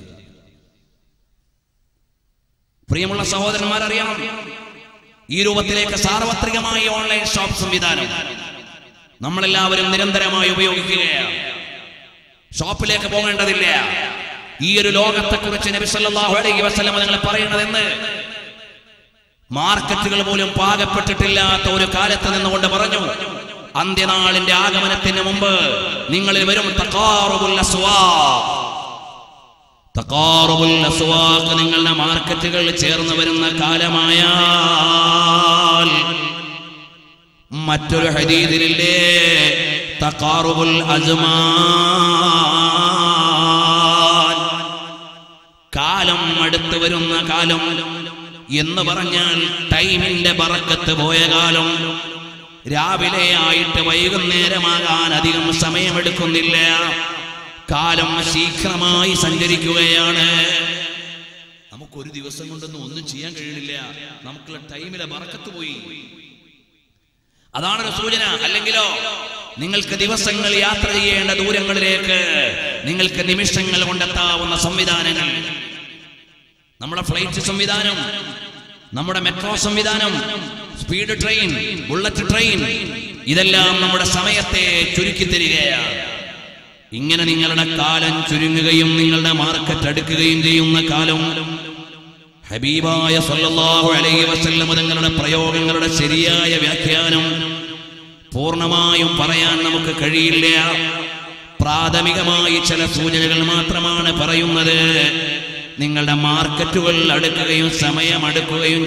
പ്രിയമുള്ള സഹോദരന്മാരറിയണം ഈ രൂപത്തിലേക്ക് സാർവത്രികമായ ഓൺലൈൻ ഷോപ്പ് സംവിധാനം നമ്മളെല്ലാവരും നിരന്തരമായി ഉപയോഗിക്കുകയാണ് ഷോപ്പിലേക്ക് പോകേണ്ടതില്ല ഈ ഒരു ലോകത്തെ കുറിച്ച് നബി സല്ലല്ലാഹു അലൈഹി വസല്ലം നിങ്ങൾ പറയണതെന്ന് മാർക്കറ്റുകൾ പോലും പാകപ്പെട്ടിട്ടില്ലാത്ത ഒരു കാലത്ത് നിന്നുകൊണ്ട് പറഞ്ഞു അന്ത്യനാളിന്റെ ആഗമനത്തിന് മുമ്പ് നിങ്ങളിൽ വരും തഖാറുബുൽ അസ്വാഖ് തഖാറുബുൽ അസ്വാഖ് നിങ്ങളുടെ മാർക്കറ്റുകൾ ചേർന്ന് വരുന്ന കാലമായാൽ മറ്റൊരു ഹദീദിലില്ലേ തഖാറുബുൽ അസ്മാൻ കാലം അടുത്ത് വരുന്ന കാലം എന്ന് പറഞ്ഞാൽ ടൈമിന്റെ ബറക്കത്ത് പോയ കാലം രാവിലെ ആയിട്ട് വൈകുന്നേരമാകാൻ അധികം സമയമെടുക്കുന്നില്ല കാലം ശീഘ്രമായി സഞ്ചരിക്കുകയാണ് നമുക്കൊരു ദിവസം കൊണ്ടൊന്നും ഒന്നും ചെയ്യാൻ കഴിയണില്ല നമുക്കുള്ള ടൈമിലെ ബറക്കത്ത് പോയി അതാണ് ഒരു സൂചന അല്ലെങ്കിലോ നിങ്ങൾക്ക് ദിവസങ്ങൾ യാത്ര ചെയ്യേണ്ട ദൂരങ്ങളിലേക്ക് നിങ്ങൾക്ക് നിമിഷങ്ങൾ കൊണ്ടെത്താവുന്ന സംവിധാനങ്ങൾ നമ്മുടെ ഫ്ലൈറ്റ് സംവിധാനം നമ്മുടെ മെട്രോ സംവിധാനം സ്പീഡ് ട്രെയിൻ ബുള്ളറ്റ് ട്രെയിൻ ഇതെല്ലാം നമ്മുടെ സമയത്തെ ചുരുക്കി തരികയാണ് ഇങ്ങനെ നിങ്ങളുടെ കാലം ചുരുങ്ങുകയും നിങ്ങളുടെ മാർക്കറ്റ് അടുക്കുകയും ചെയ്യുന്ന കാലം ഹബീബായ സല്ലല്ലാഹു അലൈഹി വസല്ലം തങ്ങളുടെ പ്രയോഗങ്ങളുടെ ശരിയായ വ്യാഖ്യാനം പൂർണ്ണമായും പറയാൻ നമുക്ക് കഴിയില്ല പ്രാഥമികമായി ചില സൂചനകൾ മാത്രമാണ് പറയുന്നത് നിങ്ങളുടെ മാർക്കറ്റുകൾ അടുക്കുകയും സമയം അടുക്കുകയും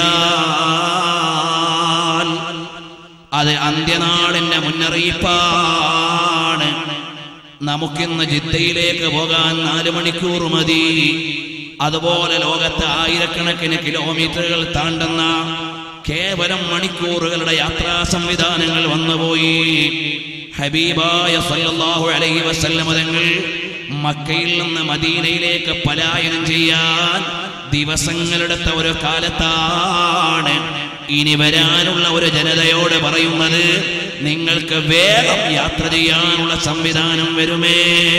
ചെയ്താൽ അത് അന്ത്യനാളിന്റെ മുന്നറിയിപ്പാണ് നമുക്കിന്ന് ജിദ്ദയിലേക്ക് പോകാൻ നാല് മണിക്കൂർ മതി അതുപോലെ ലോകത്ത് ആയിരക്കണക്കിന് കിലോമീറ്ററുകൾ താണ്ടുന്ന കേവലം മണിക്കൂറുകളുടെ യാത്രാ സംവിധാനങ്ങൾ വന്നുപോയി ഹബീബായ സല്ലല്ലാഹു അലൈഹി വസല്ലം തങ്ങൾ മക്കയിൽ നിന്ന് മദീനയിലേക്ക് പലായനം ചെയ്യാൻ ദിവസങ്ങളെടുത്ത ഒരു കാലത്താണ് ഇനി വരാനുള്ള ഒരു ജനതയോട് പറയുന്നത് നിങ്ങൾക്ക് വേഗം യാത്ര ചെയ്യാനുള്ള സംവിധാനം വരുമേ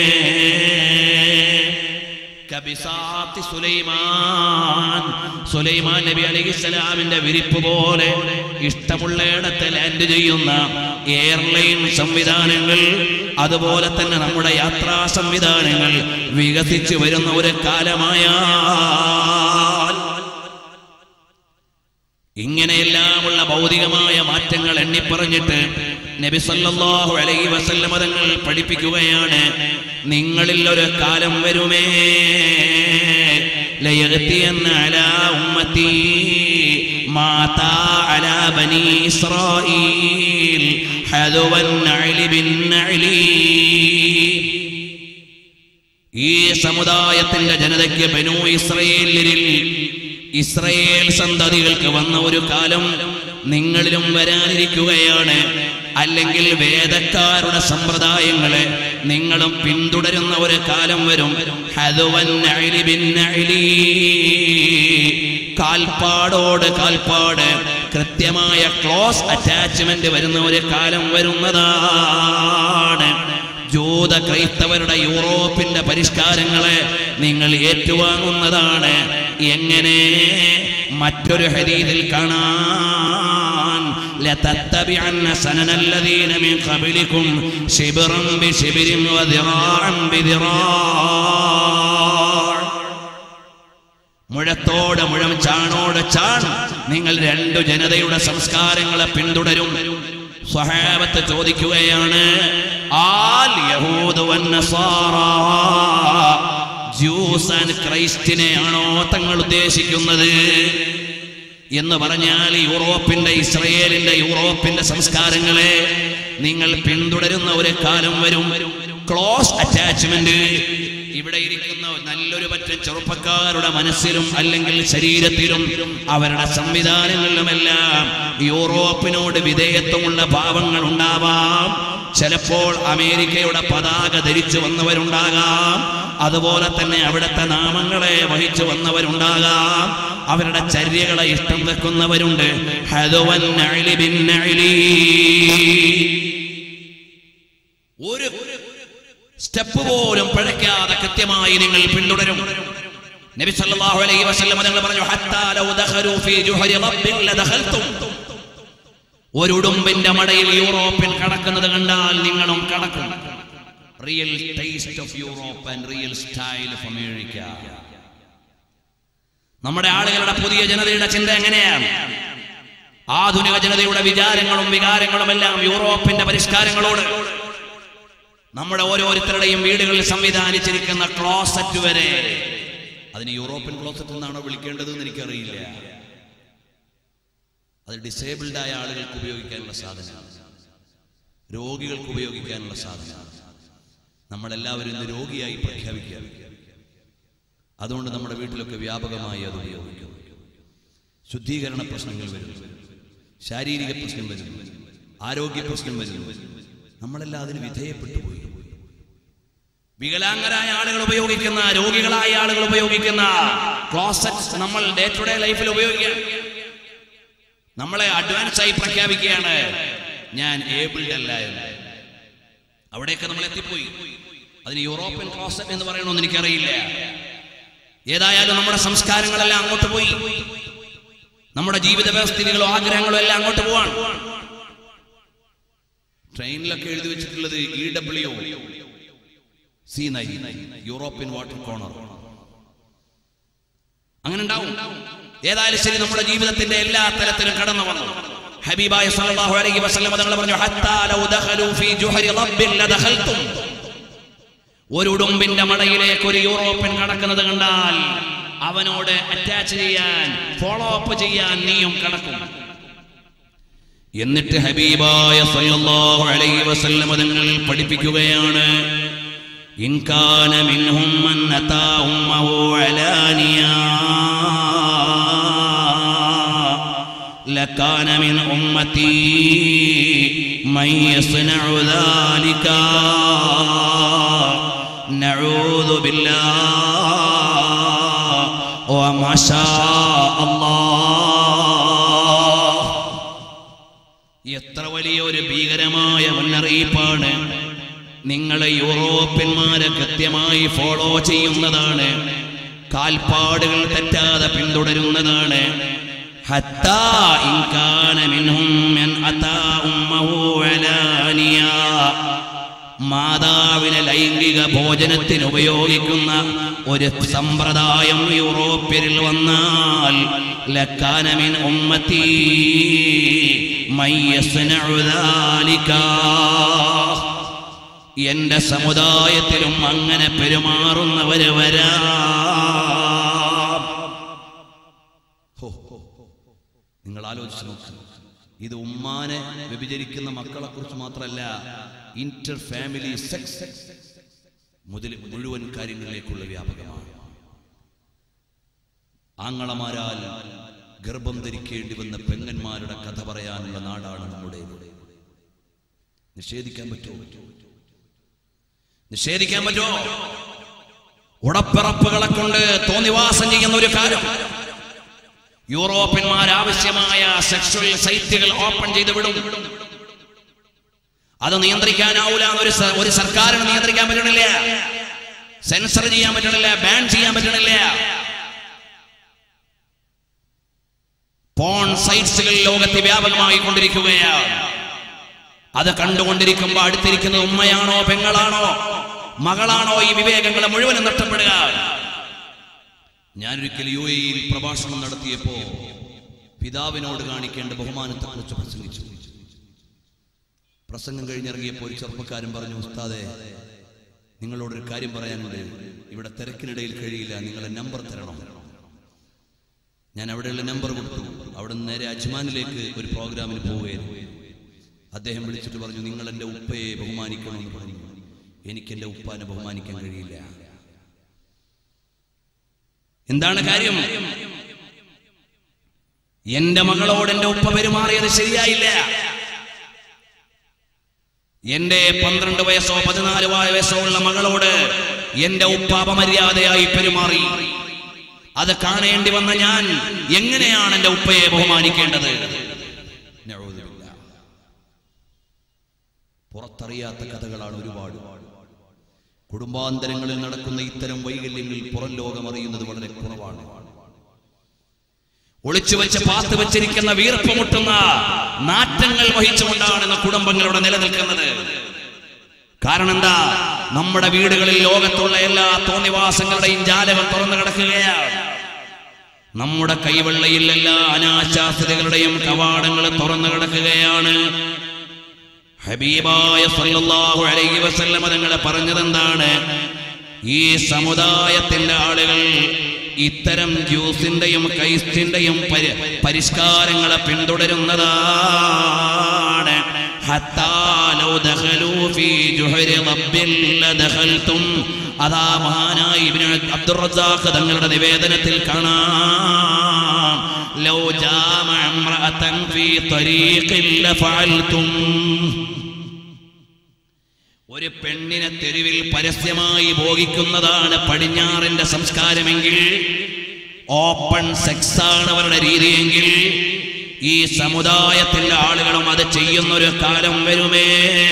കബിസാത്തി സുലൈമാൻ സുലൈമാൻ നബി അലൈഹിസ്സലാമിന്റെ വിരിപ്പ് പോലെ ഇഷ്ടമുള്ളയിടത്ത് ലാൻഡ് ചെയ്യുന്ന എയർലൈൻ സംവിധാനങ്ങൾ അതുപോലെ തന്നെ നമ്മുടെ യാത്രാ സംവിധാനങ്ങൾ വികസിച്ചു വരുന്ന ഒരു കാലമായാൽ ഇങ്ങനെയെല്ലാമുള്ള ഭൗതികമായ മാറ്റങ്ങൾ എണ്ണിപ്പറഞ്ഞിട്ട് നബി സല്ലല്ലാഹു അലൈഹി വസല്ലം തങ്ങൾ പഠിപ്പിക്കുകയാണ് നിങ്ങളിൽ ഒരു കാലം വരുമേ ലയഗ്തിയന്ന അലാ ഉമ്മത്തി മാതാ അലാ ബനി ഇസ്രായീൽ ഹദവൻ നഅലി ബിൻ നഅലി ഈ സമുദായത്തിന്റെ ജനതയ്ക്ക് ബനു ഇസ്രയേലിൽ ഇസ്രയേൽ സന്തതികൾക്ക് വന്ന ഒരു കാലം നിങ്ങളിലും വരാനിരിക്കുകയാണ് അല്ലെങ്കിൽ വേദക്കാരുടെ സമ്പ്രദായങ്ങളെ നിങ്ങളും പിന്തുടരുന്ന ഒരു കാലം വരും ഹദുവൻ നഅലി ബിൻ നഅലി. കാൽപ്പാടോട് കാൽപ്പാട് കൃത്യമായ ക്ലോസ് അറ്റാച്ച്മെന്റ് വരുന്ന ഒരു കാലം വരുന്നതാണ് ജൂത ക്രൈസ്തവരുടെ യൂറോപ്പിന്റെ പരിഷ്കാരങ്ങളെ നിങ്ങൾ ഏറ്റുവാങ്ങുന്നതാണ് എങ്ങനെ മറ്റൊരു ഹരീതിൽ കാണാൻ لتتبعن سنن الذين من قبلكم شبرا بشبر وذراعا بذراع മുഴത്തോട് മുഴം ചാണോട് ചാൺ നിങ്ങൾ രണ്ടു ജനതയുടെ സംസ്കാരങ്ങളെ പിന്തുടരും സ്വഹാബത്ത് ചോദിക്കുകയാണ് ആൽ യഹൂദ് വന്നസാറ ജ്യൂസ് ആൻഡ് ക്രൈസ്റ്റിനെയാണോ തങ്ങൾ ഉദ്ദേശിക്കുന്നത് എന്ന് പറഞ്ഞാൽ യൂറോപ്പിന്റെ ഇസ്രയേലിന്റെ യൂറോപ്പിന്റെ സംസ്കാരങ്ങളെ നിങ്ങൾ പിന്തുടരുന്ന ഒരു കാലം വരും ക്ലോസ് അറ്റാച്ച്മെന്റ് ഇവിടെ ഇരിക്കുന്ന നല്ലൊരു പറ്റം ചെറുപ്പക്കാരുടെ മനസ്സിലും അല്ലെങ്കിൽ ശരീരത്തിലും അവരുടെ സംവിധാനങ്ങളിലുമെല്ലാം യൂറോപ്പിനോട് വിധേയത്വമുള്ള ഭാവങ്ങൾ ഉണ്ടാവാം ചിലപ്പോൾ അമേരിക്കയുടെ പതാക ധരിച്ചു വന്നവരുണ്ടാകാം അതുപോലെ തന്നെ അവിടുത്തെ നാമങ്ങളെ വഹിച്ചു വന്നവരുണ്ടാകാം അവരുടെ ചര്യകളെ ഇഷ്ടം വെക്കുന്നവരുണ്ട് ഹദുവൻ നഅ്ലി ബിൻ നഅ്ലി. ഒരു സ്റ്റെപ്പ് പോലും പഴയ്ക്കാതെ കൃത്യമായി നിങ്ങൾ പിന്തുടരും നബി സല്ലല്ലാഹു അലൈഹി വസല്ലം നിങ്ങൾ പറഞ്ഞു ഹത്താ ലൗ ദഖലൂ ഫീ ജുഹരി റബ്ബിൻ ലദഖൽതും ഒരു ഉടുമ്പിന്റെ മടയിൽ യൂറോപ്യൻ കടക്കുന്നത് കണ്ടാൽ നിങ്ങളും കടക്കും real taste of Europe and real style of America നമ്മുടെ ആളുകളുടെ പുതിയ ജനതയുടെ ചിന്ത എങ്ങനെയാണ് ആധുനിക ജനതയുടെ വിചാരങ്ങളും വികാരങ്ങളും എല്ലാം യൂറോപ്പിന്റെ പരിഷ്കാരങ്ങളോട് നമ്മുടെ ഓരോരുത്തരുടെയും വീടുകളിൽ സംവിധാനിച്ചിരിക്കുന്ന ക്ലോസറ്റ് വരെ അതിന് യൂറോപ്യൻ ക്ലോസറ്റ് എന്നാണോ വിളിക്കേണ്ടത് എന്ന് എനിക്കറിയില്ല അത് ഡിസേബിൾഡ് ആയ ആളുകൾക്ക് ഉപയോഗിക്കാനുള്ള സാധനമാണ് രോഗികൾക്ക് ഉപയോഗിക്കാനുള്ള സാധനമാണ് നമ്മളെല്ലാവരും ഇന്ന് രോഗിയായി പ്രഖ്യാപിക്കുക അതുകൊണ്ട് നമ്മുടെ വീട്ടിലൊക്കെ വ്യാപകമായി അത് ഉപയോഗിക്കും ശുദ്ധീകരണ പ്രശ്നങ്ങൾ വരുന്നു ശാരീരിക പ്രശ്നം വരുന്നു ആരോഗ്യ പ്രശ്നം വരുന്നു നമ്മളെല്ലാം അതിന് വിധേയപ്പെട്ടു പോയി വികലാംഗരായ ആളുകൾ ഉപയോഗിക്കുന്ന രോഗികളായ ആളുകൾ ഉപയോഗിക്കുന്ന ക്ലോസറ്റ് നമ്മൾ ഡേ ടു ഡേ ലൈഫിൽ ഉപയോഗിക്കുക നമ്മളെ അഡ്വാൻസ് ആയി പ്രഖ്യാപിക്കുകയാണ് ഞാൻ ഏബിൾഡ് അല്ല എന്ന് അവിടെയൊക്കെ നമ്മൾ എത്തിപ്പോയി അതിന് യൂറോപ്യൻ ക്ലോസറ്റ് എന്ന് പറയണമെന്ന് എനിക്കറിയില്ല ഏതായാലും നമ്മുടെ സംസ്കാരങ്ങളെല്ലാം അങ്ങോട്ട് പോയി നമ്മുടെ ജീവിത വ്യവസ്ഥിതികളോ ആഗ്രഹങ്ങളോ എല്ലാം അങ്ങോട്ട് പോവാണ് ട്രെയിനിലൊക്കെ എഴുതി വെച്ചിട്ടുള്ളത് ഇ ഡബ്ല്യു സി നൈ യൂറോപ്യൻ വാട്ടർ കോർണർ അങ്ങനെ ഉണ്ടാവും ഏതായാലും ശരി നമ്മുടെ ജീവിതത്തിന്റെ എല്ലാ തലത്തിലും കടന്നു വന്നു ഹബീബായ സല്ലല്ലാഹു അലൈഹി വസല്ലം തങ്ങൾ പറഞ്ഞു ഹത്താ ലൗ ദഖലൂ ഫീ ജുഹരി റബ്ബിൻ ലദഖൽതും ഒരു ഉടുമ്പിന്റെ മടയിലേക്ക് ഒരു യൂറോപ്യൻ കടക്കുന്നത് കണ്ടാൽ അവനോട് അറ്റാച്ച് ചെയ്യാൻ ഫോളോ അപ്പ് ചെയ്യാൻ നീയും കടക്കും എന്നിട്ട് ഹബീബായ സല്ലല്ലാഹു അലൈഹി വസല്ലം തങ്ങൾ പഠിപ്പിക്കുകയാണ് ഇൻ കാന മിൻഹും മൻ അതാ ഉമ്മഹു അലാനിയാ ലകാന മിൻ ഉമ്മത്തി മൻ യസ്നഉ ذلك നഊദു ബില്ലാഹ് വമാ ശാ അല്ലാഹ് എത്ര വലിയ ഒരു ഭീകരമായ മുന്നറിയിപ്പാണ് നിങ്ങളെ യൂറോപ്യന്മാരെ കൃത്യമായി ഫോളോ ചെയ്യുന്നതാണ് കാൽപ്പാടുകൾ തെറ്റാതെ പിന്തുടരുന്നതാണ് ഹത്താ ഇൻ കാന മിൻഹും മൻ അതാ ഉമ്മഹു അലാനിയാ. മാതാവിനെ ലൈംഗിക ഭോജനത്തിന് ഉപയോഗിക്കുന്ന ഒരു സമ്പ്രദായം യൂറോപ്യരിൽ വന്നാൽ ലക്കാനമിൻ ഉമ്മത്തി മൻ യസ്നഉ ذلك. എന്റെ സമുദായത്തിലും അങ്ങനെ പെരുമാറുന്നവര് വരാം ഹോ, നിങ്ങൾ ആലോചിച്ച് നോക്ക് ഇത് ഉമ്മാനെ വ്യഭിചരിക്കുന്ന മക്കളെ കുറിച്ച് മാത്രമല്ല ഇന്റർ ഫാമിലി സെക്സ് മുതൽ മുഴുവൻ കാര്യങ്ങളിലേക്കുള്ള വ്യാപകമാണ് ആങ്ങളമാരാൽ ഗർഭം ധരിക്കേണ്ടി വന്ന പെങ്ങന്മാരുടെ കഥ പറയാനുള്ള നാടാണ് നമ്മുടെ നിഷേധിക്കാൻ പറ്റുമോ നിഷേധിക്കാൻ പറ്റുമോ ഉടപ്പിറപ്പുകളെ കൊണ്ട് തോന്നിവാസം ചെയ്യുന്ന ഒരു കാലം യൂറോപ്യന്മാർ ആവശ്യമായ സെക്ഷൽ സൈറ്റുകൾ ഓപ്പൺ ചെയ്ത് വിടും അത് നിയന്ത്രിക്കാനാവൂല ഒരു സ- ഒരു സർക്കാരിന് നിയന്ത്രിക്കാൻ പറ്റണില്ല സെൻസർ ചെയ്യാൻ പറ്റണില്ല ബാൻ ചെയ്യാൻ പറ്റണില്ല പോൺ സൈറ്റ്സുകൾ ലോകത്ത് വ്യാപകമായി കൊണ്ടിരിക്കുകയാണ് അത് കണ്ടുകൊണ്ടിരിക്കുമ്പോ അടുത്തിരിക്കുന്നത് ഉമ്മയാണോ പെങ്ങളാണോ മകളാണോ ഈ വിവേകങ്ങളെ മുഴുവനും നഷ്ടപ്പെടുക ഞാനൊരിക്കൽ യു എയിൽ പ്രഭാഷണം നടത്തിയപ്പോ പിതാവിനോട് കാണിക്കേണ്ട ബഹുമാനത്തെ കുറിച്ച് പ്രസംഗിച്ചു പ്രസംഗം കഴിഞ്ഞിറങ്ങിയപ്പോൾ ഒരു ചെറുപ്പക്കാരൻ പറഞ്ഞു ഉസ്താദെ നിങ്ങളോടൊരു കാര്യം പറയാനുണ്ട് ഇവിടെ തിരക്കിനിടയിൽ കഴിയില്ല നിങ്ങളെ നമ്പർ തരണം ഞാൻ അവിടെയുള്ള നമ്പർ കൊടുത്തു അവിടെ നിന്ന് നേരെ അജ്മാനിലേക്ക് ഒരു പ്രോഗ്രാമിന് പോവുകയായിരുന്നു അദ്ദേഹം വിളിച്ചിട്ട് പറഞ്ഞു നിങ്ങൾ എൻ്റെ ഉപ്പയെ ബഹുമാനിക്കണമെന്ന് പറഞ്ഞു എനിക്ക് എൻ്റെ ഉപ്പാനെ ബഹുമാനിക്കാൻ കഴിയില്ല എന്താണ് കാര്യം എന്റെ മകളോട് എന്റെ ഉപ്പ പെരുമാറിയത് ശരിയായില്ല എന്റെ പന്ത്രണ്ട് വയസ്സോ പതിനാല് വയസ്സോ ഉള്ള മകളോട് എന്റെ ഉപ്പ അപമര്യാദയായി പെരുമാറി അത് കാണേണ്ടി വന്ന ഞാൻ എങ്ങനെയാണ് എന്റെ ഉപ്പയെ ബഹുമാനിക്കേണ്ടത് നഊദുബില്ലാ. പുറത്തറിയാത്ത കഥകളാണ് ഒരുപാട് കുടുംബാന്തരങ്ങളിൽ നടക്കുന്ന ഇത്തരം വൈകല്യങ്ങൾ പുറം ലോകം അറിയുന്നത് വളരെ കുറവാണ് ഒളിച്ചു വെച്ച് പാത്ത് വെച്ചിരിക്കുന്ന വീർപ്പ് മുട്ടുന്ന നാറ്റങ്ങൾ വഹിച്ചുകൊണ്ടാണ് ഇന്ന് കുടുംബങ്ങളുടെ നിലനിൽക്കുന്നത് കാരണം എന്താ നമ്മുടെ വീടുകളിൽ ലോകത്തുള്ള എല്ലാ തോന്നിവാസങ്ങളുടെയും ജാലകം തുറന്നു കിടക്കുകയാണ് നമ്മുടെ കൈവെള്ളയിൽ എല്ലാ അനാശാസ്യതകളുടെയും കവാടങ്ങൾ തുറന്നു കിടക്കുകയാണ് ഹബീബായ സല്ലല്ലാഹു അലൈഹി വസല്ലം തങ്ങൾ പറഞ്ഞതെന്താണ് ഈ സമുദായത്തിന്റെ ആളുകൾ ഇത്തരം ജ്യൂസിന്റെയും കൈസ്റ്റിന്റെയും പരി പരിഷ്കാരങ്ങളെ പിന്തുടരുന്നതാണ് ഹത്താ ലൗ ദഖലൂ ഫീ ജുഹരി റബ്ബിൽ ലദഖൽതും അതാ മഹാനായ ഇബ്നു അബ്ദുർ റസാഖ് തങ്ങളുടെ നിവേദനത്തിൽ കാണാം ലൗ ജാമ ഇംറഅതൻ ഫീ ത്വരീഖിൽ ലഫഅൽതും ഒരു പെണ്ണിനെ തെരുവിൽ പരസ്യമായി ഭോഗിക്കുന്നതാണ് പടിഞ്ഞാറിന്റെ സംസ്കാരമെങ്കിൽ ഓപ്പൺ സെക്സ് ആണ് അവരുടെ രീതിയെങ്കിൽ ഈ സമുദായത്തിലെ ആളുകളും അത് ചെയ്യുന്നൊരു കാലം വരുമേ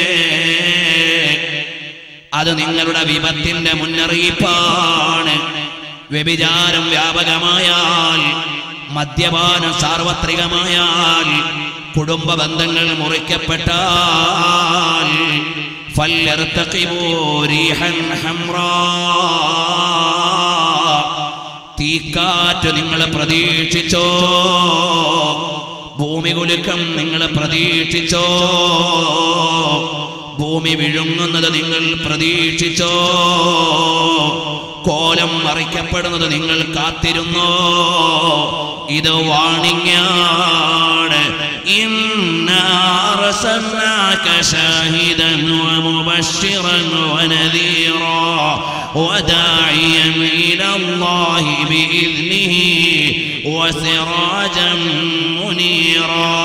അത് നിങ്ങളുടെ വിപത്തിന്റെ മുന്നറിയിപ്പാണ് വ്യഭിചാരം വ്യാപകമായാൽ മദ്യപാനം സാർവത്രികമായാൽ കുടുംബ ബന്ധങ്ങൾ മുറിക്കപ്പെട്ടാൽ فليرتقبوا ريحا حمراء തീക്കാറ്റ് നിങ്ങൾ പ്രതീക്ഷിച്ചോ ഭൂമി കുലുക്കം നിങ്ങൾ പ്രതീക്ഷിച്ചോ ഭൂമി വിഴുങ്ങുന്നത് നിങ്ങൾ പ്രതീക്ഷിച്ചോ കോലം മറിക്കപ്പെടുന്നത് നിങ്ങൾ കാത്തിരുന്നോ ഇത് വാണിങ്ങാണ് إنا أرسلناك شاهدا ومبشرا ونذيرا وداعيا إلى الله بإذنه وسراجا منيرا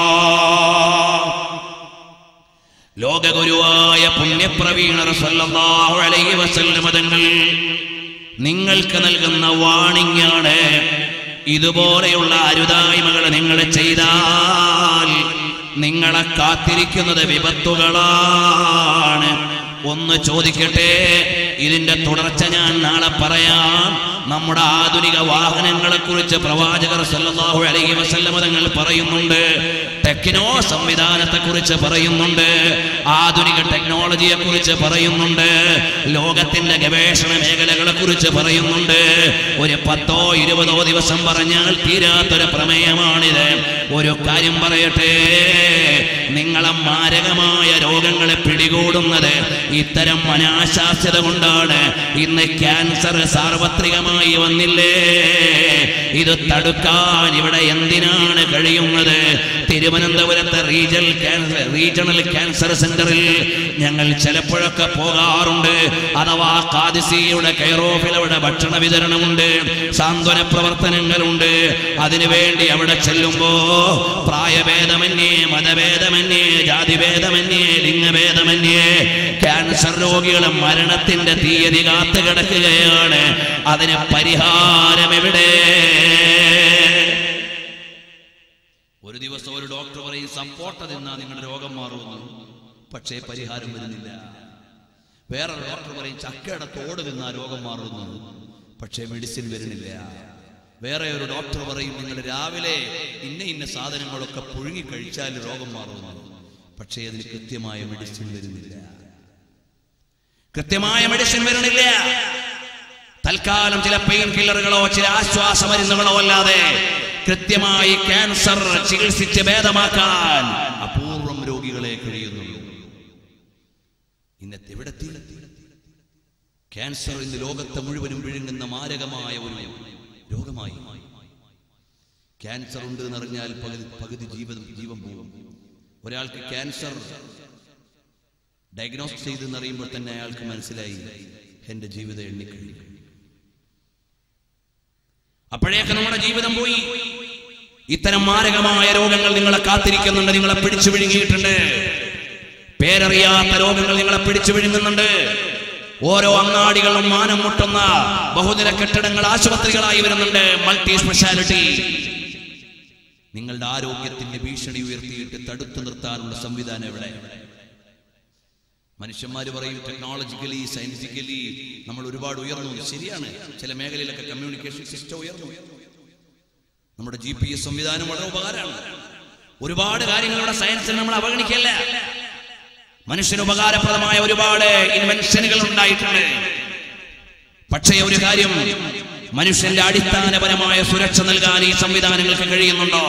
ലോകഗുരുവായ പുണ്യപ്രവീണർ സല്ലല്ലാഹു അലൈഹി വസല്ലമ തങ്ങൾ നിങ്ങൾക്ക് നൽകുന്ന വാണിങ്ങാണ് ഇതുപോലെയുള്ള അരുതായ്മകൾ നിങ്ങൾ ചെയ്താൽ നിങ്ങളെ കാത്തിരിക്കുന്നത് വിപത്തുകളാണ് ഒന്ന് ചോദിക്കട്ടെ ഇതിന്റെ തുടർച്ച ഞാൻ നാളെ പറയാം നമ്മുടെ ആധുനിക വാഹനങ്ങളെ കുറിച്ച് പ്രവാചകർ സല്ലല്ലാഹു അലൈഹി വസല്ലമ തങ്ങൾ പറയുന്നുണ്ട് ടെക്നോ സംവിധാനത്തെ കുറിച്ച് പറയുന്നുണ്ട് ആധുനിക ടെക്നോളജിയെ കുറിച്ച് പറയുന്നുണ്ട് ലോകത്തിന്റെ ഗവേഷണ മേഖലകളെ കുറിച്ച് പറയുന്നുണ്ട് ഒരു പത്തോ ഇരുപതോ ദിവസം പറഞ്ഞാൽ തീരാത്തൊരു പ്രമേയമാണിത് ഒരു കാര്യം പറയട്ടെ നിങ്ങളെ മാരകമായ രോഗങ്ങളെ പിടികൂടുന്നത് ഇത്തരം അനാശാസ്യത കൊണ്ടാണ് ഇന്ന് ക്യാൻസർ സാർവത്രികമായി വന്നില്ലേ ഇത് തടുക്കാൻ ഇവിടെ എന്തിനാണ് കഴിയുന്നത് തിരുവനന്തപുരത്തെ റീജണൽ ക്യാൻസർ റീജിയണൽ ക്യാൻസർ സെന്ററിൽ ഞങ്ങൾ ചിലപ്പോഴൊക്കെ പോകാറുണ്ട് അഥവാ കാദിസിയുടെ കൈറോഫിലവിടെ ഭക്ഷണ വിതരണമുണ്ട് സാന്ത്വന പ്രവർത്തനങ്ങളുണ്ട് അതിനുവേണ്ടി അവിടെ ചെല്ലുമ്പോ പ്രായഭേദമന്യേ മതഭേദമന്യേ ജാതിഭേദമന്യേ ലിംഗഭേദമന്യേ ക്യാൻസർ രോഗികളെ മരണത്തിന്റെ തീയതി കാത്തു കിടക്കുകയാണ് അതിന് പരിഹാരം എവിടെ ഒരു ദിവസം ഒരു ഡോക്ടർ പറയും സപ്പോർട്ട തിന്നാ നിങ്ങളുടെ രോഗം മാറുമെന്ന് പക്ഷേ പരിഹാരം വരുന്നില്ല വേറൊരു ഡോക്ടർ പറയും ചക്കയുടെ തോട് തിന്നാ രോഗം മാറുന്നു പക്ഷേ മെഡിസിൻ വരുന്നില്ല വേറെ ഒരു ഡോക്ടർ പറയും നിങ്ങൾ രാവിലെ ഇന്ന ഇന്ന സാധനങ്ങളൊക്കെ പുഴുങ്ങി കഴിച്ചാൽ രോഗം മാറുന്നു പക്ഷേ അതിന് കൃത്യമായ മെഡിസിൻ വരുന്നില്ല കൃത്യമായ മെഡിസിൻ വരണില്ല തൽക്കാലം ചില പെയിൻ കില്ലറുകളോ ചില ആശ്വാസ മരുന്നുകളോ അല്ലാതെ കൃത്യമായി ക്യാൻസർ ചികിത്സിച്ച് ഭേദമാക്കാൻ അപൂർവം രോഗികളെ കഴിയുന്നുള്ളൂ ഇന്നത്തെ എവിടെത്തി ക്യാൻസർ ഇന്ന് ലോകത്തെ മുഴുവനും വിഴുങ്ങുന്ന മാരകമായ ഒരു രോഗമായി ക്യാൻസർ ഉണ്ട് എന്നറിഞ്ഞാൽ പകുതി പകുതി ജീവിതം ജീവൻ പോകും ഒരാൾക്ക് ക്യാൻസർ ഡയഗ്നോസ് ചെയ്തെന്നറിയുമ്പോൾ തന്നെ അയാൾക്ക് മനസ്സിലായി എന്റെ ജീവിതം എണ്ണിക്കഴിഞ്ഞു അപ്പോഴേക്ക് നമ്മുടെ ജീവിതം പോയി ഇത്തരം മാരകമായ രോഗങ്ങൾ നിങ്ങളെ കാത്തിരിക്കുന്നുണ്ട് നിങ്ങളെ പിടിച്ചു വിഴുങ്ങിയിട്ടുണ്ട് പേരറിയാത്ത രോഗങ്ങൾ നിങ്ങളെ പിടിച്ചു വിഴുങ്ങുന്നുണ്ട് ഓരോ അങ്ങാടികളും മാനം മുട്ടുന്ന ബഹുനില കെട്ടിടങ്ങൾ ആശുപത്രികളായി വരുന്നുണ്ട് മൾട്ടി സ്പെഷ്യാലിറ്റി നിങ്ങളുടെ ആരോഗ്യത്തിന്റെ ഭീഷണി ഉയർത്തിയിട്ട് തടുത്തു നിർത്താനുള്ള സംവിധാനം എവിടെ മനുഷ്യന്മാർ പറയും ടെക്നോളജിക്കലി സയന്റിഫിക്കലി നമ്മൾ ഒരുപാട് ഉയർന്നു ശരിയാണ് ചില മേഖലയിലൊക്കെ കമ്മ്യൂണിക്കേഷൻ സിസ്റ്റം ഉയർന്നു നമ്മുടെ ജി പി എസ് സംവിധാനം വളരെ ഉപകാരമാണ് ഒരുപാട് കാര്യങ്ങളുടെ സയൻസിൽ നമ്മൾ അവഗണിക്കല്ല മനുഷ്യന് ഉപകാരപ്രദമായ ഒരുപാട് ഇൻവെൻഷനുകൾ ഉണ്ടായിട്ടുണ്ട് പക്ഷേ ഒരു കാര്യം മനുഷ്യന്റെ അടിസ്ഥാനപരമായ സുരക്ഷ നൽകാൻ ഈ സംവിധാനങ്ങൾക്ക് കഴിയുന്നുണ്ടോ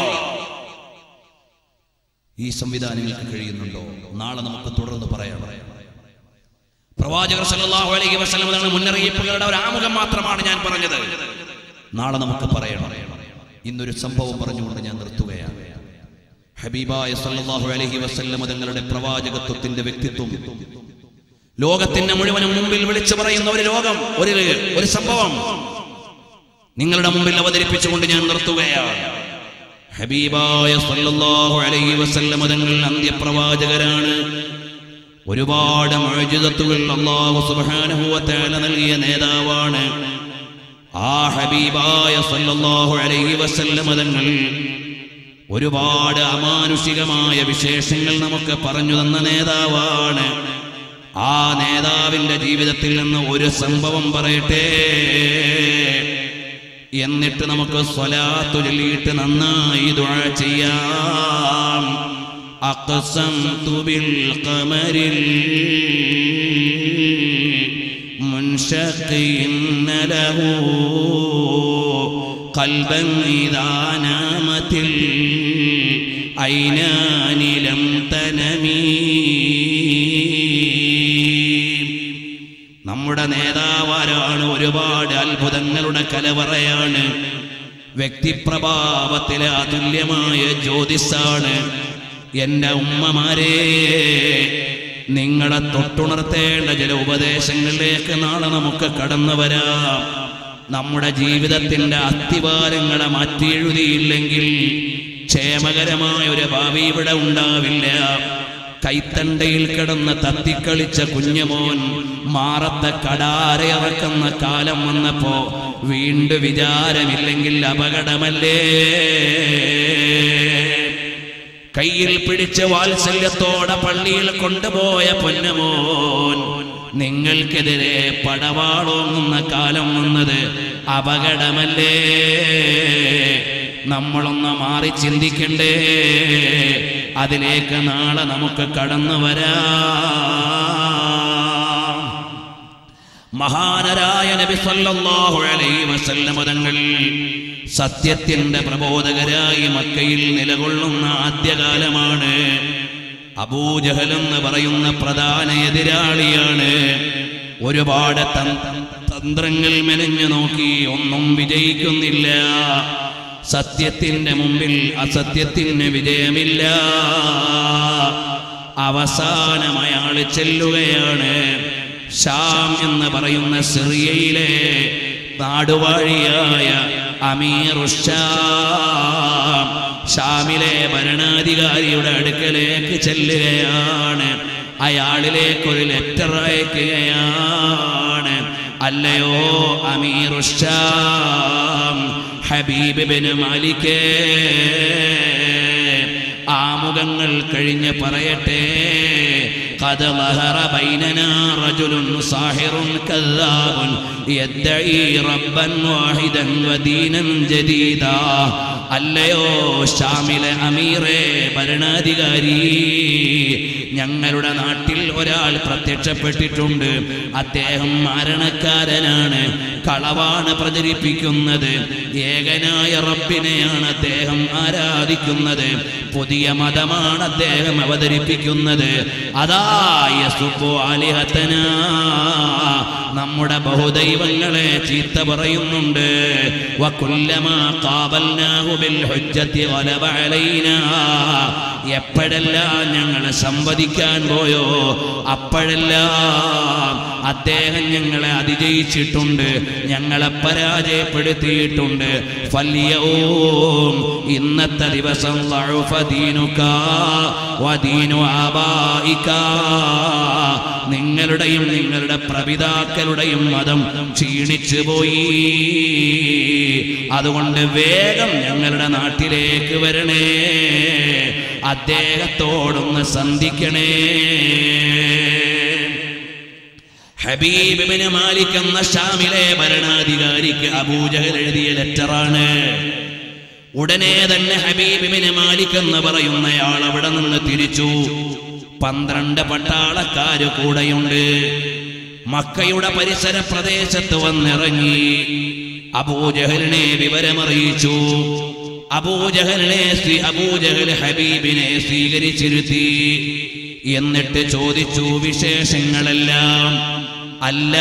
ഈ സംവിധാനങ്ങൾക്ക് കഴിയുന്നുണ്ടോ നാളെ നമുക്ക് തുടർന്ന് പറയാം പ്രവാചകർ സല്ലല്ലാഹു അലൈഹി വസല്ലം തങ്ങളുടെ മുന്നറിയിപ്പുകളുടെ ഒരു ആമുഖം മാത്രമാണ് ഞാൻ പറഞ്ഞത് നാളെ നമുക്ക് പറയണം ഇന്നൊരു സംഭവം പറഞ്ഞുകൊണ്ട് ഞാൻ നിർത്തുകയാണ് ഹബീബായ സല്ലല്ലാഹു അലൈഹി വസല്ലം തങ്ങളുടെ പ്രവാചകത്വത്തിന്റെ വ്യക്തിത്വം ലോകത്തിന്റെ മുഴുവനും മുമ്പിൽ വിളിച്ചു പറയുന്ന ഒരു ലോകം ഒരു ഒരു സംഭവം നിങ്ങളുടെ മുമ്പിൽ അവതരിപ്പിച്ചുകൊണ്ട് ഞാൻ നിർത്തുകയാണ് ഹബീബായ സല്ലല്ലാഹു അലൈഹി വസല്ലം തങ്ങൾ അന്ത്യപ്രവാചകരാണ് ഒരുപാട് മോചിതത്തുകൾ അള്ളാഹു സുബ്ഹാനഹു വ തആല നൽകിയ നേതാവാണ് ആ ഹബീബായ സല്ലല്ലാഹു അലൈഹി വസല്ലം തങ്ങൾ ഒരുപാട് അമാനുഷികമായ വിശേഷങ്ങൾ നമുക്ക് പറഞ്ഞു തന്ന നേതാവാണ് ആ നേതാവിന്റെ ജീവിതത്തിൽ നിന്ന് ഒരു സംഭവം പറയട്ടെ എന്നിട്ട് നമുക്ക് സ്വലാത്തു ചൊല്ലിയിട്ട് നന്നായി ദുആ ചെയ്യാം അഖ്സംതു ബിൽ ഖമരിൽ മുൻഷഖിൻ ലഹു قلبا إذا نامت العينان لم تنمي നമ്മുടെ നേതാവാരാണ് ഒരുപാട് അത്ഭുതങ്ങളുടെ കലവറയാണ് വ്യക്തിപ്രഭാവത്തിലെ അതുല്യമായ ജ്യോതിസാണ് എൻ്റെ ഉമ്മമാരെ നിങ്ങളെ തൊട്ടുണർത്തേണ്ട ചില ഉപദേശങ്ങളിലേക്ക് നാളെ നമുക്ക് കടന്നു വരാം നമ്മുടെ ജീവിതത്തിന്റെ അസ്ഥിവാരങ്ങളെ മാറ്റിയെഴുതിയില്ലെങ്കിൽ ക്ഷേമകരമായ ഒരു ഭാവി ഇവിടെ ഉണ്ടാവില്ല കൈത്തണ്ടയിൽ കിടന്ന് തത്തിക്കളിച്ച കുഞ്ഞുമോൻ മാറത്തെ കടാരയിറക്കുന്ന കാലം വന്നപ്പോ വീണ്ടും വിചാരമില്ലെങ്കിൽ അപകടമല്ലേ കയ്യിൽ പിടിച്ച് വാത്സല്യത്തോടെ പള്ളിയിൽ കൊണ്ടുപോയ പൊന്നമോൻ നിങ്ങൾക്കെതിരെ പടവാളോങ്ങുന്ന കാലം വന്നത് അപകടമല്ലേ നമ്മളൊന്ന് മാറി ചിന്തിക്കണ്ടേ അതിലേക്ക് നാളെ നമുക്ക് കടന്നു വരാം മഹാനരായ നബി സല്ലല്ലാഹു അലൈഹി വസല്ലം തങ്ങൾ സത്യത്തിന്റെ പ്രബോധകരായി മക്കയിൽ നിലകൊള്ളുന്ന ആദ്യകാലമാണ് അബൂജഹൽ എന്ന് പറയുന്ന പ്രധാന എതിരാളിയാണ് ഒരുപാട് തൻ- തന്ത്രങ്ങൾ മെനഞ്ഞു നോക്കി ഒന്നും വിജയിക്കുന്നില്ല സത്യത്തിന്റെ മുമ്പിൽ അസത്യത്തിന് വിജയമില്ല അവസാനം അയാൾ ചെല്ലുകയാണ് ഷാം എന്ന് പറയുന്ന സിറിയയിലെ നാടുവാഴിയായ അമീറുഷാം ഷാമിലെ ഭരണാധികാരിയുടെ അടുക്കലേക്ക് ചെല്ലുകയാണ് അയാളിലേക്ക് ഒരു ലെറ്റർ അയക്കുകയാണ് അല്ലയോ അമീറുഷാം ഹബീബ് ബിൻ മാലിക്കേ ആമുഖങ്ങൾ കഴിഞ്ഞ് പറയട്ടെ قد ظهر بيننا رجل ساحر كذاب يدعي ربا واحدا ودينا جديدا അല്ലയോ ഷാമിലെ അമീറെ ഭരണാധികാരി ഞങ്ങളുടെ നാട്ടിൽ ഒരാൾ പ്രത്യക്ഷപ്പെട്ടിട്ടുണ്ട് അദ്ദേഹം മരണക്കാരനാണ് കളവാണ് പ്രചരിപ്പിക്കുന്നത് ഏകനായ റബ്ബിനെയാണ് അദ്ദേഹം ആരാധിക്കുന്നത് പുതിയ മതമാണ് അദ്ദേഹം അവതരിപ്പിക്കുന്നത് അതായ സുബു ആലിഹത്തന നമ്മുടെ ബഹുദൈവങ്ങളെ ചീത്ത പറയുന്നുണ്ട് വകുല്ലമാ ഖാബൽനാഹു ബിൽ ഹുജ്ജത്തി ഗലബ അലൈനാ എപ്പോഴെല്ലാം ഞങ്ങൾ സംവദിക്കാൻ പോയോ അപ്പോഴെല്ലാം അദ്ദേഹം ഞങ്ങളെ അതിജയിച്ചിട്ടുണ്ട് ഞങ്ങളെ പരാജയപ്പെടുത്തിയിട്ടുണ്ട് ഫല്യവും ഇന്നത്തെ ദിവസം ളഉഫ ദീനുക വദീനു ആബായിക നിങ്ങളുടെയും നിങ്ങളുടെ പ്രപിതാക്കളുടെയും മതം ക്ഷീണിച്ചു പോയി അതുകൊണ്ട് വേഗം ഞങ്ങളുടെ നാട്ടിലേക്ക് വരണേ അദ്ദേഹത്തോടൊന്ന് സന്ധിക്കണേ ഹബീബ് ബിൻ മാലിക് എന്ന ഷാമിലെ ഭരണാധികാരിക്ക് അബൂജഹൽ എഴുതിയ ലെറ്ററാണ് ഉടനെ തന്നെ ഹബീബ് ബിൻ മാലിക് എന്ന് പറയുന്നയാൾ അവിടെ നിന്ന് തിരിച്ചു പന്ത്രണ്ട് പട്ടാളക്കാര് കൂടെയുണ്ട് മക്കയുടെ പരിസര പ്രദേശത്ത് വന്നിറങ്ങി അബൂജഹലിനെ വിവരമറിയിച്ചു അബൂജഹലിനെ സ്വീ- അബൂജഹൽ ഹബീബിനെ സ്വീകരിച്ചിരുത്തി എന്നിട്ട് ചോദിച്ചു വിശേഷങ്ങളെല്ലാം അല്ല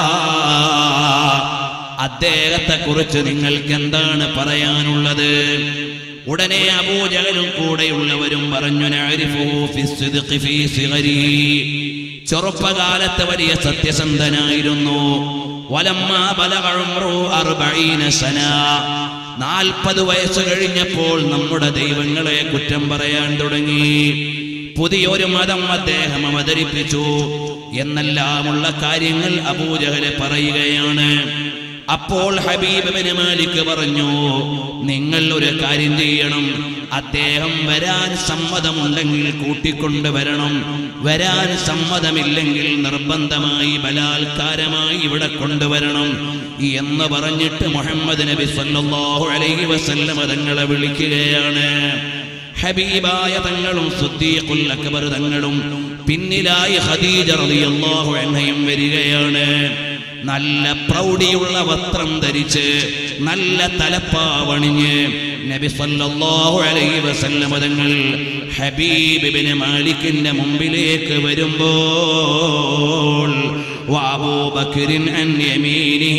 അദ്ദേഹത്തെ കുറിച്ച് നിങ്ങൾക്ക് എന്താണ് പറയാനുള്ളത് ഉടനെ അബൂജഹലും കൂടെയുള്ളവരും പറഞ്ഞു "നഅരിഫുഹു ഫിസ്സിദ്ഖി ഫീ സിഗരിഹി." ചെറുപ്പകാലത്ത് വലിയ സത്യസന്ധനായിരുന്നു വലമ്മാ ബലഗ ഉംറുഹു അർബഈന സന നാൽപ്പത് വയസ്സ് കഴിഞ്ഞപ്പോൾ നമ്മുടെ ദൈവങ്ങളെ കുറ്റം പറയാൻ തുടങ്ങി പുതിയൊരു മതം അദ്ദേഹം അവതരിപ്പിച്ചു എന്നെല്ലാമുള്ള കാര്യങ്ങൾ അബൂജഹല് പറയുകയാണ് അപ്പോൾ ഹബീബ് ബിൻ മാലിക് പറഞ്ഞു നിങ്ങൾ ഒരു കാര്യം ചെയ്യണം അദ്ദേഹം വരാൻ സമ്മതമുണ്ടെങ്കിൽ കൂട്ടിക്കൊണ്ട് വരണം വരാൻ സമ്മതമില്ലെങ്കിൽ നിർബന്ധമായി ബലാത്കാരമായി ഇവിടെ കൊണ്ടുവരണം എന്ന് പറഞ്ഞിട്ട് മുഹമ്മദ് നബി സല്ലല്ലാഹു അലൈഹി വസല്ലമ തങ്ങളെ വിളിക്കുകയാണ് ഹബീബായ തങ്ങളും സുദ്ദീഖുൽ അക്ബർ തങ്ങളും പിന്നിലായി ഖദീജ റളിയല്ലാഹു അൻഹയും വരികയാണ് നല്ല പ്രൗഢിയുള്ള വസ്ത്രം ധരിച്ച് നല്ല തലപ്പാവണിഞ്ഞ് നബി സല്ലല്ലാഹു അലൈഹി വസല്ലമ തങ്ങൾ ഹബീബ് ഇബ്നു മാലിക്കിന്റെ മുമ്പിലേക്ക് വരുമ്പോൾ وأبو بكر عن يمينه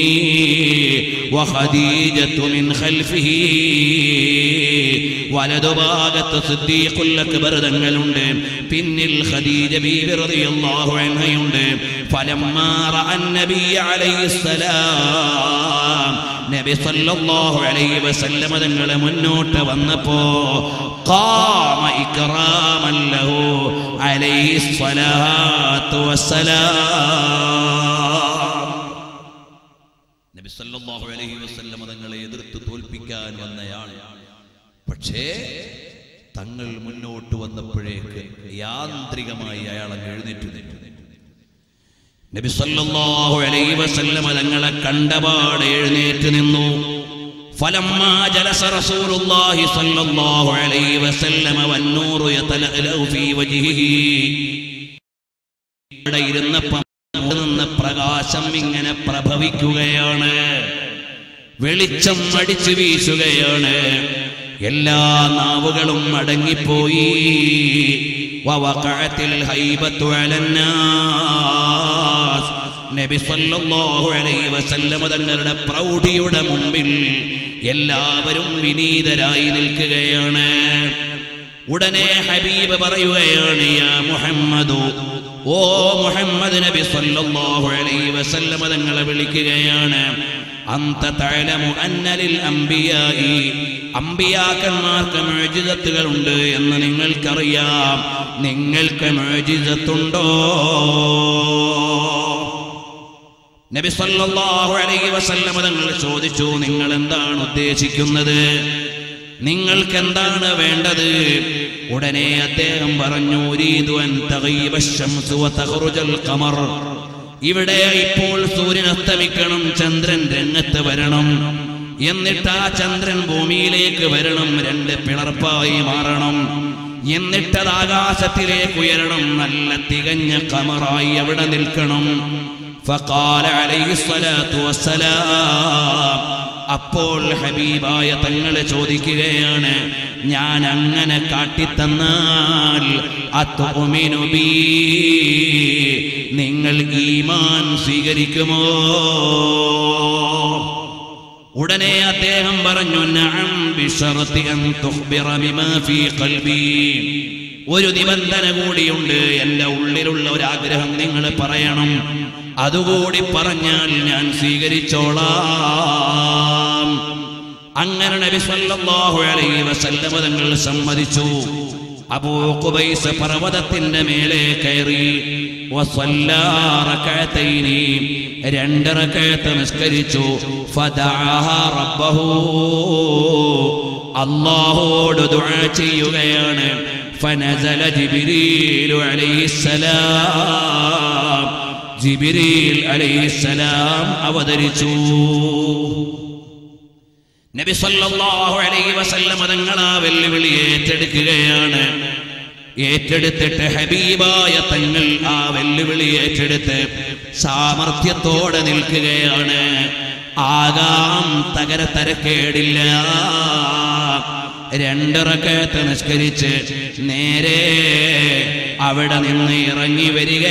وخديجة من خلفه വലതുഭാഗത്ത് സിദ്ദീഖുൽ അക്ബർ തങ്ങളുണ്ട് പിന്നിൽ ഖദീജ ബീവി റളിയല്ലാഹു അൻഹയുണ്ട് ഫലമ്മാ റഅൻ നബി അലൈഹിസ്സലാം നബി സല്ലല്ലാഹു അലൈഹി വസല്ലമ തങ്ങൾ മുന്നോട്ട് വന്നപ്പോ ഖാമ ഇക്റാമൻ ലഹു അലൈഹിസ്സലാത്തു വസ്സലാം നബി സല്ലല്ലാഹു അലൈഹി വസല്ലമ തങ്ങളെ എതിർത്ത് തോൽപ്പിക്കാൻ വന്നയാൾ പക്ഷേ തങ്ങൾ മുന്നോട്ട് വന്നപ്പോഴേക്ക് യാന്ത്രികമായി അയാൾ അങ്ങ് എഴുന്നേറ്റ് നിന്നു നബി സല്ലല്ലാഹു അലൈഹി വസല്ലമ തങ്ങളെ കണ്ടപാട് എഴുന്നേറ്റ് നിന്നു فلما جلس رسول الله صلى الله عليه وسلم والنور يتلألأ في وجهه ഇവിടെ ഇരുന്നപ്പം അവിടെ നിന്ന് പ്രകാശം ഇങ്ങനെ പ്രഭവിക്കുകയാണ് വെളിച്ചം അടിച്ചു വീശുകയാണ് എല്ലാ നാവുകളും അടങ്ങിപ്പോയി വവഖഅത്തിൽ ഹൈബത്തു അലന്നാസ് നബി സല്ലല്ലാഹു അലൈഹി വസല്ലമ തങ്ങളുടെ പ്രൗഢിയുടെ മുമ്പിൽ എല്ലാവരും വിനീതരായി നിൽക്കുകയാണ് ഉടനെ ഹബീബ് പറയുകയാണ് യാ മുഹമ്മദു ഓ മുഹമ്മദ് നബി സല്ലല്ലാഹു അലൈഹി വസല്ലമ തങ്ങളെ വിളിക്കുകയാണ് അന്ത തഅലമു അന്നലിൽ അംബിയായി അമ്പിയാക്കന്മാർക്ക് മുഅ്ജിസത്തുകളുണ്ട് എന്ന് നിങ്ങൾക്കറിയാം നിങ്ങൾക്ക് മുഅ്ജിസത്തുണ്ടോ നബി സല്ലല്ലാഹു അലൈഹി വസല്ലമ തങ്ങൾ ചോദിച്ചു നിങ്ങൾ എന്താണ് ഉദ്ദേശിക്കുന്നത് നിങ്ങൾക്ക് എന്താണ് വേണ്ടത് ഉടനെ അദ്ദേഹം പറഞ്ഞു "ഉരീദു അൻ തഗീബ അശ്ശംസു വതഖറുജൽ ഖമർ ഇവിടെ ഇപ്പോൾ സൂര്യൻ അസ്തമിക്കണം ചന്ദ്രൻ രംഗത്ത് വരണം എന്നിട്ട് ആ ചന്ദ്രൻ ഭൂമിയിലേക്ക് വരണം രണ്ട് പിളർപ്പായി മാറണം എന്നിട്ടത് ആകാശത്തിലേക്ക് ഉയരണം നല്ല തികഞ്ഞ കമറായി അവിടെ നിൽക്കണം فقال عليه الصلاة والسلام അപ്പോൾ ഹബീബായ തങ്ങളെ ചോദിക്കുകയാണ് ഞാൻ അങ്ങനെ കാട്ടിത്തന്നാൽ അത്തുമിനു ബീ നിങ്ങൾ ഈമാൻ സ്വീകരിക്കുമോ ഉടനെ അദ്ദേഹം പറഞ്ഞു നഅം ബിശറത്തി അൻ തുഖ്ബിറ ബിമാ ഫീ ഖൽബി ഒരു നിബന്ധന കൂടിയുണ്ട് എൻ്റെ ഉള്ളിലുള്ള ഒരു ആഗ്രഹം നിങ്ങൾ പറയണം അതുകൂടി പറഞ്ഞാൽ ഞാൻ സ്വീകരിച്ചോളാം അങ്ങനെ നബി സല്ലല്ലാഹു അലൈഹി വസല്ലമ തങ്ങൾ സമ്മതിച്ചു അബൂ ഖുബൈസ് പർവ്വതത്തിന്റെ മേലെ കയറി വസല്ലാ റകഅതൈനി രണ്ട് റകഅത്ത് നിസ്കരിച്ചു ഫദഅഹ റബ്ബഹു അല്ലാഹുവോട് ദുആ ചെയ്യുകയാണ് ഫനസല ജിബ്രീലു അലൈഹിസ്സലാം ജിബ്രീൽ അലൈഹിസ്സലാം അവതരിച്ചു നബി സല്ലല്ലാഹു അലൈഹി വസല്ലം തങ്ങൾ ആ വെല്ലുവിളി ഏറ്റെടുക്കുകയാണ് ഏറ്റെടുത്തിട്ട് ഹബീബായ തങ്ങൾ ആ വെല്ലുവിളി ഏറ്റെടുത്ത് സാമർഥ്യത്തോടെ നിൽക്കുകയാണ് ആകാം തകര തരക്കേടില്ല രണ്ടിറക്കത്ത് നിസ്കരിച്ച് നേരെ അവിടെ നിന്ന് ഇറങ്ങി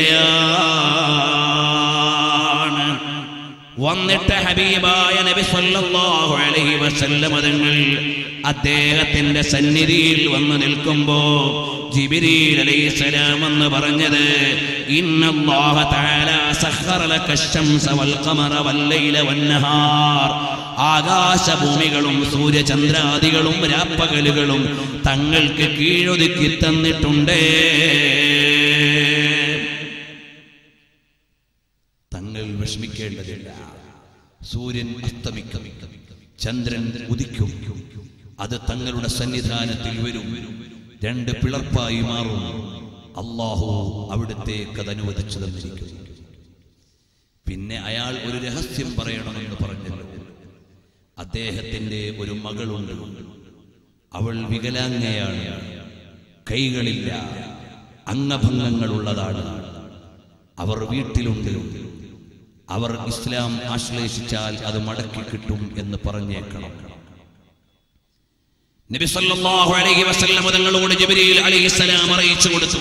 വരികയാണ് വന്നിട്ട് ഹബീബായ നബി സല്ലല്ലാഹു അലൈഹി വസല്ലം തങ്ങൾ അദ്ദേഹത്തിന്റെ സന്നിധിയിൽ വന്ന് നിൽക്കുമ്പോ ജിബ്രീൽ അലൈഹിസ്സലാം എന്ന് പറഞ്ഞത് ഇന്നല്ലാഹ തആല സഖറ ലക അശംസ വൽ ഖമറ വൽ ലൈല വൻ നഹാർ ആകാശഭൂമികളും സൂര്യചന്ദ്രാദികളും രാപ്പകലുകളും തങ്ങൾക്ക് കീഴൊതുക്കി തന്നിട്ടുണ്ട് തങ്ങൾ വിഷമിക്കേണ്ടതില്ല സൂര്യൻ അസ്തമിക്കും ചന്ദ്രൻ ഉദിക്കും അത് തങ്ങളുടെ സന്നിധാനത്തിൽ വരും രണ്ട് പിളർപ്പായി മാറും അള്ളാഹു അവിടുത്തേക്ക് അത് അനുവദിച്ചു തന്നിരിക്കും പിന്നെ അയാൾ ഒരു രഹസ്യം പറയണമെന്ന് പറഞ്ഞല്ലോ അദ്ദേഹത്തിന്റെ ഒരു മകളുണ്ട് അവൾ വികലാംഗയാണ് കൈകളില്ല അംഗഭംഗങ്ങളുള്ളതാണ് അവർ വീട്ടിലുണ്ട് അവർ ഇസ്ലാം ആശ്ലേഷിച്ചാൽ അത് മടക്കി കിട്ടും എന്ന് പറഞ്ഞേക്കണം നബി സല്ലല്ലാഹു അലൈഹി വസല്ലം തങ്ങളോട് ജിബ്രീൽ അലൈഹിസ്സലാം അറിയിച്ചു കൊടുത്തു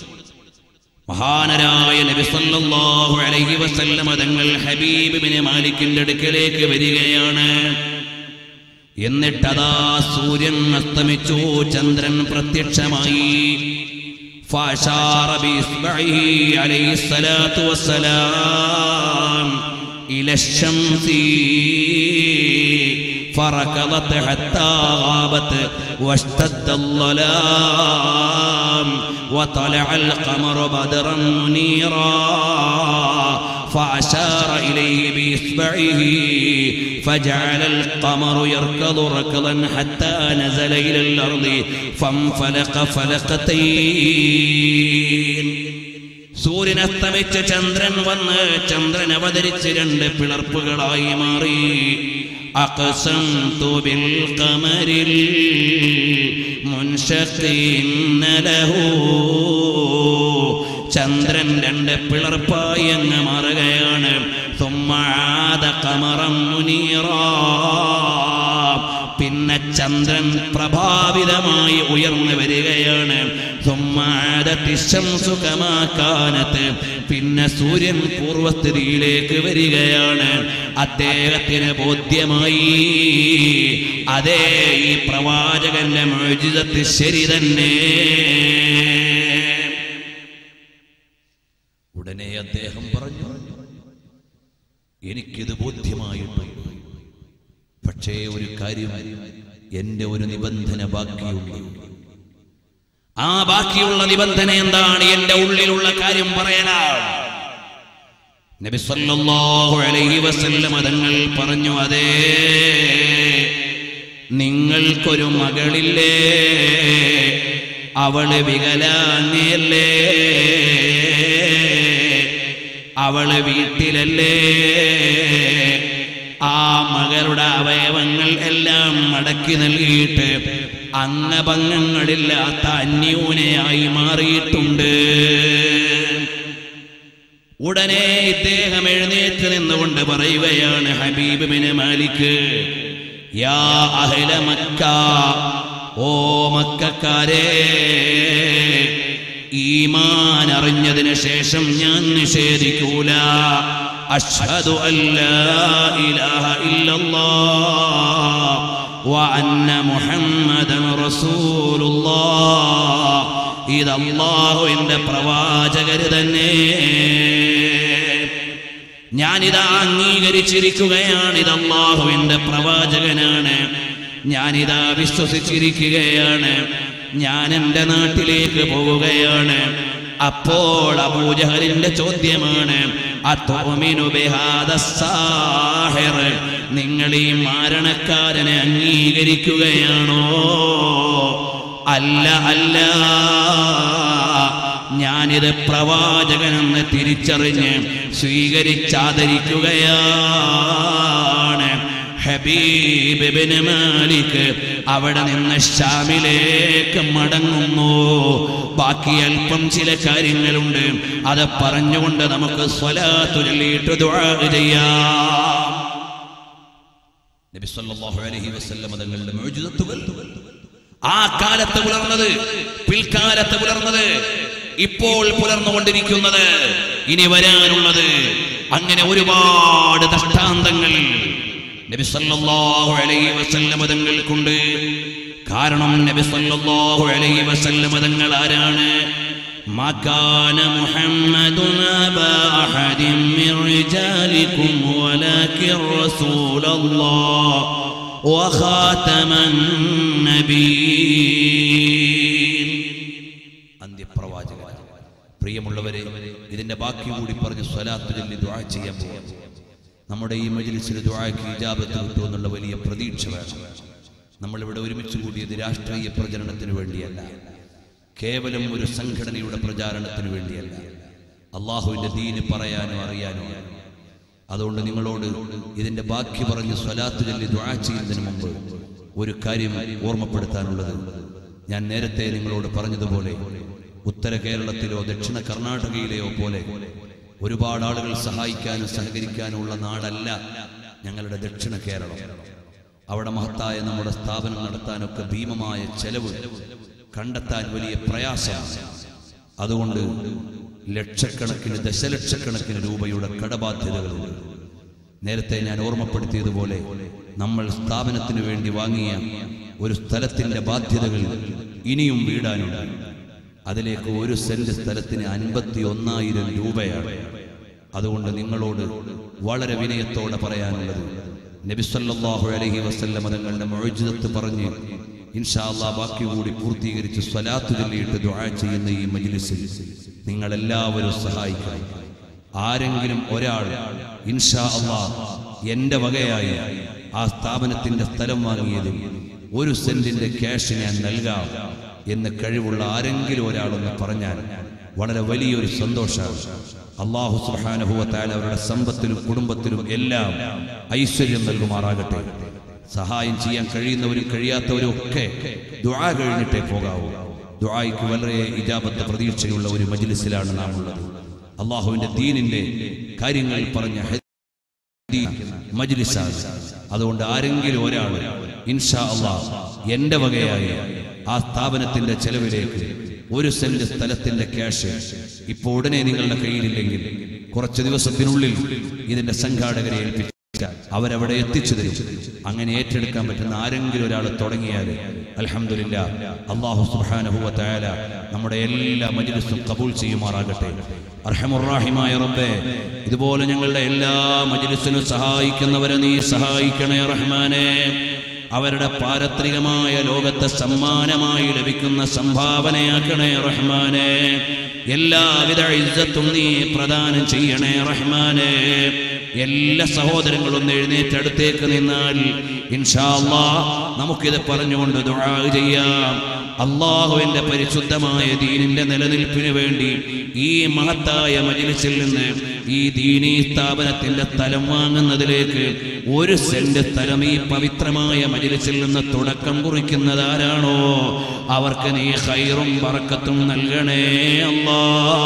മഹാനരായ നബി സല്ലല്ലാഹു അലൈഹി വസല്ലം തങ്ങൾ ഹബീബ് ബിൻ മാലിക്കിന്റെ അടുക്കലേക്ക് വരികയാണ് എന്നിട്ടതാ സൂര്യൻ അസ്തമിച്ചു ചന്ദ്രൻ പ്രത്യക്ഷമായി فأشار بإصبعه عليه الصلاة والسلام إلى الشمس فركضت حتى غابت واشتد الظلام وطلع القمر بدرا منيرا فأشار إليه بإصبعه فجعل القمر يركض ركضا حتى نزل إلى الأرض فانفلق فلقتين സൂര്യൻ അസ്തമിച്ച് ചന്ദ്രൻ വന്ന് ചന്ദ്രൻ അവതരിച്ച് രണ്ട് പിളർപ്പുകളായി മാറി أقسمت بالقمر المنشقين له ചന്ദ്രൻ രണ്ട് പിളർപ്പായി അങ്ങ് മാറുകയാണ് സുമ്മാത കമറം മുനീറാ പിന്നെ ചന്ദ്രൻ പ്രഭാവിതമായി ഉയർന്നു വരികയാണ് സുമ്മാതത്തിശംസുഖമാക്കാനത്ത് പിന്നെ സൂര്യൻ പൂർവസ്ഥിതിയിലേക്ക് വരികയാണ് അദ്ദേഹത്തിന് ബോധ്യമായി അതേ ഈ പ്രവാചകന്റെ മോചിതത്ത് ശരി തന്നെ ഉടനെ അദ്ദേഹം പറഞ്ഞു എനിക്കിത് ബോധ്യമായിട്ടുണ്ട് പക്ഷേ ഒരു കാര്യം എന്റെ ഒരു നിബന്ധന ബാക്കിയുണ്ട് ആ ബാക്കിയുള്ള നിബന്ധന എന്താണ് എന്റെ ഉള്ളിലുള്ള കാര്യം പറയാനാണ് നബി സല്ലല്ലാഹു അലൈഹി വസല്ലം തങ്ങൾ പറഞ്ഞു അതേ നിങ്ങൾക്കൊരു മകളില്ലേ അവള് വികലാംഗയല്ലേ അവള് വീട്ടിലല്ലേ ആ മകളുടെ അവയവങ്ങൾ എല്ലാം മടക്കി നൽകിയിട്ട് അംഗഭംഗങ്ങളില്ലാത്ത അന്യൂനയായി മാറിയിട്ടുണ്ട് ഉടനെ ഇദ്ദേഹം എഴുന്നേറ്റ് നിന്നുകൊണ്ട് പറയുകയാണ് ഹബീബ് ബിന് മാലിക് യാ അഹ്ല മക്ക ഓ മക്കാരെ ഈമാൻ അറിഞ്ഞതിന് ശേഷം ഞാൻ നിഷേധിക്കൂല അഷ്ഹദു അല്ലാ ഇലാഹ ഇല്ലല്ലാഹ് വഅന്ന മുഹമ്മദൻ റസൂലുള്ളാഹ് ഇത് അല്ലാഹുവിന്റെ പ്രവാചകര് തന്നെ ഞാനിതാ അംഗീകരിച്ചിരിക്കുകയാണ് ഇത് അള്ളാഹുവിന്റെ പ്രവാചകനാണ് ഞാനിതാ വിശ്വസിച്ചിരിക്കുകയാണ് ഞാൻ എൻ്റെ നാട്ടിലേക്ക് പോവുകയാണ് അപ്പോൾ അബൂജഹലിന്റെ ചോദ്യമാണ് അത്തോമിനു ബിഹാദ സാഹിർ നിങ്ങൾ ഈ മാരണക്കാരനെ അംഗീകരിക്കുകയാണോ അല്ല അല്ല ഞാനിത് പ്രവാചകനെന്ന് തിരിച്ചറിഞ്ഞ് സ്വീകരിച്ചാദരിക്കുകയാണ് ഹബീബ് ഇബ്നു മാലിക് അവിടെ നിന്ന് ഷാമിലേക്ക് മടങ്ങുന്നു ബാക്കി അല്പം ചില കാര്യങ്ങളുണ്ട് അത് പറഞ്ഞുകൊണ്ട് നമുക്ക് സ്വലാത്തു ചൊല്ലിയിട്ട് ദുആ ചെയ്യാം നബി സല്ലല്ലാഹു അലൈഹി വസല്ലം തങ്ങളുടെ മുഅ്ജിസത്തുകൾ ആ കാലത്ത് പുലർന്നത് പിൽക്കാലത്ത് പുലർന്നത് ഇപ്പോൾ പുലർന്നുകൊണ്ടിരിക്കുന്നത് ഇനി വരാനുള്ളത് അങ്ങനെ ഒരുപാട് ദൃഷ്ടാന്തങ്ങൾ നബി സല്ലല്ലാഹു അലൈഹി വസല്ലം തങ്ങൾക്കുണ്ട് കാരണം നബി സല്ലല്ലാഹു അലൈഹി വസല്ലം തങ്ങൾ ആരാണ് ما كان محمد أبا أحد من رجالكم ولكن رسول الله وخاتم النبيين അന്ത്യപ്രവാചകൻ പ്രിയമുള്ളവരെ ഇതിന്റെ ബാക്കി കൂടി പറഞ്ഞ് സ്വലാത്തു ചൊല്ലി ദുആ ചെയ്യാൻ പോവാം നമ്മുടെ ഈ മജ്ലിസിൽ ദുആക്ക് ഇജാബത്ത് കിട്ടുമെന്നുള്ള വലിയ പ്രതീക്ഷ വേണം നമ്മളിവിടെ ഒരുമിച്ച് കൂടിയത് രാഷ്ട്രീയ പ്രചരണത്തിന് വേണ്ടിയല്ല കേവലം ഒരു സംഘടനയുടെ പ്രചാരണത്തിന് വേണ്ടിയല്ല അള്ളാഹുവിന്റെ ദീന് പറയാനോ അറിയാനോ അതുകൊണ്ട് നിങ്ങളോട് ഇതിന്റെ ബാക്കി പറഞ്ഞ് സ്വലാത്ത് ചൊല്ലി ദുആ ചെയ്യുന്നതിന് മുമ്പ് ഒരു കാര്യം ഓർമ്മപ്പെടുത്താനുള്ളത് ഞാൻ നേരത്തെ നിങ്ങളോട് പറഞ്ഞതുപോലെ ഉത്തര കേരളത്തിലോ ദക്ഷിണ കർണാടകയിലെയോ പോലെ ഒരുപാട് ആളുകൾ സഹായിക്കാനും സഹകരിക്കാനും ഉള്ള നാടല്ല ഞങ്ങളുടെ ദക്ഷിണ കേരളം അവിടെ മഹത്തായ നമ്മുടെ സ്ഥാപനം നടത്താനൊക്കെ ഭീമമായ ചെലവ് കണ്ടെത്താൻ വലിയ പ്രയാസമാണ് അതുകൊണ്ട് ലക്ഷക്കണക്കിന് ദശലക്ഷക്കണക്കിന് രൂപയുടെ കടബാധ്യതകളുണ്ട് നേരത്തെ ഞാൻ ഓർമ്മപ്പെടുത്തിയതുപോലെ നമ്മൾ സ്ഥാപനത്തിന് വേണ്ടി വാങ്ങിയ ഒരു സ്ഥലത്തിന്റെ ബാധ്യതകൾ ഇനിയും വീടാനുണ്ട് അതിലേക്ക് ഒരു സെന്റ് സ്ഥലത്തിന് അൻപത്തി ഒന്നായിരം രൂപയാണ് അതുകൊണ്ട് നിങ്ങളോട് വളരെ വിനയത്തോടെ പറയാനുള്ളത് നബിസല്ലാഹു അലഹി വസല്ലം തങ്ങളുടെ മൊഴിജിതത്ത് പറഞ്ഞ് ഇൻഷാ അല്ലാ ബാക്കി കൂടി പൂർത്തീകരിച്ച് സ്വലാത്ത് ചൊല്ലിയിട്ട് ദുആ ചെയ്യുന്ന ഈ മജ്ലിസിൽ നിങ്ങൾ എല്ലാവരും സഹായിക്കണം ആരെങ്കിലും ഒരാൾ ഇൻഷാ അള്ളാ എന്റെ വകയായി ആ സ്ഥാപനത്തിന്റെ സ്ഥലം വാങ്ങിയതിൽ ഒരു സെന്റിന്റെ ക്യാഷ് ഞാൻ നൽകാം എന്ന് കഴിവുള്ള ആരെങ്കിലും ഒരാളൊന്ന് പറഞ്ഞാൽ വളരെ വലിയൊരു സന്തോഷമാണ് അള്ളാഹു സുഹാനുഭവത്താൽ അവരുടെ സമ്പത്തിലും കുടുംബത്തിലും എല്ലാം ഐശ്വര്യം നൽകുമാറാകട്ടെ സഹായം ചെയ്യാൻ കഴിയുന്നവരും കഴിയാത്തവരും ഒക്കെ ദുആ കഴിഞ്ഞിട്ടേ പോകാവൂ ദുആയ്ക്ക് വളരെ ഇജാബത്ത് പ്രതീക്ഷയുള്ള ഒരു മജ്ലിസിലാണ് നാം ഉള്ളത് അള്ളാഹുവിന്റെ ദീനിന്റെ കാര്യങ്ങൾ പറഞ്ഞ മജ്ലിസാണ് അതുകൊണ്ട് ആരെങ്കിലും ഒരാൾ ഇൻഷാ അള്ളാഹ് എന്റെ വകയായി ആ സ്ഥാപനത്തിന്റെ ചെലവിലേക്ക് ഒരു സെന്റ് സ്ഥലത്തിന്റെ ക്യാഷ് ഇപ്പോൾ ഉടനെ നിങ്ങളുടെ കയ്യിലില്ലെങ്കിൽ കുറച്ച് ദിവസത്തിനുള്ളിൽ ഇതിന്റെ സംഘാടകരെ ഏൽപ്പിച്ചു അവരവിടെ എത്തിച്ചു തരും അങ്ങനെ ഏറ്റെടുക്കാൻ പറ്റുന്ന ആരെങ്കിലും ഒരാൾ തുടങ്ങിയാൽ അലഹമില്ല അള്ളാഹു സുബാനഹുവ തയാല നമ്മുടെ എല്ലാ മജ്ലിസും കബൂൽ ചെയ്യുമാറാകട്ടെ അർഹമുറാഹിമായ റബ്ബേ ഇതുപോലെ ഞങ്ങളുടെ എല്ലാ മജ്ലിസിനും സഹായിക്കുന്നവരെ നീ സഹായിക്കണേ റഹ്മാനെ അവരുടെ പാരത്രികമായ ലോകത്തെ സമ്മാനമായി ലഭിക്കുന്ന സംഭാവനയാക്കണേ റഹ്മാനെ എല്ലാവിധ ഇജ്ജത്തും നീ പ്രദാനം ചെയ്യണേ റഹ്മാനെ എല്ലാ സഹോദരങ്ങളും ഒന്ന് എഴുന്നേറ്റടുത്തേക്ക് നിന്നാൽ ഇൻഷാ അല്ലാ നമുക്കിത് പറഞ്ഞുകൊണ്ട് ദുആ ചെയ്യാം അള്ളാഹുവിന്റെ പരിശുദ്ധമായ ദീനിന്റെ നിലനിൽപ്പിന് വേണ്ടി ഈ മഹത്തായ മജിലിസിൽ നിന്ന് ഈ ദീനീ സ്ഥാപനത്തിന്റെ സ്ഥലം വാങ്ങുന്നതിലേക്ക് ഒരു സെന്റ് സ്ഥലം ഈ പവിത്രമായ മജിലിസിൽ നിന്ന് തുടക്കം കുറിക്കുന്നത് ആരാണോ അവർക്ക് നീ ഹൈറും പറക്കത്തും നൽകണേ അല്ലാ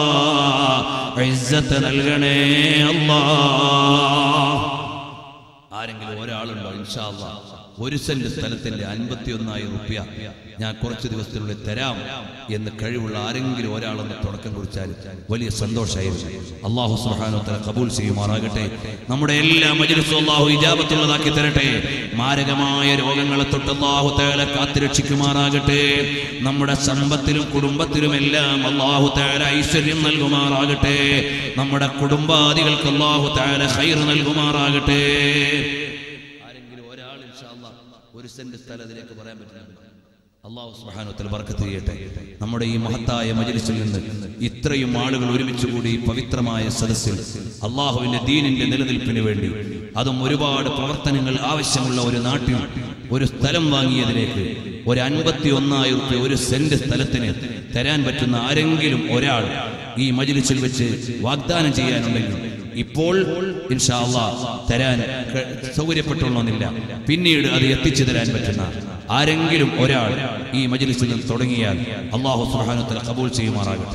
ഇസ്സത്ത് നൽകണേ അല്ലാ ആരെങ്കിലും ഒരാളുണ്ടോ ഇൻഷാ അല്ലാ ഒരു സെന്റ് സ്ഥലത്തിന്റെ അൻപത്തി ഒന്നായിരം റുപ്യ ഞാൻ കുറച്ച് ദിവസത്തിനുള്ളിൽ തരാം എന്ന് കഴിവുള്ള ആരെങ്കിലും ഒരാളൊന്ന് തുടക്കം കുറിച്ചാൽ വലിയ സന്തോഷമായിരുന്നു അള്ളാഹു സുഹാനോത്തര കബൂൽ ചെയ്യുമാറാകട്ടെ നമ്മുടെ എല്ലാ മജിലിസും അള്ളാഹു ഇജാബത്തുള്ളതാക്കി തരട്ടെ മാരകമായ രോഗങ്ങളെ തൊട്ട് അള്ളാഹു തേല കാത്തുരക്ഷിക്കുമാറാകട്ടെ നമ്മുടെ സമ്പത്തിലും കുടുംബത്തിലും എല്ലാം അള്ളാഹു തേല ഐശ്വര്യം നൽകുമാറാകട്ടെ നമ്മുടെ കുടുംബാദികൾക്ക് അള്ളാഹു തേല ഹൈർ നൽകുമാറാകട്ടെ ആരെങ്കിലും ഒരാൾ ഇൻഷാ അല്ലാ ഒരു സെന്റ് സ്ഥലം അതിലേക്ക് പറയാൻ പറ്റുന്നുണ്ട് അള്ളാഹു സുബ്ഹാനഹു ബർക്കത്ത് ചെയ്യട്ടെ നമ്മുടെ ഈ മഹത്തായ മജ്ലിസിൽ നിന്ന് ഇത്രയും ആളുകൾ ഒരുമിച്ച് കൂടി ഈ പവിത്രമായ സദസ്സിൽ അള്ളാഹുവിന്റെ ദീനിന്റെ നിലനിൽപ്പിന് വേണ്ടി അതും ഒരുപാട് പ്രവർത്തനങ്ങൾ ആവശ്യമുള്ള ഒരു നാട്ടിൽ ഒരു സ്ഥലം വാങ്ങിയതിലേക്ക് ഒരു അൻപത്തി ഒന്നായിരം റുപ്യ ഒരു സെന്റ് സ്ഥലത്തിന് തരാൻ പറ്റുന്ന ആരെങ്കിലും ഒരാൾ ഈ മജ്ലിസിൽ വെച്ച് വാഗ്ദാനം ചെയ്യാനുണ്ടെങ്കിൽ ഇപ്പോൾ ഇൻഷാ അള്ളാ തരാൻ ക- സൗകര്യപ്പെട്ടുള്ളൊന്നില്ല പിന്നീട് അത് എത്തിച്ചു തരാൻ പറ്റുന്ന ആരെങ്കിലും ഒരാൾ ഈ മജ്ലിസിൽ നിന്ന് തുടങ്ങിയാൽ അള്ളാഹു സുബ്ഹാനഹു വ കബൂൽ ചെയ്യുമാറാകട്ടെ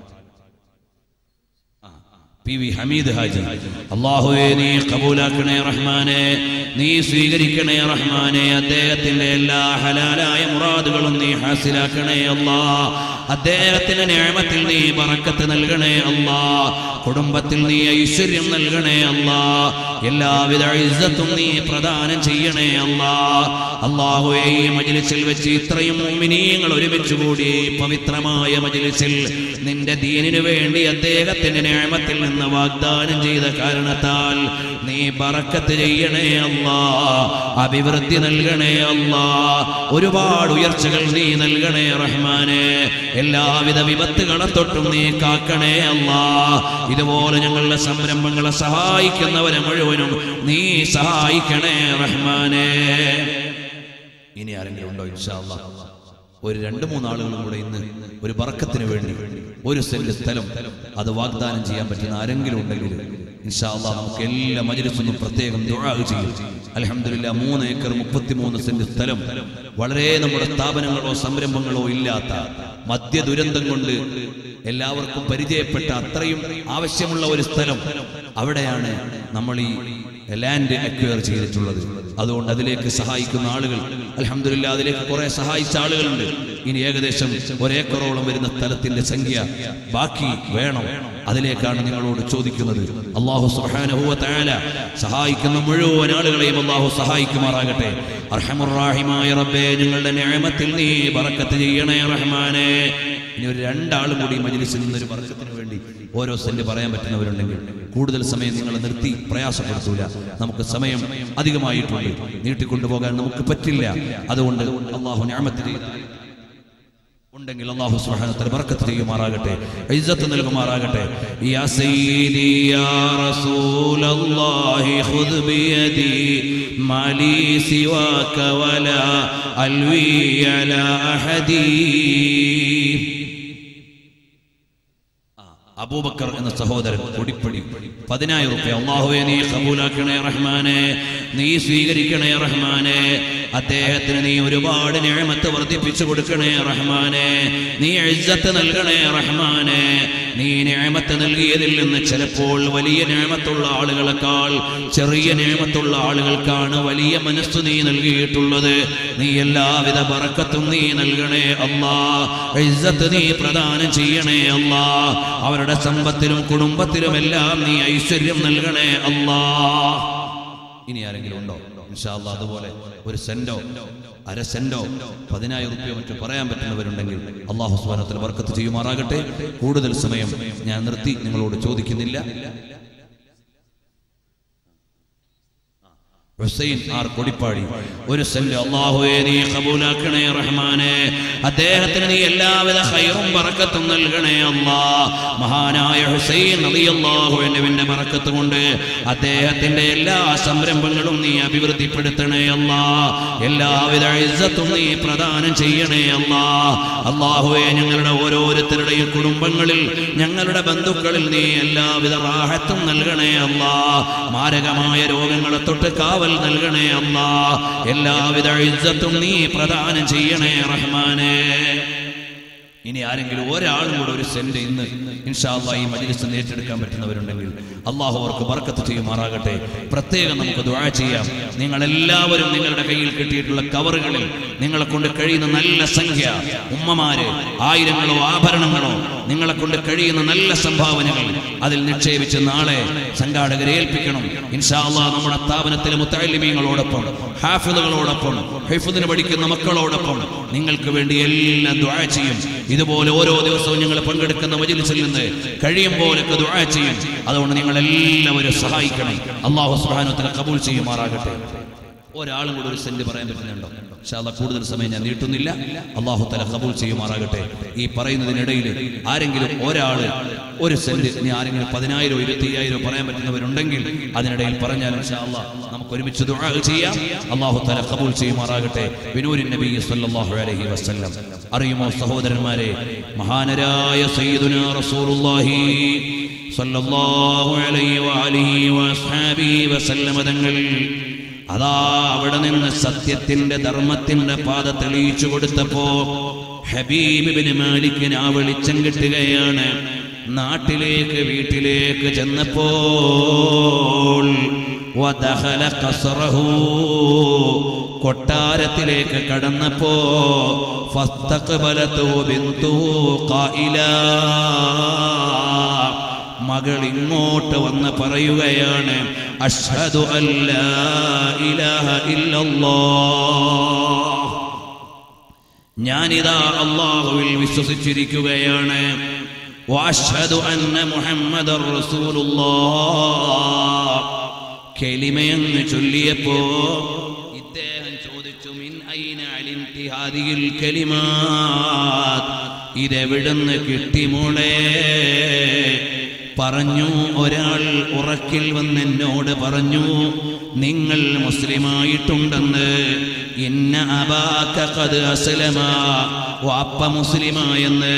പി വി ഹമീദ് ഹാജി അള്ളാഹുവേ നീ കബൂലാക്കണേ റഹ്മാനെ നീ സ്വീകരിക്കണേ റഹ്മാനെ അദ്ദേഹത്തിന്റെ എല്ലാ ഹലാലായ മുറാദുകളും നീ ഹാസിലാക്കണേ അല്ലാ അദ്ദേഹത്തിന്റെ നിയമത്തിൽ നീ ബറക്കത്ത് നൽകണേ അല്ലാ കുടുംബത്തിൽ നീ ഐശ്വര്യം നൽകണേ അല്ലാ എല്ലാവിധ ഇസ്സത്തും നീ പ്രദാനം ചെയ്യണേ അല്ലാ അള്ളാഹുവേ ഈ മജ്ലിസിൽ വെച്ച് ഇത്രയും മുഅ്മിനീങ്ങൾ ഒരുമിച്ച് കൂടി ഈ പവിത്രമായ മജ്ലിസിൽ നിന്റെ ദീനിനു വേണ്ടി അദ്ദേഹത്തിന്റെ നിയമത്തിൽ നിന്ന് വാഗ്ദാനം ചെയ്ത കാരണത്താൽ നീ ബറക്കത്ത് ചെയ്യണേ അല്ലാ അഭിവൃദ്ധി നൽകണേ അല്ലാ ഒരുപാട് ഉയർച്ചകൾ നീ നൽകണേ റഹ്മാനെ എല്ലാവിധ വിപത്തുകളെ തൊട്ടും നീ കാക്കണേ അല്ലാ ഇതുപോലെ ഞങ്ങളുടെ സംരംഭങ്ങളെ സഹായിക്കുന്നവരെ മുഴുവനും നീ സഹായിക്കണേ റഹ്മാനെ ഇനി ആരെങ്കിലും ഉണ്ടോ ഇൻഷാ അല്ലാ ഒരു രണ്ട് മൂന്ന് ആളുകളും കൂടെ ഇന്ന് ഒരു ബറക്കത്തിന് വേണ്ടി ഒരു സെന്റ് സ്ഥലം അത് വാഗ്ദാനം ചെയ്യാൻ പറ്റുന്ന ആരെങ്കിലും ഉണ്ടെങ്കിൽ ഇൻഷാ അല്ലാ നമുക്ക് എല്ലാ മജ്ലിസിനും പ്രത്യേകം ദുആ ചെയ്യും അൽഹംദുലില്ലാ മൂന്ന് ഏക്കർ മുപ്പത്തിമൂന്ന് സെന്റ് സ്ഥലം വളരെ നമ്മുടെ സ്ഥാപനങ്ങളോ സംരംഭങ്ങളോ ഇല്ലാത്ത മദ്യ ദുരന്തം കൊണ്ട് എല്ലാവർക്കും പരിചയപ്പെട്ട അത്രയും ആവശ്യമുള്ള ഒരു സ്ഥലം അവിടെയാണ് നമ്മൾ ഈ ലാൻഡ് അക്വയർ ചെയ്തിട്ടുള്ളത് അതുകൊണ്ട് അതിലേക്ക് സഹായിക്കുന്ന ആളുകൾ അലഹമില്ല അതിലേക്ക് കുറെ സഹായിച്ച ആളുകളുണ്ട് ഇനി ഏകദേശം ഒരേക്കറോളം വരുന്ന സ്ഥലത്തിന്റെ സംഖ്യ ബാക്കി വേണം അതിലേക്കാണ് നിങ്ങളോട് ചോദിക്കുന്നത് അള്ളാഹു സുബ്ഹാനഹു തആല സഹായിക്കുന്ന മുഴുവൻ ആളുകളെയും അള്ളാഹു സഹായിക്കുമാറാകട്ടെ അർഹമുറാഹിമായ റബ്ബേ ഞങ്ങളുടെ നിഅമത്തിൽ നീ ബറക്കത്ത് ചെയ്യണേ റഹ്മാനെ ഇനി ഒരു രണ്ടാളും കൂടി ഈ മജ്ലിസിൽ നിന്നൊരു ബറക്കത്തിന് വേണ്ടി ഓരോ സെന്റ് പറയാൻ പറ്റുന്നവരുണ്ടെങ്കിൽ കൂടുതൽ സമയം നിങ്ങൾ നിർത്തി പ്രയാസപ്പെടുത്തൂല നമുക്ക് സമയം അധികമായിട്ടുണ്ട് നീട്ടിക്കൊണ്ടുപോകാൻ നമുക്ക് പറ്റില്ല അതുകൊണ്ട് അള്ളാഹു ഞാമത്തിൽ ഉണ്ടെങ്കിൽ അള്ളാഹു സുബ്ഹാനഹു വതആല ബർക്കത്ത് ചെയ്യുമാറാകട്ടെ ഇസ്സത്ത് നൽകുമാറാകട്ടെ യാ സയ്യിദി യാ റസൂലല്ലാഹി ഖുദ് ബിയദി മാലി സിവാക വലാ അൽവി അലാ അഹദി അബൂബക്കർ എന്ന സഹോദരൻ കൊടിപ്പടി പതിനായിരം റുപ്യ അള്ളാഹുവെ നീ കബൂലാക്കണേ റഹ്മാനെ നീ സ്വീകരിക്കണേ റഹ്മാനെ അദ്ദേഹത്തിന് നീ ഒരുപാട് നിഴമത്ത് വർദ്ധിപ്പിച്ചു കൊടുക്കണേ റഹ്മാനെ നീ എഴുത്തത്ത് നൽകണേ റഹ്മാനെ നീ നിഴമത്ത് നൽകിയതിൽ നിന്ന് ചിലപ്പോൾ വലിയ നിഴമത്തുള്ള ആളുകളെക്കാൾ ചെറിയ നിഴമത്തുള്ള ആളുകൾക്കാണ് വലിയ മനസ്സ് നീ നൽകിയിട്ടുള്ളത് നീ എല്ലാവിധ ബറക്കത്തും നീ നൽകണേ അല്ലാ ഇസ്സത്ത് നീ പ്രദാനം ചെയ്യണേ അല്ലാ അവരുടെ സമ്പത്തിലും കുടുംബത്തിലും എല്ലാം നീ ഐശ്വര്യം നൽകണേ അല്ലാ ഇനി ആരെങ്കിലും ഉണ്ടോ ഇൻഷാ അല്ലാ അതുപോലെ ഒരു സെന്റോ അര സെന്റോ പതിനായിരം റുപ്യോ മറ്റോ പറയാൻ പറ്റുന്നവരുണ്ടെങ്കിൽ അള്ളാഹു സുബാനത്തിൽ വർക്കത്ത് ചെയ്യുമാറാകട്ടെ കൂടുതൽ സമയം ഞാൻ നിർത്തി നിങ്ങളോട് ചോദിക്കുന്നില്ല ഹുസൈൻ ആർ കൊടിപ്പാടി ഒരു സെന്റ് അള്ളാഹുവേ നീ കബൂലാക്കണേ റഹ്മാനെ അദ്ദേഹത്തിന് നീ എല്ലാവിധ ഹൈറും ബറക്കത്തും നൽകണേ അല്ലാ മഹാനായ ഹുസൈൻ റളിയല്ലാഹുവിന്റെ ബറക്കത്ത് കൊണ്ട് അദ്ദേഹത്തിന്റെ എല്ലാ സംരംഭങ്ങളും നീ അഭിവൃദ്ധിപ്പെടുത്തണേ അല്ലാ എല്ലാവിധ ഇസ്സത്തും നീ പ്രദാനം ചെയ്യണേ അല്ലാ അള്ളാഹുവേ ഞങ്ങളുടെ ഓരോരുത്തരുടെയും കുടുംബങ്ങളിൽ ഞങ്ങളുടെ ബന്ധുക്കളിൽ നീ എല്ലാവിധ റാഹത്തും നൽകണേ അല്ലാ മാരകമായ രോഗങ്ങളെ തൊട്ട് കാവൽ നൽകണേ അല്ലാ എല്ലാവിധ ഇജ്ജത്തും നീ പ്രദാനം ചെയ്യണേ റഹ്മാനെ ഇനി ആരെങ്കിലും ഒരാളും കൂടെ ഒരു സെന്റ് ഇന്ന് ഇൻഷാല്ല ഈ മജ്ലിസ് ഏറ്റെടുക്കാൻ പറ്റുന്നവരുണ്ടെങ്കിൽ അള്ളാഹു അവർക്ക് ബർക്കത്ത് ചെയ്യുമാറാകട്ടെ പ്രത്യേകം നമുക്ക് ദുആ ചെയ്യാം നിങ്ങൾ എല്ലാവരും നിങ്ങളുടെ കയ്യിൽ കിട്ടിയിട്ടുള്ള കവറുകളിൽ നിങ്ങളെ കൊണ്ട് കഴിയുന്ന നല്ല സംഖ്യ ഉമ്മമാര് ആയിരങ്ങളോ ആഭരണങ്ങളോ നിങ്ങളെ കൊണ്ട് കഴിയുന്ന നല്ല സംഭാവനകൾ അതിൽ നിക്ഷേപിച്ച് നാളെ സംഘാടകരെ ഏൽപ്പിക്കണം ഇൻഷാ അള്ളാഹ് നമ്മുടെ സ്ഥാപനത്തിലെ മുത്തലിമീങ്ങളോടൊപ്പം ഹാഫിദുകളോടൊപ്പം ഹൈഫുദിന് പഠിക്കുന്ന മക്കളോടൊപ്പം നിങ്ങൾക്ക് വേണ്ടി എല്ലാം ദുആ ചെയ്യും ഇതുപോലെ ഓരോ ദിവസവും ഞങ്ങൾ പങ്കെടുക്കുന്ന മജിലിസിൽ നിന്ന് കഴിയും പോലൊക്കെ ദുആ ചെയ്യും അതുകൊണ്ട് നിങ്ങൾ എല്ലാവരും സഹായിക്കണം അള്ളാഹു സുബ്ഹാനഹു കബൂൽ ചെയ്യുമാറാകട്ടെ ഒരാളും കൂടെ ഒരു സെന്റ് പറയാൻ പറ്റുന്നുണ്ടോ പക്ഷെ അല്ല കൂടുതൽ സമയം ഞാൻ നീട്ടുന്നില്ല അള്ളാഹു തല കബൂൽ ചെയ്യുമാറാകട്ടെ ഈ പറയുന്നതിനിടയിൽ ആരെങ്കിലും ഒരാള് ഒരു സെന്റ് ഇനി ആരെങ്കിലും പതിനായിരോ ഇരുപത്തി അയ്യായിരോ പറയാൻ പറ്റുന്നവരുണ്ടെങ്കിൽ അതിനിടയിൽ പറഞ്ഞാൽ ഇൻഷാ അല്ലാഹ് നമുക്ക് ഒരുമിച്ച് ദുആ ചെയ്യാം അള്ളാഹു തല കബൂൽ ചെയ്യുമാറാകട്ടെ ബിനൂരിൻ നബി സല്ലല്ലാഹു അലൈഹി വസല്ലം അറിയുമോ സഹോദരന്മാരെ മഹാനരായ സയ്യിദുനാ റസൂലുള്ളാഹി സല്ലല്ലാഹു അലൈഹി വഅലിഹി വഅസ്ഹാബിഹി വസല്ലമ തങ്ങൾ അതാ അവിടെ നിന്ന് സത്യത്തിന്റെ ധർമ്മത്തിന്റെ പാത തെളിയിച്ചു കൊടുത്തപ്പോ ഹബീബിന് മാലിക്കിന് ആ വെളിച്ചം കിട്ടുകയാണ് നാട്ടിലേക്ക് വീട്ടിലേക്ക് ചെന്നപ്പോൾ വദഖല ഖസ്റഹു കൊട്ടാരത്തിലേക്ക് കടന്നപ്പോ ഫസ്തഖ്ബലതു ബിന്തുഹു ഖായിലാ മകൾ ഇങ്ങോട്ട് വന്ന് പറയുകയാണ് അഷ്ഹദു അല്ലാ ഇലാഹ ഇല്ലല്ലാഹ് ഞാനിതാ അള്ളാഹുവിൽ വിശ്വസിച്ചിരിക്കുകയാണ് വാഷ്ഹദു അന്ന മുഹമ്മദർ റസൂലുള്ളാഹ് കെലിമയങ്ങ് ചൊല്ലിയപ്പോ ഇദ്ദേഹം ചോദിച്ചു മിൻ ഐന അലിംതി ഹാദിഹിൽ കലിമാത് ഇതെവിടുന്ന് കിട്ടി മോളെ പറഞ്ഞു ഒരാൾ ഉറക്കിൽ വന്ന് എന്നോട് പറഞ്ഞു നിങ്ങൾ മുസ്ലിമായിട്ടുണ്ടെന്ന് ഇന്ന അബാക്ക ഖദ് അസ്ലമ വാപ്പ മുസ്ലിമായെന്ന്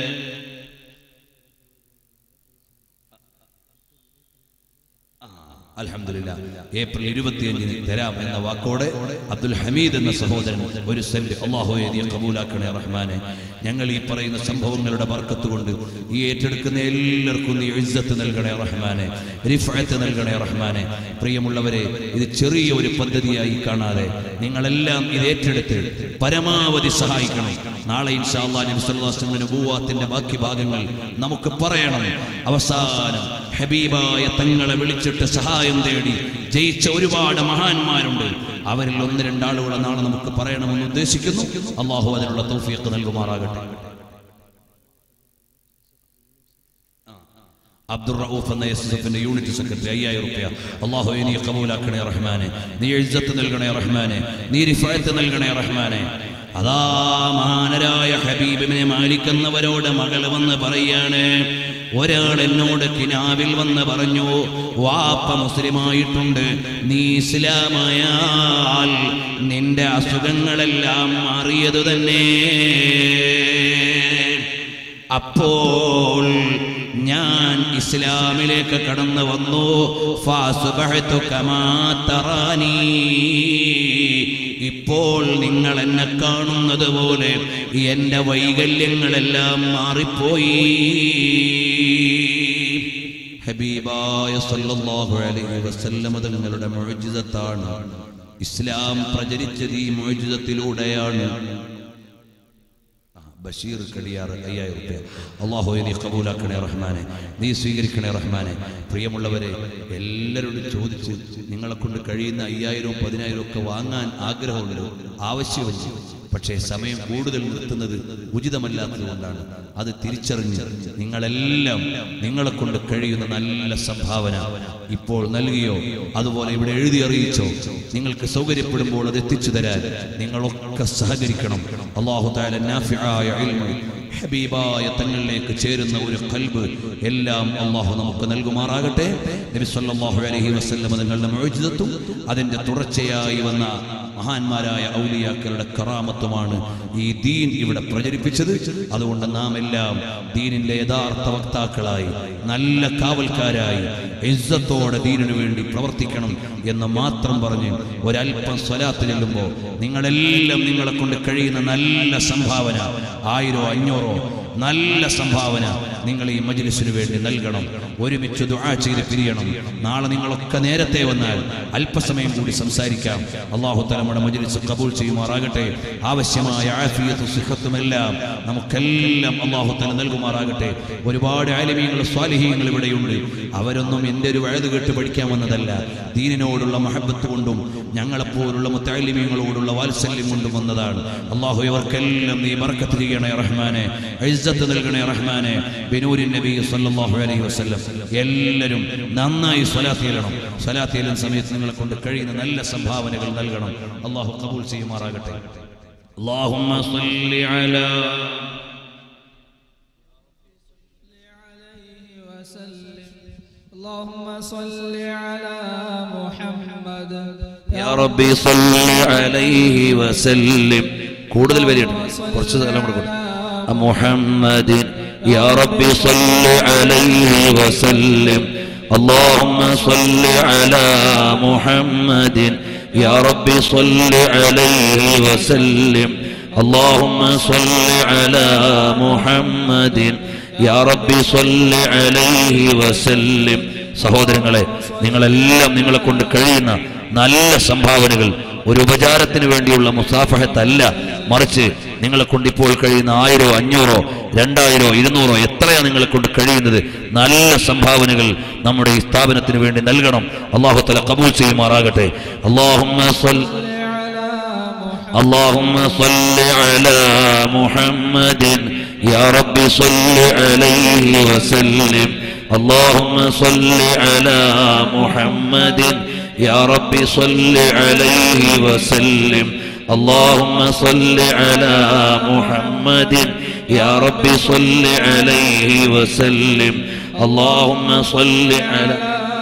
അൽഹംദുലില്ലാ ഏപ്രിൽ ഇരുപത്തിയഞ്ചിന് തരാം എന്ന വാക്കോടെ അബ്ദുൽ ഹമീദ് എന്ന സഹോദരൻ ഒരു സെന്റ് അള്ളാഹുയെ നീ കബൂലാക്കണേ റഹ്മാനെ ഞങ്ങൾ ഈ പറയുന്ന സംഭവങ്ങളുടെ ബർക്കത്ത് കൊണ്ട് ഈ ഏറ്റെടുക്കുന്ന എല്ലാവർക്കും നീ ഇജ്ജത്ത് നൽകണേ റഹ്മാനെ റിഫഅത്ത് നൽകണേ റഹ്മാനെ പ്രിയമുള്ളവരെ ഇത് ചെറിയ ഒരു പദ്ധതിയായി കാണാതെ നിങ്ങളെല്ലാം ഇത് ഏറ്റെടുത്ത് പരമാവധി സഹായിക്കണം നാളെ ഇൻഷാ അല്ലാഹ് നബി സല്ലല്ലാഹു അലൈഹി വസല്ലം നബുവാത്തിന്റെ ബാക്കി ഭാഗങ്ങൾ നമുക്ക് പറയണം അവസാനം ഹബീബായ തങ്ങളെ വിളിച്ചിട്ട് സഹായം തേടി ജയിച്ച ഒരുപാട് മഹാന്മാരുണ്ട് അവരിൽ ഒന്ന് രണ്ടാളുകളെ നാളെ നമുക്ക് പറയണമെന്ന് ഉദ്ദേശിക്കുന്നു അള്ളാഹു അതിനുള്ള തൗഫീഖ് നൽകുമാറാകട്ടെ അബ്ദുൾ റഊഫ് എന്ന എസ് എസ് എഫിന്റെ യൂണിറ്റ് സെക്രട്ടറി അയ്യായിരം റുപ്യ അള്ളാഹു നീ കബൂലാക്കണേ റഹ്മാനെ നീ എഴുത്തത്ത് നൽകണേ റഹ്മാനെ നീ റിഫായത്ത് നൽകണേ റഹ്മാനെ അതാ മഹാനരായ ഹബീബിനെ മാലിക്കുന്നവരോട് മകൾ വന്ന് പറയാണ് ഒരാൾ എന്നോട് കിനാവിൽ വന്ന് പറഞ്ഞു വാപ്പ മുസ്ലിമായിട്ടുണ്ട് നീ ഇസ്ലാമായാൽ നിന്റെ അസുഖങ്ങളെല്ലാം മാറിയതു തന്നെ അപ്പോൾ ഞാൻ ഇസ്ലാമിലേക്ക് കടന്നു വന്നു ഫാസുബഹ്തു കമാ തറാനീ. ഇപ്പോൾ നിങ്ങൾ എന്നെ കാണുന്നത് പോലെ എൻ്റെ വൈകല്യങ്ങളെല്ലാം മാറിപ്പോയി ഹബീബായ സല്ലല്ലാഹു അലൈഹി വസല്ലമ തങ്ങളുടെ മുഅ്ജിസത്താണ് ഇസ്ലാം പ്രചരിച്ചത് ഈ മുഅ്ജിസത്തിലൂടെയാണ് ആ, ബഷീർ കടിയാർ അയ്യായിരം റുപ്യ അള്ളാഹു നീ കബൂലാക്കണേ റഹ്മാനെ നീ സ്വീകരിക്കണേ റഹ്മാനെ പ്രിയമുള്ളവരെ എല്ലാവരോടും ചോദിച്ച് നിങ്ങളെ കൊണ്ട് കഴിയുന്ന അയ്യായിരവും പതിനായിരവും ഒക്കെ വാങ്ങാൻ ആഗ്രഹമുണ്ട് ആവശ്യമുണ്ട് പക്ഷേ സമയം കൂടുതൽ നിർത്തുന്നത് ഉചിതമല്ലാത്തതുകൊണ്ടാണ് അത് തിരിച്ചറിഞ്ഞ് നിങ്ങളെല്ലാം നിങ്ങളെ കൊണ്ട് കഴിയുന്ന നല്ല സംഭാവന ഇപ്പോൾ നൽകിയോ അതുപോലെ ഇവിടെ എഴുതി അറിയിച്ചോ നിങ്ങൾക്ക് സൗകര്യപ്പെടുമ്പോൾ അത് എത്തിച്ചു തരാൻ നിങ്ങളൊക്കെ സഹകരിക്കണം അള്ളാഹു താല നാഫിആയ ഇൽമ് ഹബീബായ തങ്ങളിലേക്ക് ചേരുന്ന ഒരു കൽബ് എല്ലാം അള്ളാഹു നമുക്ക് നൽകുമാറാകട്ടെ നബി സല്ലല്ലാഹു അലൈഹി വസല്ലം തങ്ങളുടെ മുഅ്ജിസത്തും അതിന്റെ തുടർച്ചയായി വന്ന മഹാന്മാരായ ഔലിയാക്കളുടെ കറാമത്തുമാണ് ഈ ദീൻ ഇവിടെ പ്രചരിപ്പിച്ചത് അതുകൊണ്ട് നാം എല്ലാം ദീനിന്റെ യഥാർത്ഥ വക്താക്കളായി നല്ല കാവൽക്കാരായി ഇസ്സത്തോടെ ദീനിനു വേണ്ടി പ്രവർത്തിക്കണം എന്ന് മാത്രം പറഞ്ഞ് ഒരല്പം സ്വലാത്ത് ചെല്ലുമ്പോൾ നിങ്ങളെല്ലാം നിങ്ങളെ കൊണ്ട് കഴിയുന്ന നല്ല സംഭാവന ആയിരോ അഞ്ഞൂറോ അഞ്ഞൂറോ നല്ല സംഭാവന നിങ്ങൾ ഈ മജ്ലിസിനു വേണ്ടി നൽകണം ഒരുമിച്ച് ദുആ ചെയ്ത് പിരിയണം നാളെ നിങ്ങളൊക്കെ നേരത്തെ വന്നാൽ അല്പസമയം കൂടി സംസാരിക്കാം അള്ളാഹു തല നമ്മുടെ മജ്ലിസ് കബൂൾ ചെയ്യുമാറാകട്ടെ ആവശ്യമായ ആഫിയത്തും സിഹത്തുമെല്ലാം നമുക്കെല്ലാം അള്ളാഹു തല നൽകുമാറാകട്ടെ ഒരുപാട് ആലിമീങ്ങൾ സ്വാലിഹീങ്ങൾ ഇവിടെയുണ്ട് അവരൊന്നും എൻ്റെ ഒരു വഴുത് കേട്ട് പഠിക്കാൻ വന്നതല്ല ദീനിനോടുള്ള മഹബത്ത് കൊണ്ടും ഞങ്ങളെപ്പോലുള്ള മുത്താലിമീങ്ങളോടുള്ള വാത്സല്യം കൊണ്ടും വന്നതാണ് അള്ളാഹു ഇവർക്കെല്ലാം നീ ബർക്കത്ത് ചെയ്യണേ റഹ്മാനെ ഇസ്സത്ത് നൽകണേ റഹ്മാനെ ബിനൂരിൻ നബി സല്ലല്ലാഹു അലൈഹി വസല്ലം എല്ലാവരും നന്നായി സ്വലാത്ത് ചെല്ലണം സ്വലാത്ത് ചെല്ലുന്ന സമയത്ത് നിങ്ങളെ കൊണ്ട് കഴിയുന്ന നല്ല സംഭാവനകൾ നൽകണം അള്ളാഹു കബൂൽ ചെയ്യുമാറാകട്ടെ اللهم صل على عليه وسلم اللهم صل على محمد يا ربي صل عليه وسلم കൂടുതൽ വരികയാണ് കുറച്ച് സ്ഥലം കൂടെ കൊടുക്കും محمد يا ربي صل عليه وسلم اللهم صل على محمد يا ربي صل عليه وسلم اللهم صل على محمد يا ربي صل عليه وسلم സഹോദരങ്ങളെ നിങ്ങളെല്ലാം നിങ്ങളെ കൊണ്ട് കഴിയുന്ന നല്ല സംഭാവനകൾ ഒരു ഉപചാരത്തിന് വേണ്ടിയുള്ള മുസാഫഹത്തല്ല മറിച്ച് നിങ്ങളെ കൊണ്ട് ഇപ്പോൾ കഴിയുന്ന ആയിരോ അഞ്ഞൂറോ രണ്ടായിരോ ഇരുന്നൂറോ എത്രയാ നിങ്ങളെ കൊണ്ട് കഴിയുന്നത് നല്ല സംഭാവനകൾ നമ്മുടെ ഈ സ്ഥാപനത്തിന് വേണ്ടി നൽകണം അള്ളാഹു തല കബൂൽ ചെയ്യുമാറാകട്ടെ അള്ളാഹുമ്മ സ്വൽ اللهم صل على محمد يا رب صل عليه وسلم اللهم صل على محمد يا رب صل عليه وسلم اللهم صل على محمد يا رب صل عليه وسلم اللهم صل على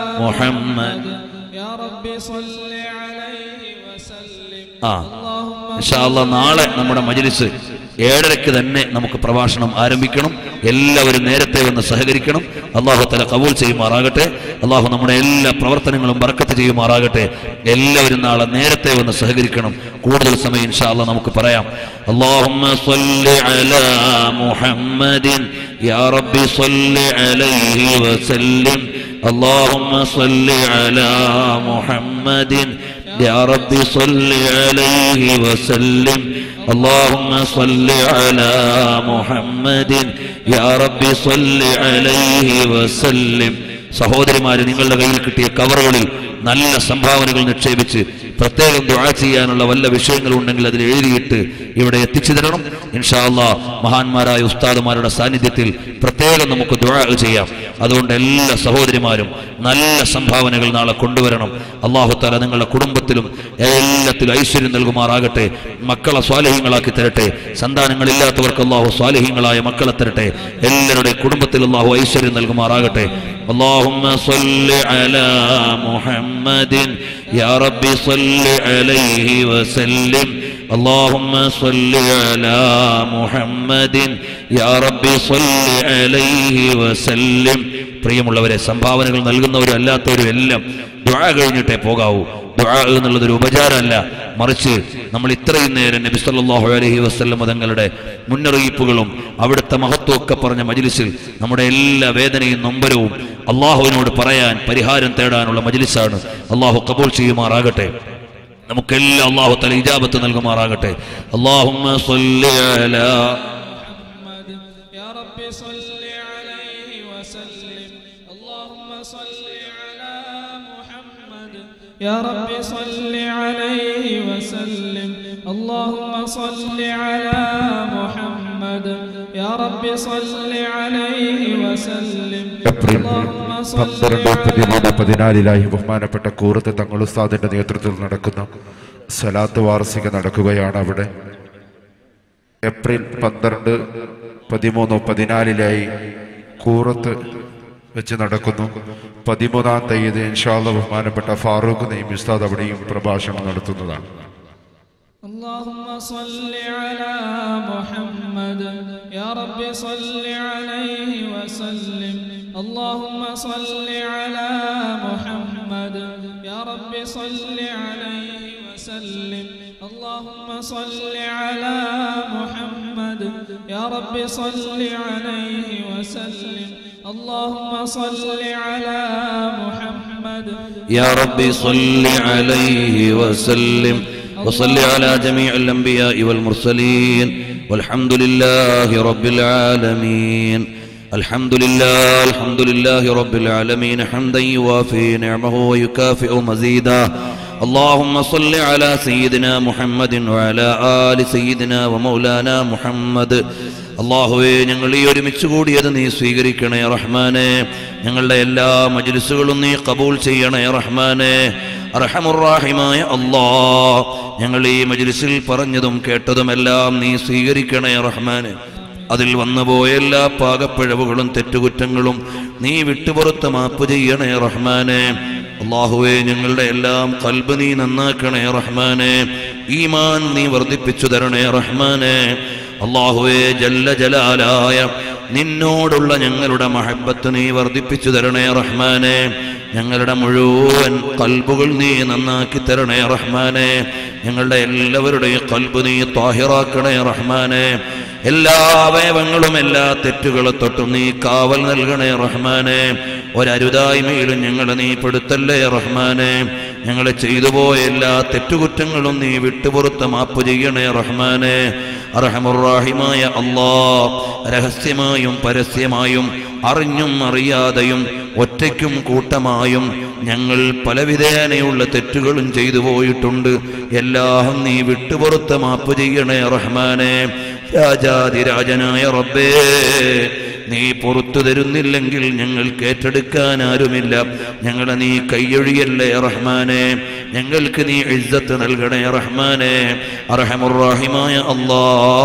محمد يا رب صل عليه وسلم ആ اللهم ഇൻഷാ അല്ലാ നാളെ നമ്മുടെ മജ്ലിസ് ഏഴരയ്ക്ക് തന്നെ നമുക്ക് പ്രഭാഷണം ആരംഭിക്കണം എല്ലാവരും നേരത്തെ വന്ന് സഹകരിക്കണം അള്ളാഹു തല കബൂൽ ചെയ്യുമാറാകട്ടെ അള്ളാഹു നമ്മുടെ എല്ലാ പ്രവർത്തനങ്ങളും ബർക്കത്ത് ചെയ്യുമാറാകട്ടെ എല്ലാവരും നാളെ നേരത്തെ വന്ന് സഹകരിക്കണം കൂടുതൽ സമയം ഇൻഷാ അല്ലാ നമുക്ക് പറയാം اللهم صل على محمد يا رب صل عليه وسلم اللهم صل على محمد يا رب صل عليه وسلم اللهم صل على محمد يا رب صل عليه وسلم സഹോദരിമാര് നിങ്ങളുടെ കയ്യിൽ കിട്ടിയ കവറുകളിൽ നല്ല സംഭാവനകൾ നിക്ഷേപിച്ച് പ്രത്യേകം ദുആ ചെയ്യാനുള്ള വല്ല വിഷയങ്ങളുണ്ടെങ്കിൽ അതിൽ എഴുതിയിട്ട് ഇവിടെ എത്തിച്ചു തരണം ഇൻഷാ അല്ലാ മഹാന്മാരായ ഉസ്താദുമാരുടെ സാന്നിധ്യത്തിൽ പ്രത്യേകം നമുക്ക് ദുആ ചെയ്യാം അതുകൊണ്ട് എല്ലാ സഹോദരിമാരും നല്ല സംഭാവനകൾ നാളെ കൊണ്ടുവരണം അള്ളാഹു താല നിങ്ങളുടെ കുടുംബത്തിലും എല്ലാത്തിലും ഐശ്വര്യം നൽകുമാറാകട്ടെ മക്കളെ സ്വാലഹ്യങ്ങളാക്കി തരട്ടെ സന്താനങ്ങളില്ലാത്തവർക്ക് അള്ളാഹു സ്വാലഹ്യങ്ങളായ മക്കളെ തരട്ടെ എല്ലാവരുടെയും കുടുംബത്തിൽ അള്ളാഹു ഐശ്വര്യം നൽകുമാറാകട്ടെ اللهم صل على محمد يا رب صل عليه وسلم اللهم صل على محمد يا رب صل عليه وسلم പ്രിയമുള്ളവരെ സംഭാവനകൾ നൽകുന്നവരും അല്ലാത്തവരും എല്ലാം ദുആ കഴിഞ്ഞിട്ടേ പോകാവൂ ദുആ എന്നുള്ളത് ഒരു ഉപചാരമല്ല മറിച്ച് നമ്മൾ ഇത്രയും നേരം നബി സല്ലല്ലാഹു അലൈഹി വസല്ലം തങ്ങളുടെ മുന്നറിയിപ്പുകളും അവിടുത്തെ മഹത്വമൊക്കെ പറഞ്ഞ മജ്ലിസിൽ നമ്മുടെ എല്ലാ വേദനയും നൊമ്പരവും അള്ളാഹുവിനോട് പറയാൻ പരിഹാരം തേടാനുള്ള മജ്ലിസാണ് അള്ളാഹു കബൂൽ ചെയ്യുമാറാകട്ടെ നമുക്കെല്ലാം അള്ളാഹു തല ഇജാബത്ത് നൽകുമാറാകട്ടെ അള്ളാഹുമ്മ സ്വല്ലി അലാ محمد يا رب صل عليه وسلم اللهم صل على محمد يا رب صل عليه وسلم اللهم صل على محمد يا رب صل عليه وسلم ഏപ്രിൽ اللهم صل പന്ത്രണ്ട് പതിമൂന്ന് പതിനാലിലായി ബഹുമാനപ്പെട്ട കൂറത്ത് തങ്ങൾ ഉസ്താദിന്റെ നേതൃത്വത്തിൽ നടക്കുന്ന സലാത്ത് വാർഷിക നടക്കുകയാണ് അവിടെ ഏപ്രിൽ പന്ത്രണ്ട് പതിമൂന്ന് പതിനാലിലായി കൂറത്ത് വെച്ച് നടക്കുന്നു പതിമൂന്നാം തീയതി ഇൻഷാല്ല ബഹുമാനപ്പെട്ട ഫാറൂഖ് നെയ്മി ഉസ്താദ് അവിടെയും പ്രഭാഷണം നടത്തുന്നതാണ് اللهم صل على محمد يا رب صل عليه وسلم اللهم صل على محمد يا رب صل عليه وسلم اللهم صل على محمد محمد يا رب صل عليه وسلم اللهم صل على محمد يا ربي صل عليه وسلم وصل على جميع الأنبياء والمرسلين والحمد لله رب العالمين الحمد لله الحمد لله رب العالمين حمدا يوافي نعمه ويكافئ مزيدا اللهم صل على سيدنا محمد وعلى آل سيدنا ومولانا محمد അള്ളാഹുവെ ഞങ്ങൾ ഈ ഒരുമിച്ച് കൂടിയത് നീ സ്വീകരിക്കണേ റഹ്മാനെ ഞങ്ങളുടെ എല്ലാ മജ്ലിസുകളും നീ കബൂൽ ചെയ്യണേ റഹ്മാനെ റഹമുറാഹിമായ അള്ളാ ഞങ്ങൾ ഈ മജ്ലിസിൽ പറഞ്ഞതും കേട്ടതുമെല്ലാം നീ സ്വീകരിക്കണേ റഹ്മാനെ അതിൽ വന്നുപോയ എല്ലാ പാകപ്പിഴവുകളും തെറ്റുകുറ്റങ്ങളും നീ വിട്ടുപുറത്ത് മാപ്പ് ചെയ്യണേ റഹ്മാനെ അള്ളാഹുവെ ഞങ്ങളുടെ എല്ലാം കൽബ് നീ നന്നാക്കണേ റഹ്മാനെ ഈമാൻ നീ വർദ്ധിപ്പിച്ചു തരണേ റഹ്മാനെ അള്ളാഹുവെ ജല്ല ജലാലായ നിന്നോടുള്ള ഞങ്ങളുടെ മഹബത്ത് നീ വർദ്ധിപ്പിച്ചു തരണേ റഹ്മാനെ ഞങ്ങളുടെ മുഴുവൻ കൽബുകൾ നീ നന്നാക്കി തരണേ റഹ്മാനെ ഞങ്ങളുടെ എല്ലാവരുടെയും കൽബ് നീ താഹിറാക്കണേ റഹ്മാനെ എല്ലാ അവയവങ്ങളും എല്ലാ തെറ്റുകളെ തൊട്ടും നീ കാവൽ നൽകണേ റഹ്മാനെ ഒരരുതായ്മയിലും ഞങ്ങളെ നീ പെടുത്തല്ലേ റഹ്മാനെ ഞങ്ങളെ ചെയ്തു പോയ എല്ലാ തെറ്റുകുറ്റങ്ങളും നീ വിട്ടുപുറത്ത് മാപ്പ് ചെയ്യണേ റഹ്മാനെ അർഹമുറാഹിമായ അള്ളാ രഹസ്യമായും പരസ്യമായും അറിഞ്ഞും അറിയാതെയും ഒറ്റയ്ക്കും കൂട്ടമായും ഞങ്ങൾ പലവിധേനയുള്ള തെറ്റുകളും ചെയ്തു പോയിട്ടുണ്ട് എല്ലാം നീ വിട്ടുപുറത്ത് മാപ്പ് ചെയ്യണേ റഹ്മാനെ രാജാതിരാജനായ റബ്ബേ നീ പുറത്തു തരുന്നില്ലെങ്കിൽ ഞങ്ങൾക്ക് ഏറ്റെടുക്കാൻ ആരുമില്ല ഞങ്ങളെ നീ കൈയൊഴിയല്ലേ റഹ്മാനെ ഞങ്ങൾക്ക് നീ ഇജ്ജത്ത് നൽകണേ റഹ്മാനെ അറഹമുറാഹിമായ അല്ലാ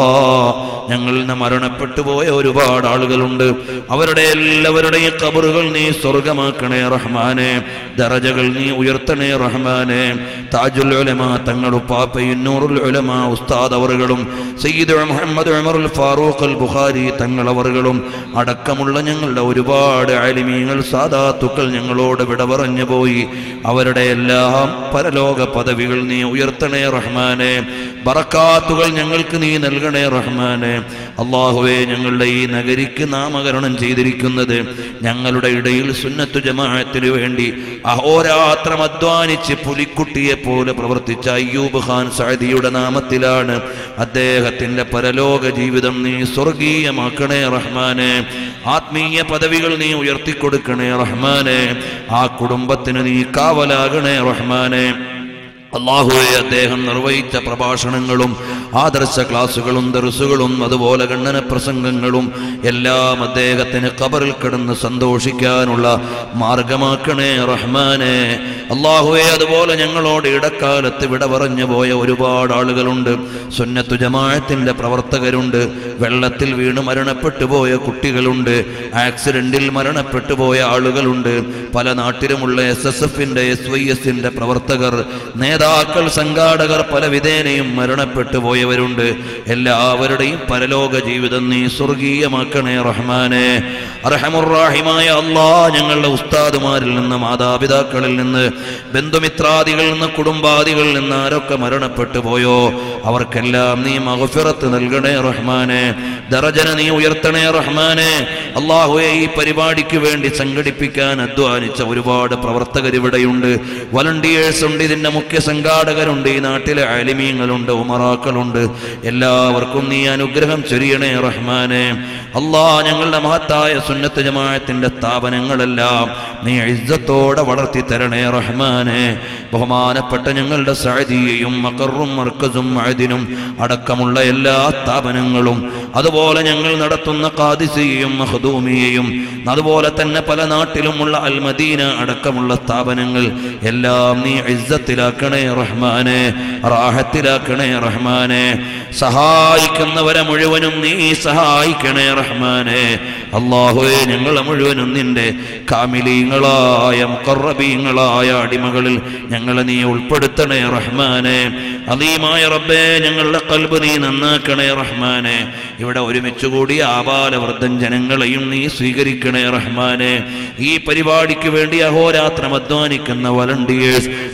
ഞങ്ങളിൽ നിന്ന് മരണപ്പെട്ടു പോയ ഒരുപാട് ആളുകളുണ്ട് അവരുടെ എല്ലാവരുടെയും കബറുകൾ നീ സ്വർഗമാക്കണേ റഹ്മാനെ ദറജകൾ നീ ഉയർത്തണേ റഹ്മാനെ താജുൽ ഉലമ തങ്ങൾ ഉപ്പാപ്പയും നൂറുൽ ഉലമ ഉസ്താദ് അവറുകളും സയ്യിദ് മുഹമ്മദ് ഉമറുൽ ഫാറൂഖ് അൽ ബുഖാരി തങ്ങൾ അവറുകളും അടക്കമുള്ള ഞങ്ങളുടെ ഒരുപാട് അലിമീങ്ങൾ സാദാത്തുക്കൾ ഞങ്ങളോട് വിട പറഞ്ഞു പോയി അവരുടെ എല്ലാം പരലോക പദവികൾ നീ ഉയർത്തണേ റഹ്മാനെ ബറക്കാത്തുകൾ ഞങ്ങൾക്ക് നീ നൽകണേ റഹ്മാനെ അള്ളാഹുവെ ഞങ്ങളുടെ ഈ നഗരിക്ക് നാമകരണം ചെയ്തിരിക്കുന്നത് ഞങ്ങളുടെ ഇടയിൽ സുന്നത്തു ജമാഅത്തിന് വേണ്ടി അഹോരാത്രം അധ്വാനിച്ച് പുലിക്കുട്ടിയെ പോലെ പ്രവർത്തിച്ച അയ്യൂബ് ഖാൻ സഅദിയുടെ നാമത്തിലാണ് അദ്ദേഹത്തിന്റെ പരലോക ജീവിതം നീ സ്വർഗീയമാക്കണേ റഹ്മാനെ ആത്മീയ പദവികൾ നീ ഉയർത്തിക്കൊടുക്കണേ റഹ്മാനെ ആ കുടുംബത്തിന് നീ കാവലാകണേ റഹ്മാനെ അള്ളാഹുവെ അദ്ദേഹം നിർവഹിച്ച പ്രഭാഷണങ്ങളും ആദർശ ക്ലാസുകളും ദർസുകളും അതുപോലെ ഖണ്ഡന പ്രസംഗങ്ങളും എല്ലാം അദ്ദേഹത്തിന് കബറിൽ കിടന്ന് സന്തോഷിക്കാനുള്ള മാർഗമാക്കണേ റഹ്മാനെ അള്ളാഹുവെ അതുപോലെ ഞങ്ങളോട് ഇടക്കാലത്ത് വിട പറഞ്ഞു പോയ ഒരുപാട് ആളുകളുണ്ട് സുന്നത്തു ജമാഅത്തിന്റെ പ്രവർത്തകരുണ്ട് വെള്ളത്തിൽ വീണ് മരണപ്പെട്ടു പോയ കുട്ടികളുണ്ട് ആക്സിഡന്റിൽ മരണപ്പെട്ടു പോയ ആളുകളുണ്ട് പല നാട്ടിലുമുള്ള എസ് എസ് എഫിന്റെ എസ് വൈ എസിന്റെ പ്രവർത്തകർ നേതാക്കൾ സംഘാടകർ പല വിധേനയും മരണപ്പെട്ടു പോയവരുണ്ട് എല്ലാവരുടെയും പരലോക ജീവിതം നീ സ്വർഗീയമാക്കണേ റഹ്മാനെ അർഹമുറാഹിമായ അള്ളാ ഞങ്ങളുടെ ഉസ്താദുമാരിൽ നിന്ന് മാതാപിതാക്കളിൽ നിന്ന് ബന്ധുമിത്രാദികളിൽ നിന്ന് കുടുംബാദികളിൽ നിന്ന് ആരൊക്കെ മരണപ്പെട്ടു പോയോ അവർക്കെല്ലാം നീ മഹഫിറത്ത് നൽകണേ റഹ്മാനെ ദറജന നീ ഉയർത്തണേ റഹ്മാനെ അള്ളാഹുയെ ഈ പരിപാടിക്ക് വേണ്ടി സംഘടിപ്പിക്കാൻ അധ്വാനിച്ച ഒരുപാട് പ്രവർത്തകർ ഇവിടെയുണ്ട് വളണ്ടിയേഴ്സ് ഉണ്ട് ഇതിന്റെ മുഖ്യ സംഘാടകരുണ്ട് ഈ നാട്ടിലെ അലിമീങ്ങളുണ്ട് ഉമറാക്കളുണ്ട് എല്ലാവർക്കും നീ അനുഗ്രഹം ചൊരിയണേ റഹ്മാനെ അള്ളാ ഞങ്ങളുടെ മഹത്തായ സുന്നത്ത് ജമാഅത്തിന്റെ സ്ഥാപനങ്ങളെല്ലാം നീ ഇജ്ജത്തോടെ വളർത്തി തരണേ റഹ്മാനെ ബഹുമാനപ്പെട്ട ഞങ്ങളുടെ സഅദിയെയും മക്കറും മർക്കസും മഅദിനും അടക്കമുള്ള എല്ലാ സ്ഥാപനങ്ങളും അതുപോലെ ഞങ്ങൾ നടത്തുന്ന കാദിസിയെയും മഹദൂമിയെയും അതുപോലെ തന്നെ പല നാട്ടിലുമുള്ള അൽമദീന അടക്കമുള്ള സ്ഥാപനങ്ങൾ എല്ലാം നീ ഇജ്ജത്തിലാക്കണേ റഹ്മാനെ റാഹത്തിലാക്കണേ റഹ്മാനെ സഹായിക്കുന്നവരെ മുഴുവനും നീ സഹായിക്കണേ റഹ്മാനെ അള്ളാഹുവെ ഞങ്ങളെ മുഴുവനും നിന്റെ കാമിലീങ്ങളായ മുക്കറബീങ്ങളായ അടിമകളിൽ ഞങ്ങളെ നീ ഉൾപ്പെടുത്തണേ റഹ്മാനെ അലീമായ റബ്ബേ ഞങ്ങളുടെ കൽബ് നീ നന്നാക്കണേ റഹ്മാനെ ഇവിടെ ഒരുമിച്ച് കൂടി ആപാലവൃദ്ധൻ ജനങ്ങളെയും നീ സ്വീകരിക്കണേ റഹ്മാനെ ഈ പരിപാടിക്ക് വേണ്ടി അഹോരാത്രം അധ്വാനിക്കുന്ന വളണ്ടിയേഴ്സ്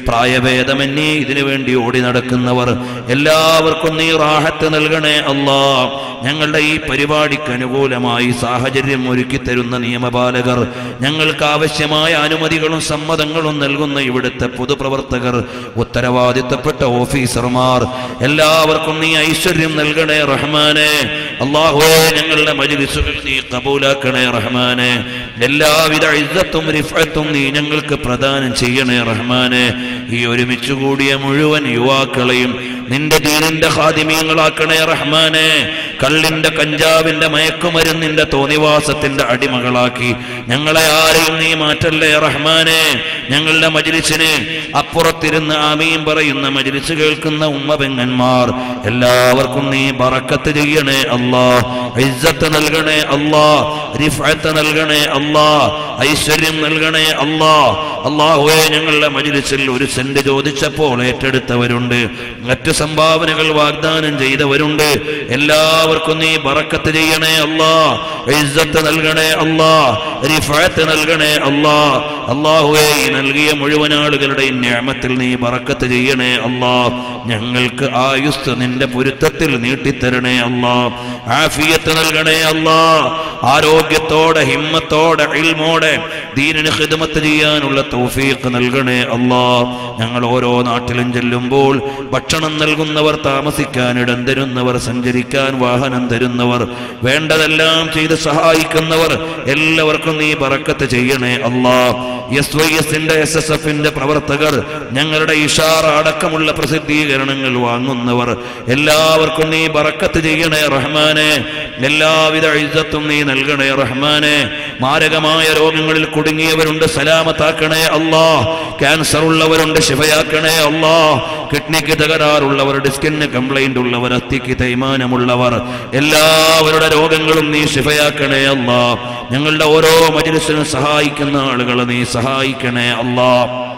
പ്രായഭേദമന്യേ ഇതിനു വേണ്ടി ഓടി നടക്കുന്നവർ എല്ലാവർക്കും നീ റാഹത്ത് നൽകണേ അല്ലാ ഞങ്ങളുടെ ഈ പരിപാടിക്ക് അനുകൂലമായി സാഹചര്യം ഒരുക്കി തരുന്ന നിയമപാലകർ ഞങ്ങൾക്ക് ആവശ്യമായ അനുമതികളും സമ്മതങ്ങളും നൽകുന്ന ഇവിടുത്തെ പൊതുപ്രവർത്തകർ ഉത്തരവാദിത്തപ്പെട്ട ഓഫീസർമാർ എല്ലാവർക്കും നീ ഐശ്വര്യം നൽകണേ റഹ്മാനെ അള്ളാഹുവേ ഞങ്ങളുടെ മജിലിസുകൾ നീ കബൂലാക്കണേ റഹ്മാനെ എല്ലാവിധ ഇജ്ജത്തും റിഫത്തും നീ ഞങ്ങൾക്ക് പ്രദാനം ചെയ്യണേ റഹ്മാനെ ഈ ഒരുമിച്ച് കൂടിയ മുഴുവൻ യുവാക്കളെയും നിന്റെ ദീനിന്റെ ഹാദിമീങ്ങളാക്കണേ റഹ്മാനെ കള്ളിന്റെ കഞ്ചാവിന്റെ മയക്കുമരുന്നിന്റെ തോന്നിവാസത്തിന്റെ അടിമകളാക്കി ഞങ്ങളെ ആരെയും നീ മാറ്റല്ലേ റഹ്മാനെ ഞങ്ങളുടെ മജിലിസിന് അപ്പുറത്തിരുന്ന് ആമീൻ പറയുന്ന മജിലിസ് കേൾക്കുന്ന ഉമ്മ പെങ്ങന്മാർ എല്ലാവർക്കും നീ ബറക്കത്ത് ചെയ്യണേ അല്ലാ ഇജ്ജത്ത് നൽകണേ അല്ലാ റിഫഅത്ത് നൽകണേ അല്ലാ ഐശ്വര്യം നൽകണേ അല്ലാ അള്ളാഹുവെ ഞങ്ങളുടെ മജിലിസിൽ ഒരു സെന്റ് ചോദിച്ചപ്പോൾ ഏറ്റെടുത്തവരുണ്ട് മറ്റു സംഭാവനകൾ വാഗ്ദാനം ചെയ്തവരുണ്ട് എല്ലാവർക്കും നീ ബറക്കത്ത് ചെയ്യണേ അല്ലാ ഇജ്ജത്ത് നൽകണേ അല്ലാ റിഫഅത്ത് നൽകണേ അല്ലാ അള്ളാഹുവെ ഈ നൽകിയ മുഴുവൻ ആളുകളുടെയും ഞാമത്തിൽ നീ ബറക്കത്ത് ചെയ്യണേ അല്ലാ ഞങ്ങൾക്ക് ആയുസ് നിന്റെ പൊരുത്തത്തിൽ നീട്ടിത്തരണേ അല്ലാ ആഫിയത്ത് നൽകണേ അല്ലാ ആരോഗ്യത്തോടെ ഹിമ്മത്തോടെ ഇൽമോടെ ദീനിന് ഖിദ്മത്ത് ചെയ്യാനുള്ള തൗഫീഖ് നൽകണേ അല്ലാ ഞങ്ങൾ ഓരോ നാട്ടിലും ചെല്ലുമ്പോൾ ഭക്ഷണം നൽകുന്നവർ താമസിക്കാൻ ഇടം തരുന്നവർ സഞ്ചരിക്കാൻ വാഹനം തരുന്നവർ വേണ്ടതെല്ലാം ചെയ്ത് സഹായിക്കുന്നവർ എല്ലാവർക്കും നീ ബറക്കത്ത് ചെയ്യണേ അല്ലാ എസ് വൈ എസിന്റെ എസ് എസ് എഫിന്റെ പ്രവർത്തകർ ഞങ്ങളുടെ ഇഷാറ അടക്കമുള്ള പ്രസിദ്ധീകരണങ്ങൾ വാങ്ങുന്നവർ എല്ലാവർക്കും നീ ബറക്കത്ത് ചെയ്യണേ റഹ്മാനെ എല്ലാവിധ ഇജ്ജത്തും നീ നൽകണേ റഹ്മാനെ മാരകമായ രോഗങ്ങളിൽ കുടുങ്ങിയവരുണ്ട് സലാമത്താക്കണേ അല്ലാ ക്യാൻസർ ഉള്ളവരുണ്ട് ശിവയാക്കണേ അല്ലാ കിഡ്നിക്ക് തകരാറുള്ളവർ ഡിസ്കിന് കംപ്ലൈന്റ് ഉള്ളവർ അത്തിക്ക് തേയ്മാനമുള്ളവർ എല്ലാവരുടെ രോഗങ്ങളും നീ ശിഫയാക്കണേ അല്ലാ ഞങ്ങളുടെ ഓരോ മജിലിസിനും സഹായിക്കുന്ന ആളുകളെ നീ സഹായിക്കണേ അല്ലാ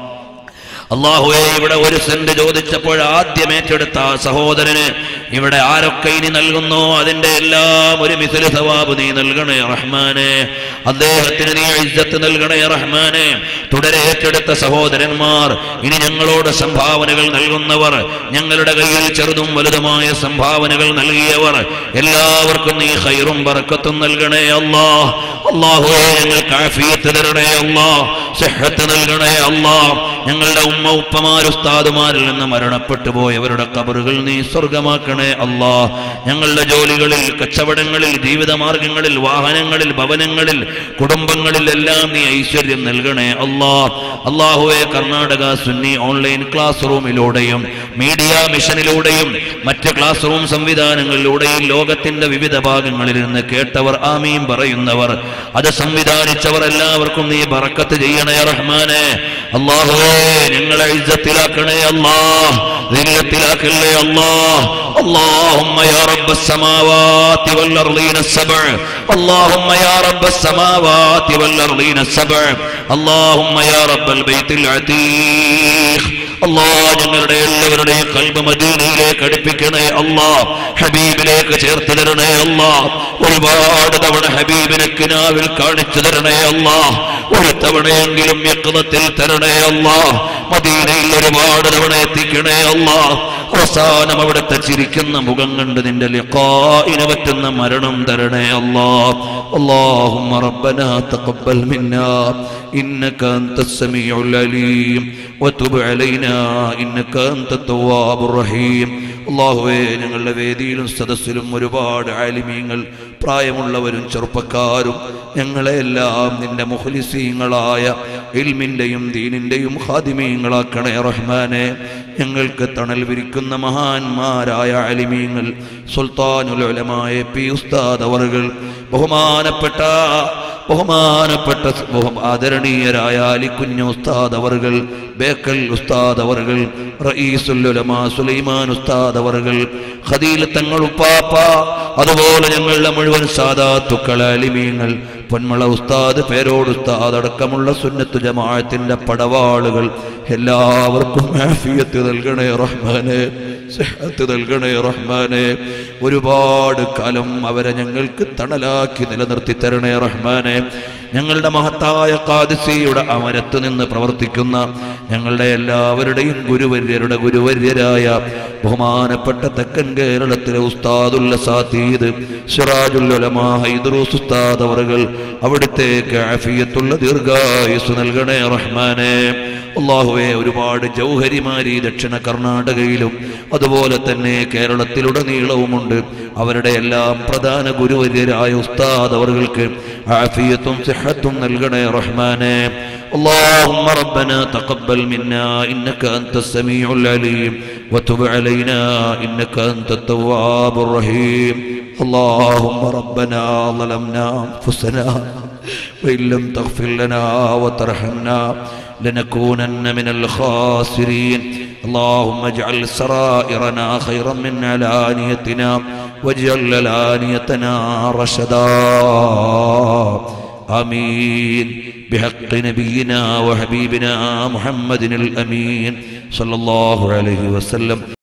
അള്ളാഹുവെ ഇവിടെ ഒരു സെന്റ് ചോദിച്ചപ്പോൾ ആദ്യം ഏറ്റെടുത്ത ആ സഹോദരന് ഇവിടെ ആരൊക്കെ ഇനി നൽകുന്നോ അതിന്റെ എല്ലാം ഒരു മിഥില സവാബ് നീ നൽകണേ റഹ്മാനെ അദ്ദേഹത്തിന് നീ ഇജ്ജത്ത് നൽകണേ റഹ്മാനെ തുടരെ ഏറ്റെടുത്ത സഹോദരന്മാർ ഇനി ഞങ്ങളോട് സംഭാവനകൾ നൽകുന്നവർ ഞങ്ങളുടെ കയ്യിൽ ചെറുതും വലുതുമായ സംഭാവനകൾ നൽകിയവർ എല്ലാവർക്കും നീ ഹൈറും ബറക്കത്തും നൽകണേ അല്ലാ അള്ളാഹുവെ ഞങ്ങൾക്ക് ആഫിയത്ത് തരണേ അല്ലാ സെഹത്ത് നൽകണേ അല്ലാ ഞങ്ങളുടെ ഉമ്മ ഉപ്പമാർ ഉസ്താദുമാരിൽ നിന്ന് മരണപ്പെട്ടു പോയവരുടെ കബറുകൾ നീ സ്വർഗമാക്കണേ അല്ലാ ഞങ്ങളുടെ ജോലികളിൽ കച്ചവടങ്ങളിൽ ജീവിതമാർഗങ്ങളിൽ വാഹനങ്ങളിൽ ഭവനങ്ങളിൽ കുടുംബങ്ങളിൽ എല്ലാം നീ ഐശ്വര്യം നൽകണേ അല്ലാ അള്ളാഹുവെ കർണാടക സുന്നി ഓൺലൈൻ ക്ലാസ് റൂമിലൂടെയും മീഡിയ മിഷനിലൂടെയും മറ്റ് ക്ലാസ് റൂം സംവിധാനങ്ങളിലൂടെയും ലോകത്തിന്റെ വിവിധ ഭാഗങ്ങളിൽ നിന്ന് കേട്ടവർ ആമീൻ പറയുന്നവർ അത് സംവിധാനിച്ചവർ എല്ലാവർക്കും നീ ബറക്കത്ത് ചെയ്യണേ റഹ്മാനെ അള്ളാഹുവേ ഞങ്ങളെ ഇജ്ജത്തിലാക്കണേ അല്ലാ ദില്ലത്തിലാക്കല്ലേ അല്ലാ اللهم يا رب السماوات والأرضين السبع اللهم يا رب السماوات والأرضين السبع اللهم يا رب البيت العتيق അല്ലാ ഞങ്ങളുടെ എല്ലാവരുടെയും കൽബ് മദീനയിലേക്ക് അടുപ്പിക്കണേ അല്ലാ ഹബീബിലേക്ക് ചേർത്ത് തരണേ അല്ലാ ഒരുപാട് തവണ ഹബീബിനെ കിനാവിൽ കാണിച്ചു തരണേ അല്ലാ ഒരു തവണയെങ്കിലും യക്തത്തിൽ തരണേ അല്ലാ മദീനയിൽ ഒരുപാട് തവണ എത്തിക്കണേ അല്ലാ അവസാനം അവിടുത്തെ ചിരിക്കുന്ന മുഖം കണ്ട് നിന്റെ ലിഖായിന് പറ്റുന്ന മരണം തരണേ അല്ലാ اللهم ربنا تقبل منا إنك أنت السميع العليم وتب علينا إنك أنت التواب الرحيم അള്ളാഹുവേ ഞങ്ങളുടെ വേദിയിലും സദസ്സിലും ഒരുപാട് ആലിമീങ്ങൾ പ്രായമുള്ളവരും ചെറുപ്പക്കാരും ഞങ്ങളെല്ലാം നിന്റെ മുഖലിസീങ്ങളായ ഇൽമിൻ്റെയും ദീനിൻ്റെയും ഹാദിമീങ്ങളാക്കണേ റഹ്മാനെ ഞങ്ങൾക്ക് തണൽ വിരിക്കുന്ന മഹാന്മാരായ ആലിമീങ്ങൾ സുൽത്താനുലമായ പി ഉസ്താദ് അവറുകൾ ബഹുമാനപ്പെട്ട ബഹുമാനപ്പെട്ട ബഹു- ആദരണീയരായ അലിക്കുഞ്ഞു ഉസ്താദ് അവറുകൾ ബേക്കൽ ഉസ്താദ് അവറുകൾ റഈസുല്ലുലമ സുലൈമാൻ ഉസ്താദ് അവറുകൾ ഖദീൽ തങ്ങൾ ഉപ്പാപ്പ അതുപോലെ ഞങ്ങളുടെ മുഴുവൻ സാദാത്തുക്കൾ അലിമീങ്ങൾ പൊന്മള ഉസ്താദ് പേരോട് ഉസ്താദ് അടക്കമുള്ള സുന്നത്തു ജമാഅത്തിന്റെ പടവാളുകൾ എല്ലാവർക്കും ആഫിയത്ത് നൽകണേ റഹ്മാനെ സെഹത്ത് നൽകണേ റഹ്മാനെ ഒരുപാട് കാലം അവരെ ഞങ്ങൾക്ക് തണലാക്കി നിലനിർത്തി തരണേ റഹ്മാനെ ഞങ്ങളുടെ മഹത്തായ കാദിസിയുടെ അമരത്ത് നിന്ന് പ്രവർത്തിക്കുന്ന ഞങ്ങളുടെ എല്ലാവരുടെയും ഗുരുവര്യരുടെ ഗുരുവര്യരായ ബഹുമാനപ്പെട്ട തെക്കൻ കേരളത്തിലെ ഉസ്താദുല്ല സാത്തീദ് സിറാജുല്ലമാ ഹൈദ്രൂസ് ഉസ്താദ് അവറുകൾ അവിടുത്തേക്ക് ആഫിയത്തുള്ള ദീർഘായുസ് നൽകണേ റഹ്മാനെ അള്ളാഹുവെ ഒരുപാട് ജൗഹരിമാരി ദക്ഷിണ കർണാടകയിലും അതുപോലെ തന്നെ കേരളത്തിലുടനീളവുമുണ്ട് അവരുടെ എല്ലാം പ്രധാന ഗുരുവര്യരായ ഉസ്താദ് അവർക്ക് ആഫിയത്തും സിഹത്തും നൽകണേ റഹ്മാനെ اللهم ربنا تقبل منا إنك أنت السميع العليم وتب علينا إنك أنت التواب الرحيم اللهم ربنا ظلمنا أنفسنا وإن لم تغفر لنا وترحمنا لنكونن من الخاسرين اللهم اجعل سرائرنا خيرا من علانيتنا واجعل علانيتنا رشدا آمين بحق نبينا وحبيبنا محمد الأمين صلى الله عليه وسلم